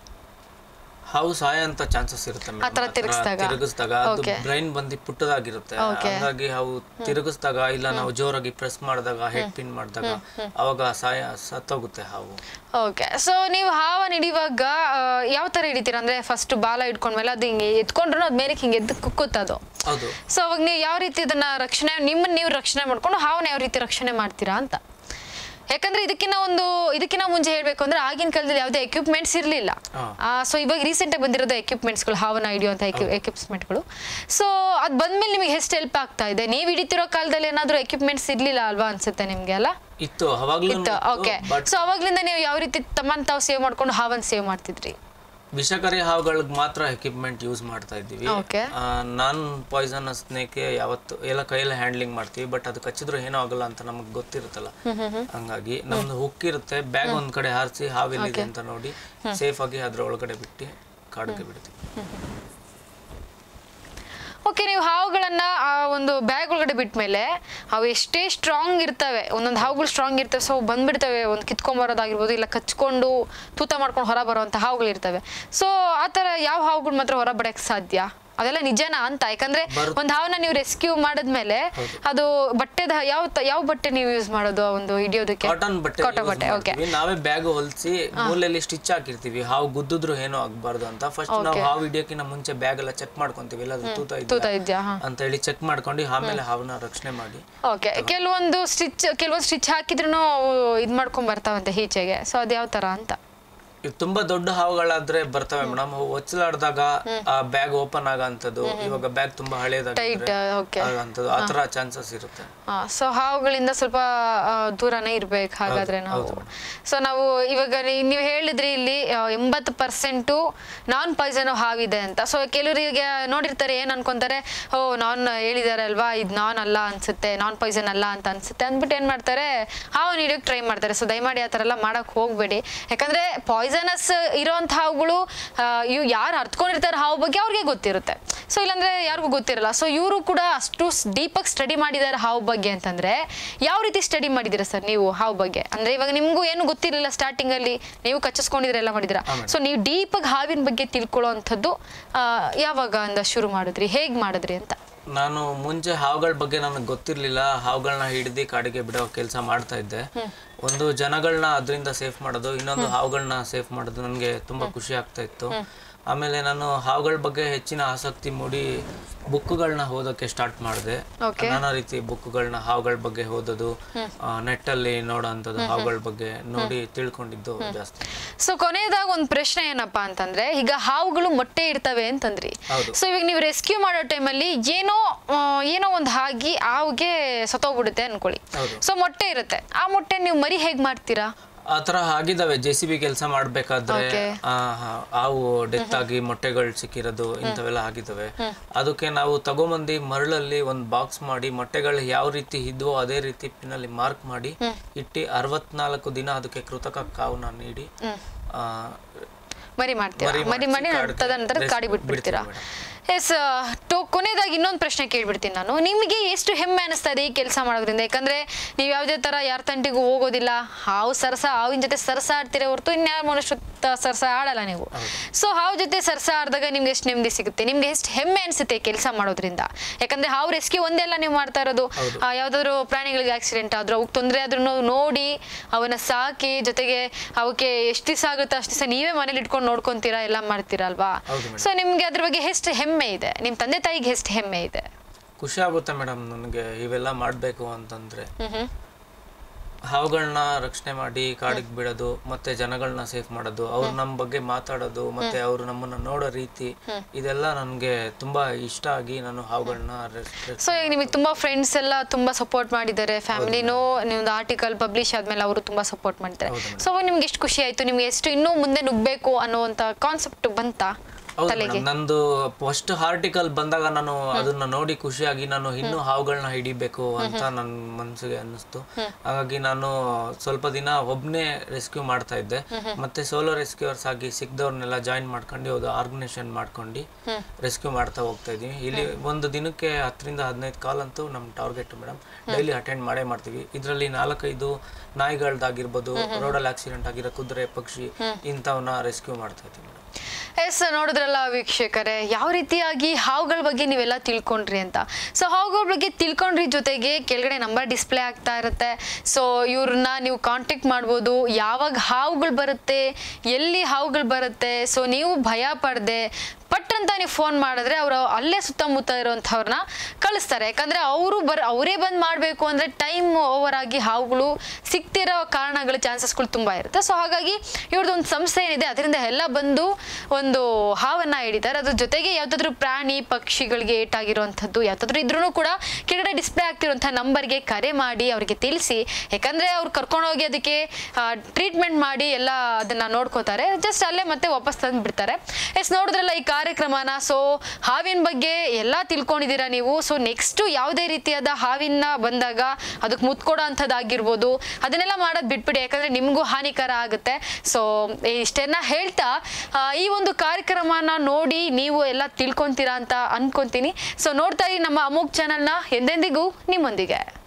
ಹಾವು ಸಾಯ ಅಂತ ಚಾನ್ಸಸ್ ಇರುತ್ತೆ madam.
ಆ ಥರ
ಆ ಥರ
ತಿರುಗಿಸ್ದಾಗ?
ತಿರುಗಿಸ್ದಾಗ ಅದು
Okay.
ಬ್ರೈನ್ ಬಂದು ಪುಟ್ಟದಾಗಿರುತ್ತೆ
Okay.
ಹಾಗಾಗಿ ಹಾವು ತಿರುಗಿಸ್ದಾಗ ಇಲ್ಲ ನಾವು ಜೋರಾಗಿ ಪ್ರೆಸ್ ಮಾಡಿದಾಗ ಹೆಡ್ ಪಿನ್ ಮಾಡಿದಾಗ ಅವಾಗ ಸಾಯ ಸತ್ತೋಗುತ್ತೆ ಹಾವು
ಓಕೆ ಸೊ ನೀವು ಹಾವನ್ನ ಹಿಡಿಯುವಾಗ ಯಾವ ಥರ ಹಿಡಿತೀರಾ ಅಂದ್ರೆ ಫಸ್ಟ್ ಬಾಲ ಇಟ್ಕೊಂಡ್ಮೇಲೆ ಅದು ಹಿಂಗೆ ಎತ್ಕೊಂಡ್ರು ಅದು ಮೇಲೆ ಹಿಂಗೆ ಎದ್ದು ಕುಕ್ಕುತ್ತದು
ಹೌದು
ಸೊ ಅವಾಗ ನೀವು ಯಾವ ರೀತಿ ಇದನ್ನ ರಕ್ಷಣೆ ನಿಮ್ಮನ್ನ ನೀವು ರಕ್ಷಣೆ ಮಾಡ್ಕೊಂಡು ಹಾವನ್ನ ಯಾವ ರೀತಿ ರಕ್ಷಣೆ ಮಾಡ್ತೀರಾ ಅಂತ ಯಾಕಂದ್ರೆ ಇದಕ್ಕಿಂತ ಒಂದು ಇದಕ್ಕಿಂತ ಮುಂಚೆ ಹೇಳ್ಬೇಕು ಅಂದ್ರೆ ಆಗಿನ ಕಾಲದಲ್ಲಿ ಯಾವುದೇ ಎಕ್ವಿಪ್ಮೆಂಟ್ಸ್ ಇರಲಿಲ್ಲ
ಹಾ.
ಸೊ ಇವಾಗ ರೀಸೆಂಟ್ ಆಗಿ ಬಂದಿರೋದು ಎಕ್ವಿಪ್ಮೆಂಟ್ಸ್ಗಳು ಹಾವನ್ನ ಹಿಡಿಯುವಂಥ ಎಕ್ವಿಪ್ಮೆಂಟ್ಗಳು ಸೊ ಅದು ಬಂದ್ಮೇಲೆ ನಿಮಗೆ ಎಷ್ಟು ಹೆಲ್ಪ್ ಆಗ್ತಾ ಇದೆ ನೀವು ಹಿಡಿತಿರೋ ಕಾಲದಲ್ಲಿ ಏನಾದರೂ ಎಕ್ವಿಪ್ಮೆಂಟ್ಸ್ ಇರ್ಲಿಲ್ಲ ಅಲ್ವಾ ಅನ್ಸುತ್ತೆ ನಿಮ್ಗೆ ಅಲ್ಲ
ಇತ್ತು ಅವಾಗ್ಲೂ
ಇತ್ತು ಓಕೆ
ಬಟ್
ಸೊ ಅವಾಗ್ಲಿಂದ ನೀವು ಯಾವ ರೀತಿ ತಮ್ಮನ್ನ ತಾವು ಸೇವ್ ಮಾಡ್ಕೊಂಡು ಹಾವನ್ನ ಸೇವ್ ಮಾಡ್ತಿದ್ರಿ
ವಿಷಕಾರಿ ಹಾವುಗಳಿಗೆ ಮಾತ್ರ ಎಕ್ವಿಪ್ಮೆಂಟ್ ಯೂಸ್ ಮಾಡ್ತಾ ಇದ್ದೀವಿ
Okay.
ನಾನ್ ಪಾಯ್ಸನ್ ಸ್ನೇಕ್ ಯಾವತ್ತು ಎಲ್ಲ ಕೈಯಲ್ಲಿ ಹ್ಯಾಂಡ್ಲಿಂಗ್ ಮಾಡ್ತೀವಿ ಬಟ್ ಅದು ಕಚ್ಚಿದ್ರು ಏನೂ ಆಗಲ್ಲ ಅಂತ ನಮಗೆ ಗೊತ್ತಿರುತ್ತಲ್ಲ ಹಂಗಾಗಿ ನಮ್ದು ಹುಕ್ ಇರುತ್ತೆ ಬ್ಯಾಗ್ ಒಂದ್ ಕಡೆ ಹಾರಿಸಿ ಹಾವೆಲ್ಲಿದೆ ಅಂತ ನೋಡಿ ಸೇಫ್ ಆಗಿ ಅದ್ರ ಒಳಗಡೆ ಬಿಟ್ಟು ಕಾಡಿಗೆ ಬಿಡ್ತೀವಿ
ಓಕೆ ನೀವು ಹಾವುಗಳನ್ನ ಆ ಒಂದು ಬ್ಯಾಗ್ ಒಳಗಡೆ ಬಿಟ್ಮೇಲೆ ಅವು ಎಷ್ಟೇ ಸ್ಟ್ರಾಂಗ್ ಇರ್ತವೆ ಒಂದೊಂದು ಹಾವುಗಳು ಸ್ಟ್ರಾಂಗ್ ಇರ್ತವೆ ಸೊ ಬಂದ್ಬಿಡ್ತವೆ ಒಂದು ಕಿತ್ಕೊಂಬರೋದಾಗಿರ್ಬೋದು ಇಲ್ಲ ಕಚ್ಕೊಂಡು ತೂತ ಮಾಡ್ಕೊಂಡು ಹೊರ ಬರುವಂಥ ಹಾವುಗಳು ಇರ್ತವೆ ಸೊ ಆ ಥರ ಯಾವ ಹಾವುಗಳು ಮಾತ್ರ ಹೊರ ಬರಕ್ಕೆ ಸಾಧ್ಯ ಅದೆಲ್ಲ ನಿಜನಾ ಅಂತ ಯಾಕಂದ್ರೆ
ಬರುತ್ತೆ.
ಒಂದು ಹಾವನ್ನ ನೀವು ರೆಸ್ಕ್ಯೂ ಮಾಡಿದ್ಮೇಲೆ ಅದು ಬಟ್ಟೆದ ಯಾವ ತ- ಯಾವ ಬಟ್ಟೆ ನೀವು ಯೂಸ್ ಮಾಡೋದು ಆ ಒಂದು ಹಿಡಿಯೋದಕ್ಕೆ
ಕಾಟನ್ ಬಟ್ಟೆ
ಕಾಟನ್
use
ಬಟ್ಟೆ ಓಕೆ
ಮಾಡ್ತೀವಿ. ನಾವೇ ಬ್ಯಾಗ್ ಹೊಲಿಸಿ ಮೂಲೆಯಲ್ಲಿ ಸ್ಟಿಚ್ ಹಾಕಿರ್ತೀವಿ ಹಾವು ಗುದ್ದಿದ್ರು ಏನೂ ಆಗ್ಬಾರ್ದು ಅಂತ ಫಸ್ಟ್ ನಾವು ಹಾವು ಹಿಡಿಯೋಕ್ಕಿಂತ ಮುಂಚೆ ಬ್ಯಾಗ್ ಎಲ್ಲ ಚೆಕ್ ಮಾಡ್ಕೊಂತೀವಿ ಎಲ್ಲಾದ್ರೂ ತೂತ
ತೂತ
ಇದೆಯಾ
ಇದೆಯಾ ಹಾ
ಅಂತ ಹೇಳಿ ಚೆಕ್ ಮಾಡ್ಕೊಂಡು ಆಮೇಲೆ ಹಾವನ್ನ ರಕ್ಷಣೆ ಮಾಡಿ
ಓಕೆ ಕೆಲವೊಂದು ಸ್ಟಿಚ್ ಕೆಲವೊಂದು ಸ್ಟಿಚ್ ಹಾಕಿದ್ರು ಇದು ಮಾಡ್ಕೊಂಡ್ ಬರ್ತಾವಂತೆ ಈಚೆಗೆ ಸೊ ಅದು ಯಾವ ತರ ಅಂತ
ಈಗ ತುಂಬಾ ದೊಡ್ಡ ಹಾವುಗಳಾದ್ರೆ ಬರ್ತವೆ ಮೇಡಮ್ ಒಚ್ಚಲಾಡ್ದಾಗ ಆ ಬ್ಯಾಗ್ ಓಪನ್ ಆಗಂತದ್ದು ಇವಾಗ ಬ್ಯಾಗ್ ತುಂಬಾ
ಟೈಟ್
ಹಳೇದಾಗಿದ್ರೆ
ಓಕೆ
ಆಗಂತದ್ದು ಆ ತರ ಚಾನ್ಸಸ್ ಇರುತ್ತೆ
ಸೊ ಹಾವುಗಳಿಂದ ಸ್ವಲ್ಪ ಆ, ದೂರನೇ ಇರ್ಬೇಕು ಹಾಗಾದ್ರೆ ನಾವು ಸೊ ನಾವು ಇವಾಗ ನೀ- ನೀವು ಹೇಳಿದ್ರಿ ಇಲ್ಲಿ ಎಂಬತ್ತು ಪರ್ಸೆಂಟು ನಾನ್ ಪಾಯ್ಸನ್ ಹಾವಿದೆ ಅಂತ ಸೊ ಕೆಲವರಿಗೆ ನೋಡಿರ್ತಾರೆ ಏನ್ ಅನ್ಕೊಂತಾರೆ ಓ ನಾನ್ ಹೇಳಿದಾರೆ ಅಲ್ವಾ ಇದು ನಾನ್ ಅಲ್ಲ ಅನ್ಸುತ್ತೆ ನಾನ್ ಪಾಯ್ಸನ್ ಅಲ್ಲ ಅಂತ ಅನ್ಸುತ್ತೆ ಅಂದ್ಬಿಟ್ಟು ಏನ್ ಮಾಡ್ತಾರೆ ಹಾವು ಹಿಡಿಯೋಕೆ ಟ್ರೈ ಮಾಡ್ತಾರೆ ಸೊ ದಯಮಾಡಿ ಆ ಥರ ಎಲ್ಲ ಮಾಡಕ್ ಹೋಗ್ಬೇಡಿ ಯಾಕಂದ್ರೆ ಪಾಯ್ಸನಸ್ ಇರೋಂಥ ಹಾವುಗಳು ಆ, ಇವು ಯಾರು ಅರ್ತ್ಕೊಂಡಿರ್ತಾರೆ ಹಾವು ಬಗ್ಗೆ ಅವ್ರಿಗೆ ಗೊತ್ತಿರುತ್ತೆ ಸೊ ಇಲ್ಲಾಂದ್ರೆ ಯಾರಿಗೂ ಗೊತ್ತಿರಲ್ಲ ಸೊ ಇವರು ಕೂಡ ಅಷ್ಟು ಡೀಪಾಗಿ ಸ್ಟಡಿ ಮಾಡಿದ್ದಾರೆ ಹಾವು ಬಗ್ಗೆ ಅಂತಂದ್ರೆ ಯಾವ ರೀತಿ ಸ್ಟಡಿ ಮಾಡಿದ್ದೀರಾ ಸರ್ ನೀವು ಹಾವು ಬಗ್ಗೆ ಅಂದ್ರೆ ಇವಾಗ ನಿಮಗೂ ಏನು ಗೊತ್ತಿರಲಿಲ್ಲ ಸ್ಟಾರ್ಟಿಂಗ್ ಅಲ್ಲಿ ನೀವು ಕಚ್ಚಿಸ್ಕೊಂಡಿದ್ರೆ ಎಲ್ಲ ಮಾಡಿದಿರಾ ಸೊ ನೀವು ಡೀಪಾಗಿ ಹಾವಿನ ಬಗ್ಗೆ ತಿಳ್ಕೊಳ್ಳೋ ಅಂಥದ್ದು ಆ, ಯಾವಾಗ ಅಂದ ಶುರು ಮಾಡಿದ್ರಿ ಹೇಗ್ ಮಾಡಿದ್ರಿ ಅಂತ
ನಾನು ಮುಂಚೆ ಹಾವುಗಳ ಬಗ್ಗೆ ನನಗೆ ಗೊತ್ತಿರ್ಲಿಲ್ಲ ಹಾವುಗಳನ್ನ ಹಿಡಿದು ಕಾಡಿಗೆ ಬಿಡೋ ಕೆಲಸ ಮಾಡ್ತಾ ಇದ್ದೆ ಒಂದು ಜನಗಳನ್ನ ಅದರಿಂದ ಸೇಫ್ ಮಾಡೋದು ಇನ್ನೊಂದು ಹಾವುಗಳನ್ನ ಸೇಫ್ ಮಾಡೋದು ನನಗೆ ತುಂಬಾ ಖುಷಿ ಆಗ್ತಾ ಇತ್ತು ಆಮೇಲೆ ನಾನು ಹಾವುಗಳ ಬಗ್ಗೆ ಹೆಚ್ಚಿನ ಆಸಕ್ತಿ ಮೂಡಿ ಬುಕ್ಗಳನ್ನ ಓದೋಕೆ ಸ್ಟಾರ್ಟ್ ಮಾಡಿದೆ
Okay.
ನಾನಾ ರೀತಿ ಬುಕ್ಗಳನ್ನ ಹಾವುಗಳ ಬಗ್ಗೆ ಓದೋದು ನೆಟ್ಟಲ್ಲಿ ನೋಡೋಂಥದ್ದು ಹಾವುಗಳ ಬಗ್ಗೆ ನೋಡಿ ತಿಳ್ಕೊಂಡಿದ್ದು ಜಾಸ್ತಿ
ಸೊ ಕೊನೆಯದಾಗ ಒಂದು ಪ್ರಶ್ನೆ ಏನಪ್ಪಾ ಅಂತಂದ್ರೆ ಈಗ ಹಾವುಗಳು ಮೊಟ್ಟೆ ಇಡ್ತವೆ ಅಂತಂದ್ರಿ
ಹೌದು.
ಸೊ ಇವಾಗ ನೀವು ರೆಸ್ಕ್ಯೂ ಮಾಡೋ ಟೈಮಲ್ಲಿ ಏನೋ ಆ, ಏನೋ ಒಂದು ಹಾಕಿ ಹಾವಿಗೆ ಸತ್ತೋಗ್ಬಿಡುತ್ತೆ ಅನ್ಕೊಳ್ಳಿ
ಹೌದು.
ಸೊ ಮೊಟ್ಟೆ ಇರುತ್ತೆ ಆ ಮೊಟ್ಟೆ ನೀವು ಮರಿ ಹೇಗ್ ಮಾಡ್ತೀರಾ
ಆ ತರ ಆಗಿದಾವೆ ಜೆ ಸಿ ಬಿ ಕೆಲಸ ಮಾಡ್ಬೇಕಾದ್ರೆ
Okay.
ಆ, ಹ- ಹಾವು ಡೆತ್ ಆಗಿ ಮೊಟ್ಟೆಗಳು ಸಿಕ್ಕಿರೋದು ಇಂಥವೆಲ್ಲ ಆಗಿದಾವೆ ಅದಕ್ಕೆ ನಾವು ತಗೊಂಬಂದು ಮರಳಲ್ಲಿ ಒಂದು ಬಾಕ್ಸ್ ಮಾಡಿ ಮೊಟ್ಟೆಗಳು ಯಾವ ರೀತಿ ಇದ್ವೋ ಅದೇ ರೀತಿ ಪಿನ್ನಲ್ಲಿ ಮಾರ್ಕ್ ಮಾಡಿ ಇಟ್ಟು ಅರವತ್ನಾಲ್ಕು ದಿನ ಅದಕ್ಕೆ ಕೃತಕ ಕಾವನ್ನ ನೀಡಿ ಆ,
ಮರಿ ಮಾಡ್ತೀರಾ
ಮರಿ
ಮರಿ ಮಾಡಿ
ಮಾಡ್ಸಿ ಕಾಡಿಗೆ
ತದನಂತರ
res-
ಕಾಡಿ ಬಿಟ್ಬಿಡ್ತೀರಾ
ಬಿಡ್ತೀವಿ
ಎಸ್ ಟೋ ಕೊನೆಯದಾಗಿ ಇನ್ನೊಂದು ಪ್ರಶ್ನೆ ಕೇಳ್ಬಿಡ್ತೀನಿ ನಾನು ನಿಮಗೆ ಎಷ್ಟು ಹೆಮ್ಮೆ ಅನಿಸ್ತಾ ಇದೆ ಈ ಕೆಲಸ ಮಾಡೋದ್ರಿಂದ ಯಾಕಂದ್ರೆ ನೀವು ಯಾವುದೇ ತರ ಯಾರ ತಂಟಿಗೂ ಹೋಗೋದಿಲ್ಲ ಹಾವು ಸರಸ ಹಾವಿನ ಜೊತೆ ಸರಸ ಆಡ್ತೀರ ಹೊರತು ಇನ್ಯಾರ ಮನುಷ್ಯ ತ- ಸರಸ ಆಡಲ್ಲ ನೀವು ಸೊ ಹಾವು ಜೊತೆ ಸರಸ ಆಡಿದಾಗ ನಿಮ್ಗೆ ಎಷ್ಟು ನೆಮ್ಮದಿ ಸಿಗುತ್ತೆ ನಿಮ್ಗೆ ಎಷ್ಟು ಹೆಮ್ಮೆ ಅನಿಸುತ್ತೆ ಕೆಲಸ ಮಾಡೋದ್ರಿಂದ ಯಾಕಂದ್ರೆ ಹಾವು ರೆಸ್ಕ್ಯೂ ಒಂದೆಲ್ಲ ನೀವು ಮಾಡ್ತಾ ಇರೋದು ಆ, ಯಾವ್ದಾದ್ರು ಪ್ರಾಣಿಗಳಿಗೆ ಆಕ್ಸಿಡೆಂಟ್ ಆದ್ರೂ ಅವಕ್ಕೆ ತೊಂದರೆ ಆದ್ರೂ ನೋಡಿ ಅವನ್ನ ಸಾಕಿ ಜೊತೆಗೆ ಅವಕ್ಕೆ ಎಷ್ಟು ದಿವಸ ಆಗುತ್ತೋ ಅಷ್ಟು ದಿವಸ ನೀವೇ ಮನೇಲಿ ಇಟ್ಕೊಂಡು ನೋಡ್ಕೊಂತೀರಾ ಎಲ್ಲ ಮಾಡ್ತೀರಾ ಅಲ್ವಾ
ಹೌದು madam.
ಸೊ ನಿಮ್ಗೆ ಅದ್ರ ಬಗ್ಗೆ ಎಷ್ಟು ಹೆಮ್ಮೆ ಇದೆ ನಿಮ್ ತಂದೆ ತಾಯಿಗೆ ಎಷ್ಟು ಹೆಮ್ಮೆ ಇದೆ
ಖುಷಿ ಆಗುತ್ತೆ ಮೇಡಮ್ ನನಗೆ ಇವೆಲ್ಲ ಮಾಡಬೇಕು ಅಂತಂದ್ರೆ
ಹ್ಮ್ ಹ್ಮ್
ಹಾವುಗಳನ್ನ ರಕ್ಷಣೆ ಮಾಡಿ ಕಾಡಿಗೆ ಬಿಡೋದು ಮತ್ತೆ ಜನಗಳನ್ನ ಸೇಫ್ ಮಾಡೋದು ಅವ್ರು ನಮ್ಮ ಬಗ್ಗೆ ಮಾತಾಡೋದು ಮತ್ತೆ ಅವರು ನಮ್ಮನ್ನ ನೋಡೋ ರೀತಿ ಇದೆಲ್ಲ ನನಗೆ ತುಂಬಾ ಇಷ್ಟ ಆಗಿ ನಾನು ಹಾವುಗಳನ್ನ
ಸೊ ಈಗ ನಿಮಗೆ ತುಂಬಾ ಫ್ರೆಂಡ್ಸ್ ಎಲ್ಲ ತುಂಬಾ ಸಪೋರ್ಟ್ ಮಾಡಿದ್ದಾರೆ ಫ್ಯಾಮಿಲಿನೂ ನಿಮ್ದು ಆರ್ಟಿಕಲ್ ಪಬ್ಲಿಷ್ ಆದ್ಮೇಲೆ ಅವರು ತುಂಬಾ ಸಪೋರ್ಟ್ ಮಾಡ್ತಾರೆ
ಹೌದು madam.
ಸೊ ಅವಾಗ ನಿಮ್ಗೆ ಎಷ್ಟು ಖುಷಿ ಆಯ್ತು ನಿಮ್ಗೆ ಎಷ್ಟು ಇನ್ನೂ ಮುಂದೆ ನುಗ್ಬೇಕು ಅನ್ನುವಂತ ಕಾನ್ಸೆಪ್ಟ್ ಬಂತಾ
ಹೌದು
ತಲೆಗೆ
ಮೇಡಮ್ ನಂದು ಫಸ್ಟ್ ಆರ್ಟಿಕಲ್ ಬಂದಾಗ ನಾನು ಅದನ್ನ ನೋಡಿ ಖುಷಿಯಾಗಿ ನಾನು ಇನ್ನೂ ಹಾವುಗಳನ್ನ ಹಿಡಿಬೇಕು ಅಂತ ನನ್ನ ಮನಸ್ಸಿಗೆ ಅನ್ನಿಸ್ತು ಹಾಗಾಗಿ ನಾನು ಸ್ವಲ್ಪ ದಿನ ಒಬ್ನೇ ರೆಸ್ಕ್ಯೂ ಮಾಡ್ತಾ ಇದ್ದೆ ಮತ್ತೆ ಸೋಲೋ ರೆಸ್ಕ್ಯೂವರ್ಸ್ ಆಗಿ ಸಿಕ್ದವ್ರನ್ನೆಲ್ಲ ಜಾಯಿನ್ ಮಾಡ್ಕೊಂಡು ಒಂದು ಆರ್ಗನೈಸೇಷನ್ ಮಾಡ್ಕೊಂಡು ರೆಸ್ಕ್ಯೂ ಮಾಡ್ತಾ ಹೋಗ್ತಾ ಇದೀವಿ ಇಲ್ಲಿ ಒಂದು ದಿನಕ್ಕೆ ಹತ್ತರಿಂದ ಹದಿನೈದು ಕಾಲ್ ಅಂತೂ ನಮ್ಮ ಟಾರ್ಗೆಟ್ ಮೇಡಮ್ ಡೈಲಿ ಅಟೆಂಡ್ ಮಾಡೇ ಮಾಡ್ತೀವಿ ಇದರಲ್ಲಿ ನಾಲ್ಕೈದು ನಾಯಿಗಳದ್ದಾಗಿರ್ಬೋದು ರೋಡಲ್ಲಿ ಆಕ್ಸಿಡೆಂಟ್ ಆಗಿರೋ ಕುದುರೆ ಪಕ್ಷಿ ಇಂಥವನ್ನ ರೆಸ್ಕ್ಯೂ ಮಾಡ್ತಾ ಇದ್ದೀವಿ ಮೇಡಮ್
ಎಸ್ ನೋಡಿದ್ರಲ್ಲ ವೀಕ್ಷಕರೇ ಯಾವ ರೀತಿಯಾಗಿ ಹಾವುಗಳ ಬಗ್ಗೆ ನೀವೆಲ್ಲ ತಿಳ್ಕೊಂಡ್ರಿ ಅಂತ ಸೊ ಹಾವುಗಳ ಬಗ್ಗೆ ತಿಳ್ಕೊಂಡ್ರಿ ಜೊತೆಗೆ ಕೆಳಗಡೆ ನಂಬರ್ ಡಿಸ್ಪ್ಲೇ ಆಗ್ತಾ ಇರುತ್ತೆ ಸೊ ಇವ್ರನ್ನ ನೀವು ಕಾಂಟ್ಯಾಕ್ಟ್ ಮಾಡ್ಬೋದು ಯಾವಾಗ ಹಾವುಗಳು ಬರುತ್ತೆ ಎಲ್ಲಿ ಹಾವುಗಳು ಬರುತ್ತೆ ಸೊ ನೀವು ಭಯ ಪಡದೆ ಪಟ್ ಅಂತ ನೀವು ಫೋನ್ ಮಾಡಿದ್ರೆ ಅವರು ಅಲ್ಲೇ ಸುತ್ತಮುತ್ತ ಇರೋಂಥವ್ರನ್ನ ಕಳಿಸ್ತಾರೆ ಯಾಕಂದ್ರೆ ಅವರು ಬರ್ ಅವರೇ ಬಂದು ಮಾಡಬೇಕು ಅಂದ್ರೆ ಟೈಮ್ ಓವರ್ ಆಗಿ ಹಾವುಗಳು ಸಿಗ್ತಿರೋ ಕಾರಣಗಳು ಚಾನ್ಸಸ್ಗಳು ತುಂಬಾ ಇರುತ್ತೆ ಸೊ ಹಾಗಾಗಿ ಇವ್ರದ್ದು ಒಂದು ಸಂಸ್ಥೆ ಏನಿದೆ ಅದರಿಂದ ಎಲ್ಲ ಬಂದು ಒಂದು ಹಾವನ್ನ ಹಿಡಿತಾರೆ ಅದ್ರ ಜೊತೆಗೆ ಯಾವ್ದಾದ್ರು ಪ್ರಾಣಿ ಪಕ್ಷಿಗಳಿಗೆ ಏಟಾಗಿರುವಂಥದ್ದು ಯಾವ್ದಾದ್ರು ಇದ್ರೂ ಕೂಡ ಕೆಳಗಡೆ ಡಿಸ್ಪ್ಲೇ ಆಗ್ತಿರುವಂಥ ನಂಬರ್ಗೆ ಕರೆ ಮಾಡಿ ಅವರಿಗೆ ತಿಳಿಸಿ ಯಾಕಂದ್ರೆ ಅವ್ರು ಕರ್ಕೊಂಡೋಗಿ ಅದಕ್ಕೆ ಟ್ರೀಟ್ಮೆಂಟ್ ಮಾಡಿ ಎಲ್ಲ ಅದನ್ನ ನೋಡ್ಕೋತಾರೆ ಜಸ್ಟ್ ಅಲ್ಲೇ ಮತ್ತೆ ವಾಪಸ್ ತಂದು ಬಿಡ್ತಾರೆ ಎಸ್ ನೋಡಿದ್ರಲ್ಲ ಈ ಕಾರ್ಯಕ್ರಮನ ಸೊ ಹಾವಿನ ಬಗ್ಗೆ ಎಲ್ಲ ತಿಳ್ಕೊಂಡಿದ್ದೀರಾ ನೀವು ಸೊ ನೆಕ್ಸ್ಟ್ ಯಾವುದೇ ರೀತಿಯಾದ ಹಾವಿನ ಬಂದಾಗ ಅದಕ್ಕೆ ಮುತ್ಕೊಡೋ ಅಂಥದ್ದಾಗಿರ್ಬೋದು ಅದನ್ನೆಲ್ಲ ಮಾಡೋದು ಬಿಟ್ಬಿಡಿ ಯಾಕಂದ್ರೆ ನಿಮಗೂ ಹಾನಿಕರ ಆಗುತ್ತೆ ಸೊ ಇಷ್ಟೆಲ್ಲ ಹೇಳ್ತಾ ಆ, ಈ ಒಂದು ಕಾರ್ಯಕ್ರಮನ ನೋಡಿ ನೀವು ಎಲ್ಲ ತಿಳ್ಕೊಂತೀರಾ ಅಂತ ಅನ್ಕೊಂತೀನಿ ಸೊ ನೋಡ್ತಾ ಇರಿ ನಮ್ಮ ಅಮೋಕ್ ಚಾನಲ್ನ ಎಂದೆಂದಿಗೂ ನಿಮ್ಮೊಂದಿಗೆ